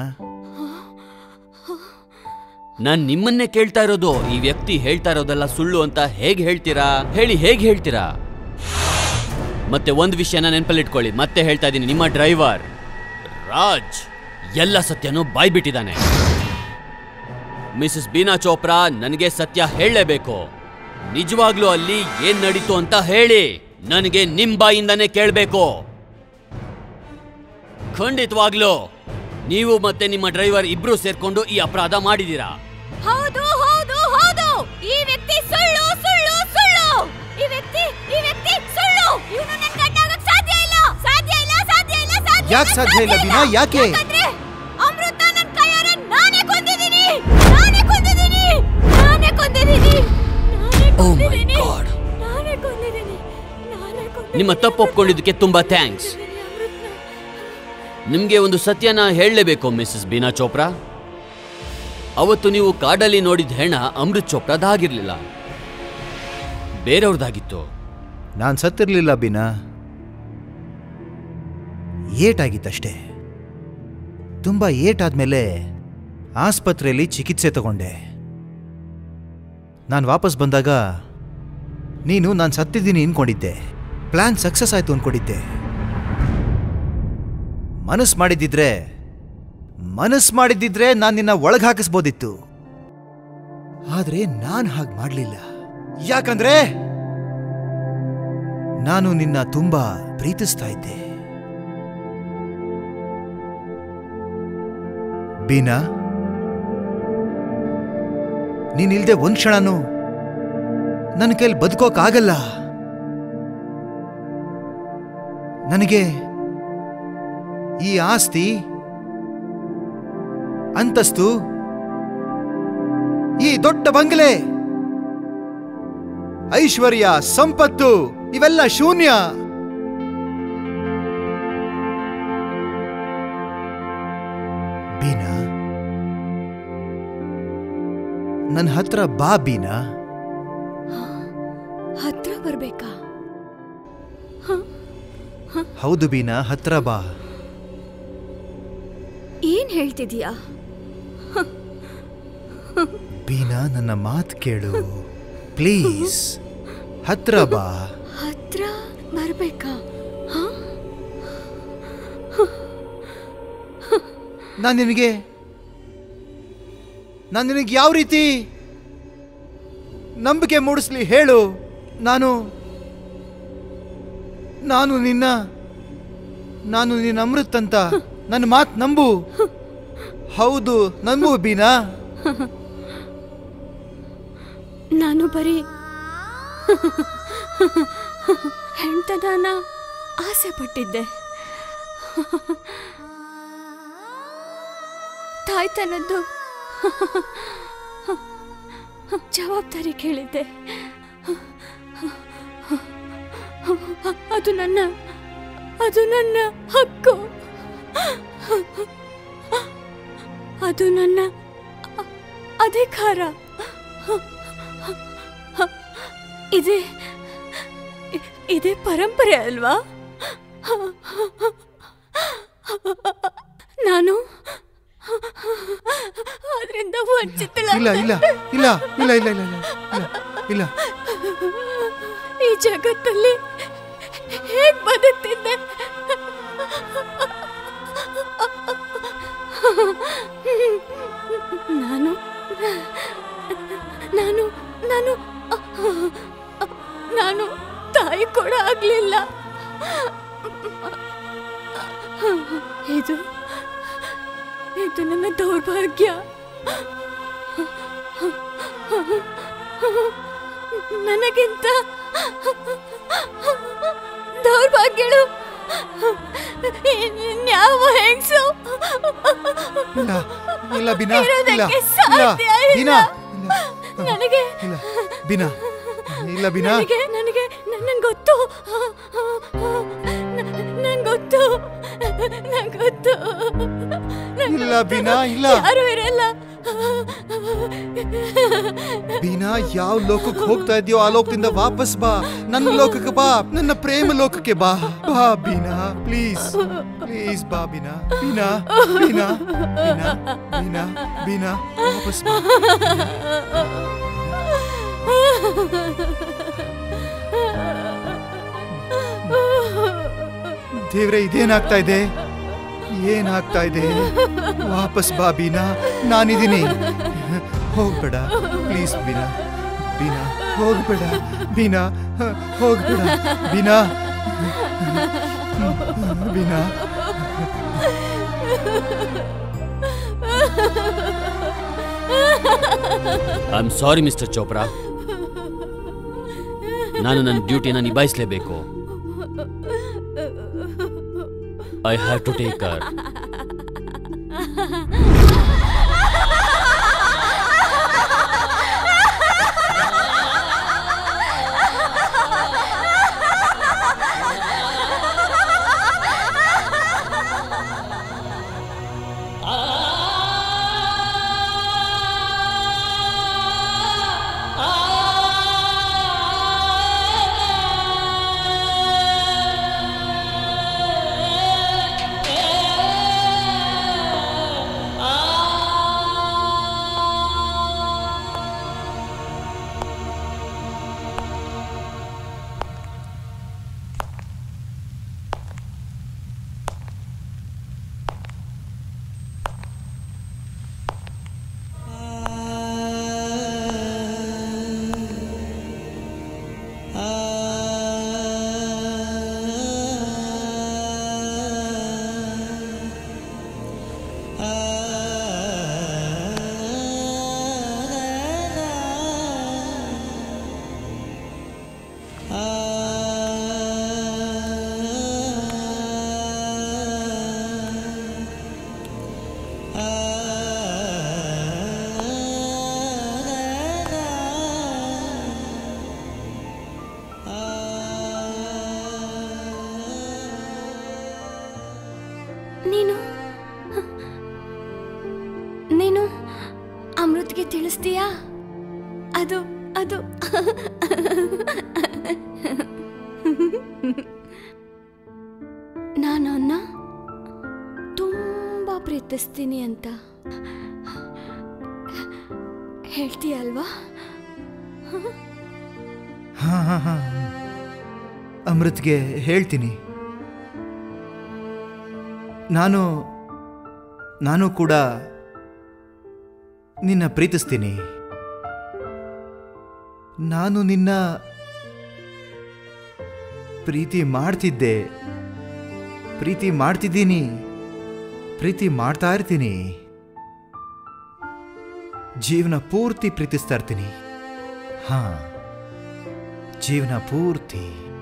ನಾನ್ ನಿಮ್ಮನ್ನೇ ಕೇಳ್ತಾ ಇರೋದು ಈ ವ್ಯಕ್ತಿ ಹೇಳ್ತಾ ಇರೋದೆಲ್ಲ ಸುಳ್ಳು ಅಂತ ಹೇಗ್ ಹೇಳ್ತೀರಾ ಹೇಳಿ ಹೇಗ್ ಹೇಳ್ತೀರಾ ಮತ್ತೆ ಒಂದ್ ವಿಷಯನ ನೆನಪಲ್ಲಿಟ್ಕೊಳ್ಳಿ ಮತ್ತೆ ಹೇಳ್ತಾ ಇದ್ದೀನಿ ನಿಮ್ಮ ಡ್ರೈವರ್ ರಾಜ್ ಎಲ್ಲ ಸತ್ಯನೂ ಬಾಯ್ಬಿಟ್ಟಿದ್ದಾನೆ ಮಿಸಸ್ ಬೀನಾ ಚೋಪ್ರಾ ನನಗೆ ಸತ್ಯ ಹೇಳಲೇಬೇಕು ನಿಜವಾಗ್ಲೂ ಅಲ್ಲಿ ಏನ್ ನಡೀತು ಅಂತ ಹೇಳಿ ನನಗೆ ನಿಮ್ ಬಾಯಿಂದಾನೇ ಕೇಳಬೇಕು ಖಂಡಿತವಾಗ್ಲೂ ನೀವು ಮತ್ತೆ ನಿಮ್ಮ ಡ್ರೈವರ್ ಇಬ್ರು ಸೇರ್ಕೊಂಡು ಈ ಅಪರಾಧ ಮಾಡಿದೀರಾ ಹೌದು ಹೌದು ಹೌದು ಈ ವ್ಯಕ್ತಿ ಸುಳ್ಳು ಸುಳ್ಳು ಸುಳ್ಳು ಈ ವ್ಯಕ್ತಿ ಈ ವ್ಯಕ್ತಿ ಸುಳ್ಳು ಇವನು ನನ್ನ ಗಂಡ ಆಗಕ್ ಸಾಧ್ಯ ಇಲ್ಲ ಸಾಧ್ಯ ಇಲ್ಲ ಸಾಧ್ಯ ಇಲ್ಲ ಸಾಧ್ಯ ಯಾಕ್ ಸಾಧ್ಯ ಇಲ್ಲ ಬೀನಾ? ಯಾಕೆ? ಯಾಕಂದ್ರೆ ಅಮೃತ ನನ್ನ ಕೈಯಾರೆ ನಾನೇ ಕೊಂದಿದ್ದೀನಿ ನಾನೇ ಕೊಂದಿದ್ದೀನಿ ನಾನೇ ಕೊಂದಿದ್ದೀನಿ ನಾನೇ ಕೊಂದಿದ್ದೀನಿ ನಾನೇ ಕೊಂದಿದ್ದೀನಿ ನಾನೇ ಕೊಂದಿದ್ದೀನಿ ನಿಮ್ಮ ತಪ್ಪು ಒಪ್ಕೊಂಡಿದ್ದಕ್ಕೆ ತುಂಬಾ ಥ್ಯಾಂಕ್ಸ್ ನಿಮ್ಗೆ ಒಂದು ಸತ್ಯನ ಹೇಳಲೇಬೇಕು ಮಿಸಸ್ ಬೀನಾ ಚೋಪ್ರಾ ಅವತ್ತು ನೀವು ಕಾಡಲ್ಲಿ ನೋಡಿದ ಹೆಣ ಅಮೃತ್ ಚೋಪ್ರಾದಾಗಿರ್ಲಿಲ್ಲ ಬೇರೆಯವ್ರದ್ದಾಗಿತ್ತು ನಾನ್ ಸತ್ತಿರ್ಲಿಲ್ಲ ಬೀನಾ ಏಟಾಗಿತ್ತಷ್ಟೇ ತುಂಬಾ ಏಟಾದ್ಮೇಲೆ ಆಸ್ಪತ್ರೆಯಲ್ಲಿ ಚಿಕಿತ್ಸೆ ತಗೊಂಡೆ ನಾನು ವಾಪಸ್ ಬಂದಾಗ ನೀನು ನಾನು ಸತ್ತಿದ್ದೀನಿ ಅನ್ಕೊಂಡಿದ್ದೆ ಪ್ಲಾನ್ ಸಕ್ಸಸ್ ಆಯ್ತು ಅನ್ಕೊಂಡಿದ್ದೆ ಮನಸ್ ಮಾಡಿದ್ದಿದ್ರೆ ಮನಸ್ ಮಾಡಿದ್ದಿದ್ರೆ ನಾನು ನಿನ್ನ ಒಳಗ್ ಹಾಕಿಸ್ಬೋದಿತ್ತು ಆದ್ರೆ ನಾನ್ ಹಾಗೆ ಮಾಡ್ಲಿಲ್ಲ ಯಾಕಂದ್ರೆ ನಾನು ನಿನ್ನ ತುಂಬಾ ಪ್ರೀತಿಸ್ತಾ ಇದ್ದೆ ಬೀನಾ ನೀನಿಲ್ದೆ ಒಂದ್ ಕ್ಷಣನೂ ನನ್ನ ಕೈಲಿ ಬದುಕೋಕ್ಕಾಗಲ್ಲ ನನಗೆ ಈ ಆಸ್ತಿ ಅಂತಸ್ತು ಈ ದೊಡ್ಡ ಬಂಗಲೆ ಐಶ್ವರ್ಯ ಸಂಪತ್ತು ಇವೆಲ್ಲ ಶೂನ್ಯ ಬೀನಾ ನನ್ನ ಹತ್ರ ಬಾ ಬೀನಾ ಹತ್ರ ಬರ್ಬೇಕಾ ಹೌದು ಬೀನಾ ಹತ್ರ ಬಾ ಏನ್ ಹೇಳ್ತಿದೀಯಾ ಬೀನಾ ನನ್ನ ಮಾತು ಕೇಳು ಪ್ಲೀಸ್ ಹತ್ರ ಬಾ ಹತ್ರ ಬರ್ಬೇಕಾ ನಾನು ನಿನಗೆ ನಾನು ನಿನಗೆ ಯಾವ ರೀತಿ ನಂಬಿಕೆ ಮೂಡಿಸ್ಲಿ ಹೇಳು ನಾನು ನಾನು ನಿನ್ನ ನಾನು ನಿನ್ನ ಅಮೃತ್ ಅಂತ ನನ್ನ ಮಾತು ನಂಬು ಹೌದು ನಂಬು ಬೀನಾ ನಾನು ಬರೀ ಹೆಣ್ತನ ಆಸೆ ಪಟ್ಟಿದ್ದೆ ತಾಯ್ತನದ್ದು ಜವಾಬ್ದಾರಿ ಕೇಳಿದ್ದೆ ಅದು ನನ್ನ ಅದು ನನ್ನ ಹಕ್ಕು ಅದು ನನ್ನ ಅ- ಅಧಿಕಾರ ಇದೇ ಇದೇ ಪರಂಪರೆ ಅಲ್ವಾ ನಾನು ಅದರಿಂದ ವಂಚಿತಳ ಇಲ್ಲ ಇಲ್ಲ ಇಲ್ಲ ಇಲ್ಲ ಇಲ್ಲ ಇಲ್ಲ ಇಲ್ಲ ಇಲ್ಲ ಈ ಜಗತ್ತಲ್ಲಿ ಹೇಗ್ ಬದುಕ್ತಿದ್ದೆ ನಾನು ನಾನು ನಾನು ನಾನು ತಾಯಿ ಕೂಡ ಆಗ್ಲಿಲ್ಲ ಇದು ಇದು ನನ್ನ ದೌರ್ಭಾಗ್ಯ ನನಗಿಂತ ದೌರ್ಭಾಗ್ಯಳು ಇನ್ಯಾವ ಹೆಂಗ್ಸು ಇಲ್ಲ ಇಲ್ಲ ಬಿನಾ ಇಲ್ಲ ಇರೋದಕ್ಕೆ ಇಲ್ಲ ಸಾಧ್ಯ ಇಲ್ಲ. ಬಿನಾ ನನಗೆ ಇಲ್ಲ ಬಿನಾ ಇಲ್ಲ ಬಿನಾ ನನಗೆ ನನಗೆ ನಂಗೆ ಗೊತ್ತು ನಂಗೆ ಗೊತ್ತು ನಂಗೆ ಗೊತ್ತು ನಂಗ್ ಇಲ್ಲ ಗೊತ್ತು. ಬಿನಾ, ಇಲ್ಲ. ಯಾರು ಇರಲ್ಲ ಬೀನಾ ಯಾವ ಲೋಕಕ್ಕೆ ಹೋಗ್ತಾ ಇದೆಯೋ ಆ ಲೋಕದಿಂದ ವಾಪಸ್ ಬಾ ನನ್ನ ಲೋಕಕ್ಕೆ ಬಾ ನನ್ನ ಪ್ರೇಮ ಲೋಕಕ್ಕೆ ಬಾ ಬಾ ಬೀನಾ ಪ್ಲೀಸ್ ಪ್ಲೀಸ್ ಬಾ ಬೀನಾ ಬೀನಾ ಬೀನಾ ಬೀನಾ ಬೀನಾ ಬೀನಾ ವಾಪಸ್ ಬಾ ದೇವ್ರೆ ಇದೇನಾಗ್ತಾ ಇದೆ ಏನಾಗ್ತಾ ಇದೆ ವಾಪಸ್ ಬಾ ಬೀನಾ ನಾನಿದ್ದೀನಿ ಹೋಗ್ಬೇಡ ಪ್ಲೀಸ್ ಬೀನಾ ಬೀನಾ ಹೋಗ್ಬೇಡ ಬೀನಾ ಹೋಗ್ಬೇಡ Bina Bina I am sorry mister Chopra ನಾನು ನನ್ನ ಡ್ಯೂಟಿನ ನಿಭಾಯಿಸಲೇಬೇಕು I have to take care ನೀನು ನೀನು ಅಮೃತ್ಗೆ ತಿಳಿಸ್ತೀಯಾ ಅದು ಅದು ನಾನು ಅವನ್ನ ತುಂಬಾ ಪ್ರೀತಿಸ್ತೀನಿ ಅಂತ ಹೇಳ್ತೀಯ ಅಲ್ವಾ ಹಾ ಹಾ ಹಾ ಅಮೃತ್ಗೆ ಹೇಳ್ತೀನಿ ನಾನು ನಾನು ಕೂಡ ನಿನ್ನ ಪ್ರೀತಿಸ್ತೀನಿ ನಾನು ನಿನ್ನ ಪ್ರೀತಿ ಮಾಡ್ತಿದ್ದೆ ಪ್ರೀತಿ ಮಾಡ್ತಿದ್ದೀನಿ ಪ್ರೀತಿ ಮಾಡ್ತಾ ಇರ್ತೀನಿ ಜೀವನ ಪೂರ್ತಿ ಪ್ರೀತಿಸ್ತಾ ಇರ್ತೀನಿ ಹಾ ಜೀವನ ಪೂರ್ತಿ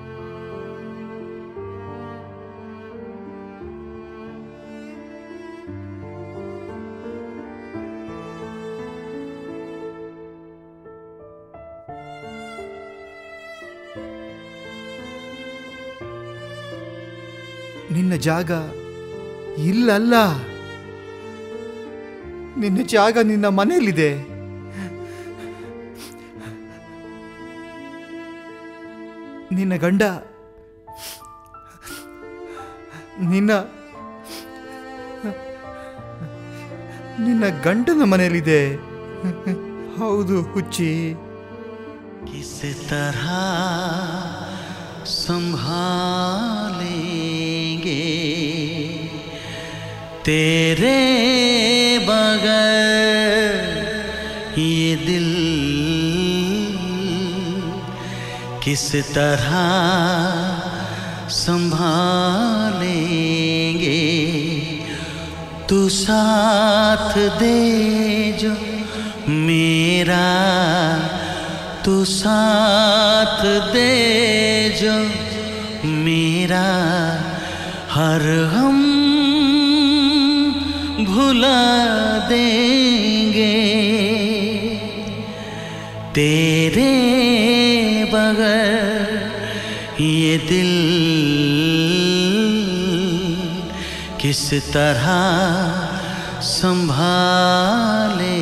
ನಿನ್ನ ಜಾಗ ಇಲ್ಲಲ್ಲ ನಿನ್ನ ಜಾಗ ನಿನ್ನ ಮನೆಯಲ್ಲಿದೆ ನಿನ್ನ ಗಂಡ ನಿನ್ನ ನಿನ್ನ ಗಂಡನ ಮನೆಯಲ್ಲಿದೆ ಹೌದು ಹುಚ್ಚಿ किस तरह संभालेंगे तेरे बगैर ये दिल किस तरह संभालेंगे तू साथ दे जो मेरा तू साथ दे जो मेरा हर हम भुला देंगे तेरे बगैर ये दिल किस तरह संभाले